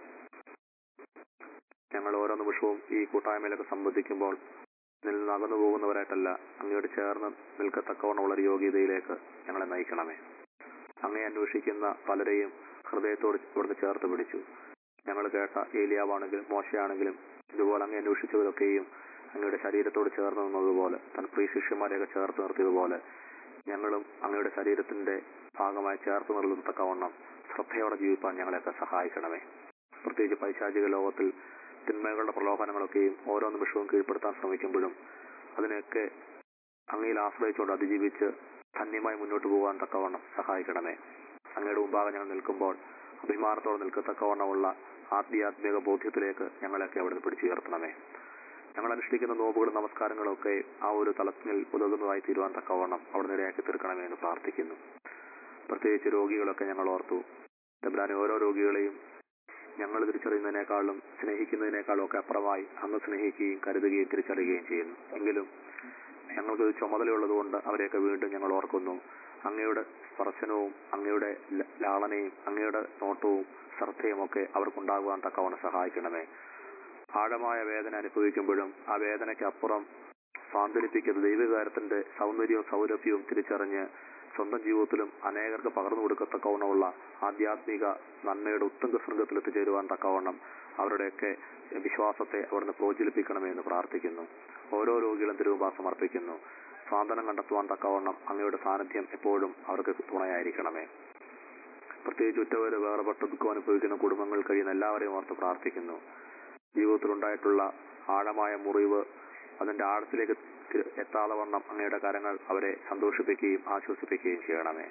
ഞങ്ങൾ ഓരോ നിമിഷവും ഈ കൂട്ടായ്മയിലൊക്കെ സംബന്ധിക്കുമ്പോൾ ഇതിൽ നിന്ന് അകന്നു പോകുന്നവരായിട്ടല്ല അങ്ങയോട് ചേർന്ന് നിൽക്കത്തക്കവണ്ണമുള്ള ഒരു യോഗ്യതയിലേക്ക് ഞങ്ങളെ നയിക്കണമേ അങ്ങയെ അന്വേഷിക്കുന്ന പലരെയും ഹൃദയത്തോട് ഇവിടുന്ന് ചേർത്ത് പിടിച്ചു ഞങ്ങൾ കേട്ട ഏലിയാവാണെങ്കിലും മോശയാണെങ്കിലും ഇതുപോലെ അങ്ങ് അന്വേഷിച്ചവരൊക്കെയും അങ്ങയുടെ ശരീരത്തോട് ചേർന്ന് നിന്നതുപോലെ തൻ പ്രിയ ശിഷ്യന്മാരെയൊക്കെ ചേർത്ത് നിർത്തിയതുപോലെ ഞങ്ങളും അങ്ങയുടെ ശരീരത്തിന്റെ ഭാഗമായി ചേർത്ത് നിർത്തക്കവണ്ണം ശ്രദ്ധയോടെ ജീവിപ്പാൻ ഞങ്ങളെയൊക്കെ സഹായിക്കണമേ പ്രത്യേകിച്ച് പൈശാചിക ലോകത്തിൽ തിന്മകളുടെ പ്രലോഭനങ്ങളൊക്കെയും ഓരോ നിമിഷവും കീഴ്പ്പെടുത്താൻ ശ്രമിക്കുമ്പോഴും അതിനെയൊക്കെ അങ്ങയിൽ ആശ്രയിച്ചുകൊണ്ട് അതിജീവിച്ച് ധന്യമായി മുന്നോട്ട് പോകാൻ തക്കവണ്ണം സഹായിക്കണമേ അങ്ങയുടെ മുമ്പാകെ ഞങ്ങൾ നിൽക്കുമ്പോൾ അഭിമാനത്തോടെ നിൽക്കത്തക്കവണ്ണമുള്ള ആധ്യാത്മിക ബോധ്യത്തിലേക്ക് ഞങ്ങളെയൊക്കെ അവിടുന്ന് പിടിച്ചുയർത്തണമേ ഞങ്ങൾ അനുഷ്ഠിക്കുന്ന നോമ്പുകളും നമസ്കാരങ്ങളും ഒക്കെ ആ ഒരു തലത്തിൽ ഉതകുന്നതായി തീരുവാൻ തക്കവണ്ണം അവിടെ നിരയാക്കി തീർക്കണമേ എന്ന് പ്രാർത്ഥിക്കുന്നു പ്രത്യേകിച്ച് രോഗികളൊക്കെ ഞങ്ങൾ ഓർത്തു തമ്പുരാനെ ഓരോ രോഗികളെയും ഞങ്ങൾ തിരിച്ചറിയുന്നതിനേക്കാളും സ്നേഹിക്കുന്നതിനേക്കാളും ഒക്കെ അപ്പുറമായി അങ്ങ് സ്നേഹിക്കുകയും കരുതുകയും തിരിച്ചറിയുകയും ചെയ്യുന്നു എങ്കിലും ഞങ്ങൾക്ക് ചുമതലയുള്ളതുകൊണ്ട് അവരെയൊക്കെ വീണ്ടും ഞങ്ങൾ ഓർക്കുന്നു അങ്ങയുടെ സ്പർശനവും അങ്ങയുടെ ല- ലാളനയും അങ്ങയുടെ നോട്ടവും ശ്രദ്ധയും ഒക്കെ അവർക്കുണ്ടാകുവാൻ തക്കവണ്ണം സഹായിക്കണമേ ആഴമായ വേദന അനുഭവിക്കുമ്പോഴും ആ വേദനയ്ക്ക് അപ്പുറം സാന്ത്വനിപ്പിക്കുന്ന ദൈവകാരത്തിന്റെ സൗന്ദര്യവും സൗരഭ്യവും തിരിച്ചറിഞ്ഞ് സ്വന്തം ജീവിതത്തിലും അനേകർക്ക് പകർന്നു കൊടുക്കത്തക്കവണ്ണമുള്ള ആധ്യാത്മിക നന്മയുടെ ഉത്തുംഗ ശൃംഗത്തിൽ എത്തിച്ചേരുവാൻ തക്കവണ്ണം അവരുടെയൊക്കെ വിശ്വാസത്തെ അവിടുന്ന് പ്രോജ്വലിപ്പിക്കണമേ എന്ന് പ്രാർത്ഥിക്കുന്നു ഓരോ രോഗികളും തിരുവുമ്പാ സമർപ്പിക്കുന്നു സ്വാതന്ത്ര്യം കണ്ടെത്തുവാൻ തക്കവണ്ണം അങ്ങയുടെ സാന്നിധ്യം എപ്പോഴും അവർക്ക് തുണയായിരിക്കണമേ പ്രത്യേകിച്ച് ഉറ്റവര് വേർപെട്ട് ദുഃഖം അനുഭവിക്കുന്ന കുടുംബങ്ങൾ കഴിയുന്ന എല്ലാവരെയും ഓർത്ത് പ്രാർത്ഥിക്കുന്നു ജീവിതത്തിലുണ്ടായിട്ടുള്ള ആഴമായ മുറിവ് അതിന്റെ ആഴത്തിലേക്ക് തി- എത്താതെ വണ്ണം അങ്ങയുടെ കരങ്ങൾ അവരെ സന്തോഷിപ്പിക്കുകയും ആശ്വസിപ്പിക്കുകയും ചെയ്യണമേ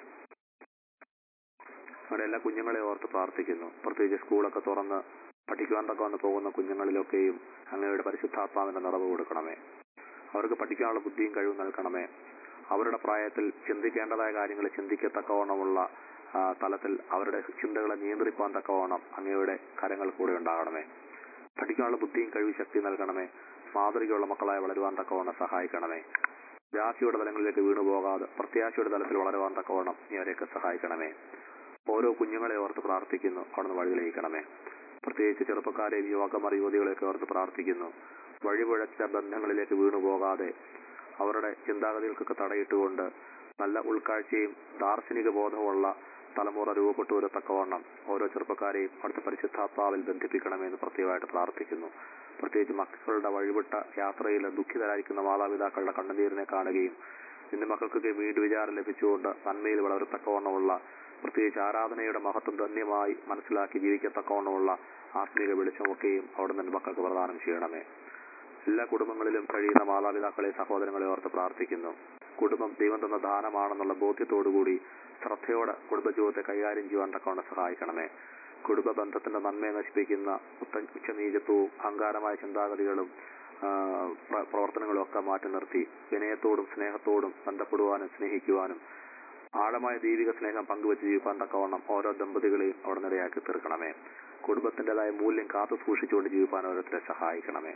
നമ്മുടെ എല്ലാ കുഞ്ഞുങ്ങളെ ഓർത്ത് പ്രാർത്ഥിക്കുന്നു പ്രത്യേകിച്ച് സ്കൂളൊക്കെ തുറന്ന് പഠിക്കുവാൻ തക്ക വന്ന് പോകുന്ന കുഞ്ഞുങ്ങളിലൊക്കെയും അങ്ങയുടെ പരിശുദ്ധാത്മാവിന്റെ നിറവ് കൊടുക്കണമേ അവർക്ക് പഠിക്കാനുള്ള ബുദ്ധിയും കഴിവും നൽകണമേ അവരുടെ പ്രായത്തിൽ ചിന്തിക്കേണ്ടതായ കാര്യങ്ങൾ ചിന്തിക്കത്തക്കവണ്ണമുള്ള ആ, തലത്തിൽ അവരുടെ ചിന്തകളെ നിയന്ത്രിപ്പാൻ തക്കവണ്ണം അങ്ങയുടെ കരങ്ങൾ കൂടെ ഉണ്ടാകണമേ പഠിക്കാനുള്ള ബുദ്ധിയും കഴിവ് ശക്തി നൽകണമേ മാതൃകയുള്ള മക്കളായി വളരുവാൻ തക്കവണ്ണം സഹായിക്കണമേ രാശിയുടെ തലങ്ങളിലേക്ക് വീണു പോകാതെ പ്രത്യാശയുടെ തലത്തിൽ വളരുവാൻ തക്കവണ്ണം നീ അവരെയൊക്കെ സഹായിക്കണമേ ഓരോ കുഞ്ഞുങ്ങളെ ഓർത്ത് പ്രാർത്ഥിക്കുന്നു അവിടുന്ന് വഴി തെളിയിക്കണമേ പ്രത്യേകിച്ച് ചെറുപ്പക്കാരെയും യുവാക്കന്മാർ യുവതികളെയൊക്കെ ഓർത്ത് പ്രാർത്ഥിക്കുന്നു വഴിപഴച്ച ബന്ധങ്ങളിലേക്ക് വീണു പോകാതെ അവരുടെ ചിന്താഗതികൾക്കൊക്കെ തടയിട്ടുകൊണ്ട് നല്ല ഉൾക്കാഴ്ചയും ദാർശനിക ബോധമുള്ള തലമുറ രൂപപ്പെട്ടു വരത്തക്കവണ്ണം ഓരോ ചെറുപ്പക്കാരെയും അടുത്ത പരിശുദ്ധാത്മാവിൽ ബന്ധിപ്പിക്കണമെന്ന് പ്രത്യേകമായിട്ട് പ്രാർത്ഥിക്കുന്നു പ്രത്യേകിച്ച് മക്കളുടെ വഴിവിട്ട യാത്രയിൽ ദുഃഖിതരായിരിക്കുന്ന മാതാപിതാക്കളുടെ കണ്ണുനീരിനെ കാണുകയും നിന്റെ മക്കൾക്കൊക്കെ വീട് വിചാരം ലഭിച്ചുകൊണ്ട് നന്മയിൽ വളരത്തക്കവണ്ണമുള്ള പ്രത്യേകിച്ച് ആരാധനയുടെ മഹത്വം ധന്യമായി മനസ്സിലാക്കി ജീവിക്കത്തക്കവണ്ണമുള്ള ആത്മീക വെളിച്ചമൊക്കെയും അവിടെ നിന്ന് മക്കൾക്ക് പ്രദാനം ചെയ്യണമേ എല്ലാ കുടുംബങ്ങളിലും കഴിയുന്ന മാതാപിതാക്കളെ സഹോദരങ്ങളെ ഓർത്ത് പ്രാർത്ഥിക്കുന്നു കുടുംബം ദൈവം തന്ന ദാനമാണെന്നുള്ള ബോധ്യത്തോടുകൂടി ശ്രദ്ധയോടെ കുടുംബജീവിതത്തെ കൈകാര്യം ചെയ്യുവാൻ തക്കവണ്ണം സഹായിക്കണമേ കുടുംബ ബന്ധത്തിന്റെ നന്മയെ നശിപ്പിക്കുന്ന ഉത്ത ഉച്ചനീചത്വവും അഹങ്കാരമായ ചിന്താഗതികളും ആ, പ്ര- പ്രവർത്തനങ്ങളും ഒക്കെ മാറ്റി നിർത്തി വിനയത്തോടും സ്നേഹത്തോടും ബന്ധപ്പെടുവാനും സ്നേഹിക്കുവാനും ആഴമായ ദൈവിക സ്നേഹം പങ്കുവെച്ച് ജീവിക്കാൻ തക്കവണ്ണം ഓരോ ദമ്പതികളെയും അവിടെ നിരയാക്കി തീർക്കണമേ കുടുംബത്തിൻ്റെതായ മൂല്യം കാത്തു സൂക്ഷിച്ചുകൊണ്ട് ജീവിക്കാൻ ഓരോരുത്തരെ സഹായിക്കണമേ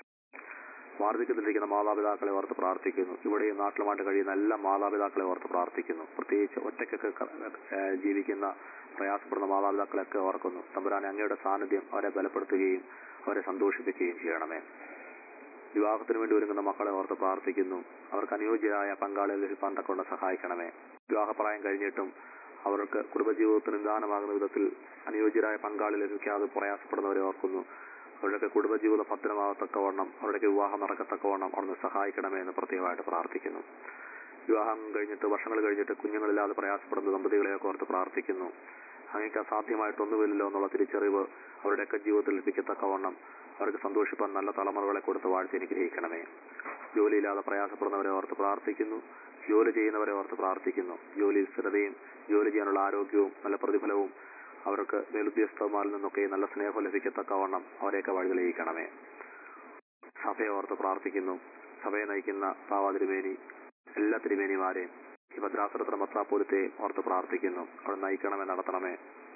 വാർദ്ധക്യത്തിലിരിക്കുന്ന മാതാപിതാക്കളെ ഓർത്ത് പ്രാർത്ഥിക്കുന്നു ഇവിടെയും നാട്ടിലുമായിട്ട് കഴിയുന്ന എല്ലാ മാതാപിതാക്കളെ ഓർത്ത് പ്രാർത്ഥിക്കുന്നു പ്രത്യേകിച്ച് ഒറ്റയ്ക്കൊക്കെ ക- ഏഹ് ജീവിക്കുന്ന പ്രയാസപ്പെടുന്ന മാതാപിതാക്കളെയൊക്കെ ഓർക്കുന്നു തമ്പുരാനെ അങ്ങയുടെ സാന്നിധ്യം അവരെ ബലപ്പെടുത്തുകയും അവരെ സന്തോഷിപ്പിക്കുകയും ചെയ്യണമേ വിവാഹത്തിന് വേണ്ടി ഒരുങ്ങുന്ന മക്കളെ ഓർത്ത് പ്രാർത്ഥിക്കുന്നു അവർക്ക് അനുയോജ്യരായ പങ്കാളിയെ ലഭിക്കാൻ തക്കൊണ്ട് സഹായിക്കണമേ വിവാഹപ്രായം കഴിഞ്ഞിട്ടും അവർക്ക് കുടുംബജീവിതത്തിന് നിദാനമാകുന്ന വിധത്തിൽ അനുയോജ്യരായ പങ്കാളി ലഭിക്കാതെ പ്രയാസപ്പെടുന്നവരെ ഓർക്കുന്നു അവരുടെയൊക്കെ കുടുംബജീവിത ഭദ്രമാകത്തക്കവണ്ണം അവരുടെയൊക്കെ വിവാഹം നടക്കത്തക്കവണ്ണം അവിടുന്ന് സഹായിക്കണമേ എന്ന് പ്രത്യേകമായിട്ട് പ്രാർത്ഥിക്കുന്നു വിവാഹം കഴിഞ്ഞിട്ട് വർഷങ്ങൾ കഴിഞ്ഞിട്ട് കുഞ്ഞുങ്ങളില്ലാതെ പ്രയാസപ്പെടുന്ന ദമ്പതികളെയൊക്കെ ഓർത്ത് പ്രാർത്ഥിക്കുന്നു അങ്ങേക്ക് അസാധ്യമായിട്ടൊന്നുമില്ലല്ലോ എന്നുള്ള തിരിച്ചറിവ് അവരുടെയൊക്കെ ജീവിതത്തിൽ ലഭിക്കത്തക്കവണ്ണം അവർക്ക് സന്തോഷിപ്പാൻ നല്ല തലമുറകളെ കൊടുത്ത് വാഴ്ത്തി അനുഗ്രഹിക്കണമേ ജോലിയില്ലാതെ പ്രയാസപ്പെടുന്നവരെ ഓർത്ത് പ്രാർത്ഥിക്കുന്നു ജോലി ചെയ്യുന്നവരെ ഓർത്ത് പ്രാർത്ഥിക്കുന്നു ജോലിയിൽ സ്ഥിരതയും ജോലി ചെയ്യാനുള്ള ആരോഗ്യവും നല്ല പ്രതിഫലവും അവർക്ക് മേലുദ്യോഗസ്ഥന്മാരിൽ നിന്നൊക്കെ നല്ല സ്നേഹം ലഭിക്കത്തക്കവണ്ണം അവരെയൊക്കെ വഴി തെളിയിക്കണമേ സഭയെ ഓർത്ത് പ്രാർത്ഥിക്കുന്നു സഭയെ നയിക്കുന്ന പാവാതിരുമേനി എല്ലാ തിരുമേനിമാരെയും ഈ ഭദ്രാസുരത്ര മത്രാപൂരത്തെ ഓർത്ത് പ്രാർത്ഥിക്കുന്നു അവിടെ നയിക്കണമേ നടത്തണമേ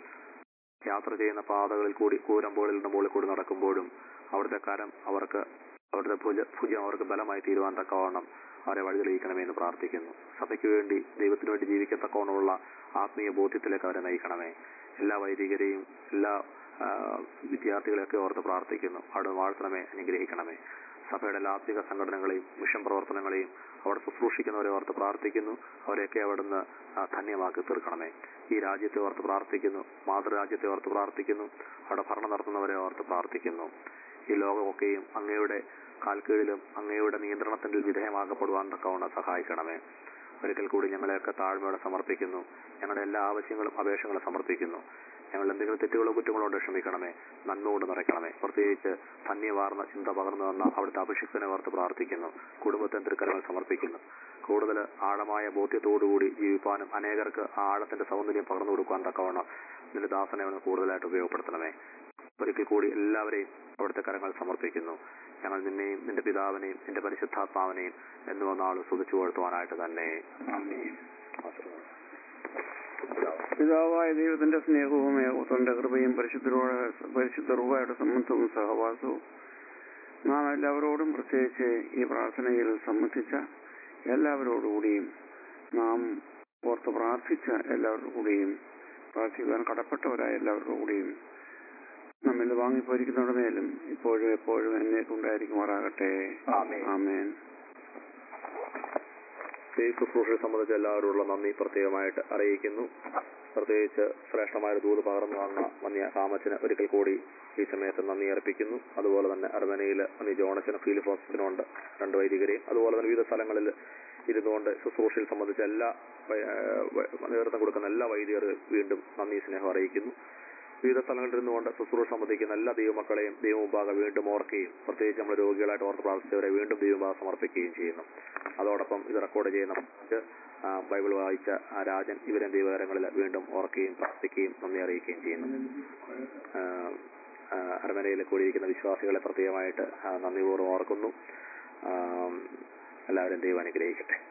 യാത്ര ചെയ്യുന്ന പാതകളിൽ കൂടി കൂരമ്പോളിലിന്റെ മുകളിൽ കൂടി നടക്കുമ്പോഴും അവിടുത്തെ കരം അവർക്ക് അവിടുത്തെ ഭുജ ഭുജം അവർക്ക് ബലമായി തീരുവാൻ തക്കവണ്ണം അവരെ വഴി തെളിയിക്കണമേ എന്ന് പ്രാർത്ഥിക്കുന്നു സഭയ്ക്ക് വേണ്ടി ദൈവത്തിന് വേണ്ടി ജീവിക്കത്തക്കവണ്ണമുള്ള ആത്മീയ ബോധ്യത്തിലേക്ക് അവരെ നയിക്കണമേ എല്ലാ വൈദികരെയും എല്ലാ ആ, വിദ്യാർത്ഥികളെയൊക്കെ ഓർത്ത് പ്രാർത്ഥിക്കുന്നു അവിടെ വാഴ്ത്തണമേ അനുഗ്രഹിക്കണമേ സഭയുടെ എല്ലാ ആത്മിക സംഘടനകളെയും മിഷൻ പ്രവർത്തനങ്ങളെയും അവിടെ ശുശ്രൂഷിക്കുന്നവരെ ഓർത്ത് പ്രാർത്ഥിക്കുന്നു അവരെയൊക്കെ അവിടുന്ന് ആ, ധന്യമാക്കി തീർക്കണമേ ഈ രാജ്യത്തെ ഓർത്ത് പ്രാർത്ഥിക്കുന്നു മാതൃരാജ്യത്തെ ഓർത്ത് പ്രാർത്ഥിക്കുന്നു അവിടെ ഭരണം നടത്തുന്നവരെ ഓർത്ത് പ്രാർത്ഥിക്കുന്നു ഈ ലോകമൊക്കെയും അങ്ങയുടെ കാൽക്കീഴിലും അങ്ങയുടെ നിയന്ത്രണത്തിൽ വിധേയമാക്കപ്പെടുവാൻ തക്കവണ്ണം സഹായിക്കണമേ ഒരിക്കൽ കൂടി ഞങ്ങളെയൊക്കെ താഴ്മയോടെ സമർപ്പിക്കുന്നു ഞങ്ങളുടെ എല്ലാ ആവശ്യങ്ങളും അപേക്ഷകളും സമർപ്പിക്കുന്നു ഞങ്ങൾ എന്തെങ്കിലും തെറ്റുകളോ കുറ്റങ്ങളോ ഉണ്ടോ ക്ഷമിക്കണമേ നന്മ കൊണ്ട് നിറയ്ക്കണമേ പ്രത്യേകിച്ച് ധന്യവാർന്ന ചിന്ത പകർന്നു തന്ന അവിടുത്തെ അഭിഷിക്തനെ ഓർത്ത് പ്രാർത്ഥിക്കുന്നു കുടുംബത്തിന് തൃക്കരങ്ങൾ സമർപ്പിക്കുന്നു കൂടുതൽ ആഴമായ ബോധ്യത്തോടുകൂടി ജീവിപ്പാനും അനേകർക്ക് ആ ആഴത്തിന്റെ സൗന്ദര്യം പകർന്നു കൊടുക്കാൻ തക്കവണ്ണം നിന്റെ ദാസനെ ഒന്ന് കൂടുതലായിട്ട് ഉപയോഗപ്പെടുത്തണമേ ഒരിക്കൽ കൂടി എല്ലാവരെയും അവിടുത്തെ കരങ്ങൾ സമർപ്പിക്കുന്നു ഞങ്ങൾ നിന്നെയും നിന്റെ പിതാവിനെയും നിന്റെ പരിശുദ്ധാത്മാവിനെയും എന്നു വന്നാൾ സുഖിച്ചു കൊടുത്തുവാനായിട്ട് തന്നെ പിതാവായ ദൈവത്തിന്റെ സ്നേഹവും ഏകോത്തന്റെ കൃപയും പരിശുദ്ധരോട് പരിശുദ്ധ റുവായുടെ സംബന്ധവും സഹവാസവും നാം എല്ലാവരോടും പ്രത്യേകിച്ച് ഈ പ്രാർത്ഥനയിൽ സംബന്ധിച്ച എല്ലാവരോടുകൂടിയും നാം ഓർത്ത് പ്രാർത്ഥിച്ച എല്ലാവരുടെ കൂടിയും പ്രാർത്ഥിക്കുവാൻ കടപ്പെട്ടവരായ എല്ലാവരുടെ കൂടിയും നമ്മിൽ വാങ്ങിപ്പോയിരിക്കുന്നവരുടെ മേലും ഇപ്പോഴും എപ്പോഴും എന്നേക്കുണ്ടായിരിക്കുമാറാകട്ടെ ആമേൻ ഈ ശുശ്രൂഷയെ സംബന്ധിച്ച് എല്ലാവരോടുള്ള നന്ദി പ്രത്യേകമായിട്ട് അറിയിക്കുന്നു പ്രത്യേകിച്ച് ശ്രേഷ്ഠമായ ഒരു ദൂത് പകർന്നു വന്ന വന്യ കാമച്ചന് ഒരിക്കൽ കൂടി ഈ സമയത്ത് നന്ദി അർപ്പിക്കുന്നു അതുപോലെ തന്നെ അർമനയിൽ വന്യ ജോണച്ചന് ഫീലിഫോസിനുണ്ട് രണ്ട് വൈദികരെയും അതുപോലെ തന്നെ വിവിധ സ്ഥലങ്ങളിൽ ഇരുന്നുകൊണ്ട് ശുശ്രൂഷയിൽ സംബന്ധിച്ച എല്ലാ വൈ- ഏഹ് വൈ- നേതൃത്വം കൊടുക്കുന്ന എല്ലാ വൈദികരും വീണ്ടും നന്ദി സ്നേഹം അറിയിക്കുന്നു വിവിധ സ്ഥലങ്ങളിൽ ഇരുന്നുകൊണ്ട് ശുശ്രൂഷ സംബന്ധിക്കുന്ന എല്ലാ ദൈവമക്കളെയും ദൈവമുമ്പാകെ വീണ്ടും ഓർക്കുകയും പ്രത്യേകിച്ച് നമ്മൾ രോഗികളായിട്ട് ഓർത്ത് പ്രാർത്ഥിച്ചവരെ വീണ്ടും ദൈവമുമ്പാകെ സമർപ്പിക്കുകയും ചെയ്യുന്നു അതോടൊപ്പം ഇത് റെക്കോർഡ് ചെയ്യുന്ന നമുക്ക്, ആ, ബൈബിൾ വായിച്ച ആ രാജൻ ഇവരെ ദൈവകരങ്ങളിൽ വീണ്ടും ഓർക്കുകയും പ്രാർത്ഥിക്കുകയും നന്ദി അറിയിക്കുകയും ചെയ്യുന്നു ആ, ആ, അരമനയിൽ കൂടിയിരിക്കുന്ന വിശ്വാസികളെ പ്രത്യേകമായിട്ട് ആ, നന്ദിപൂർവ്വം ഓർക്കുന്നു ആ, എല്ലാവരും ദൈവം അനുഗ്രഹിക്കട്ടെ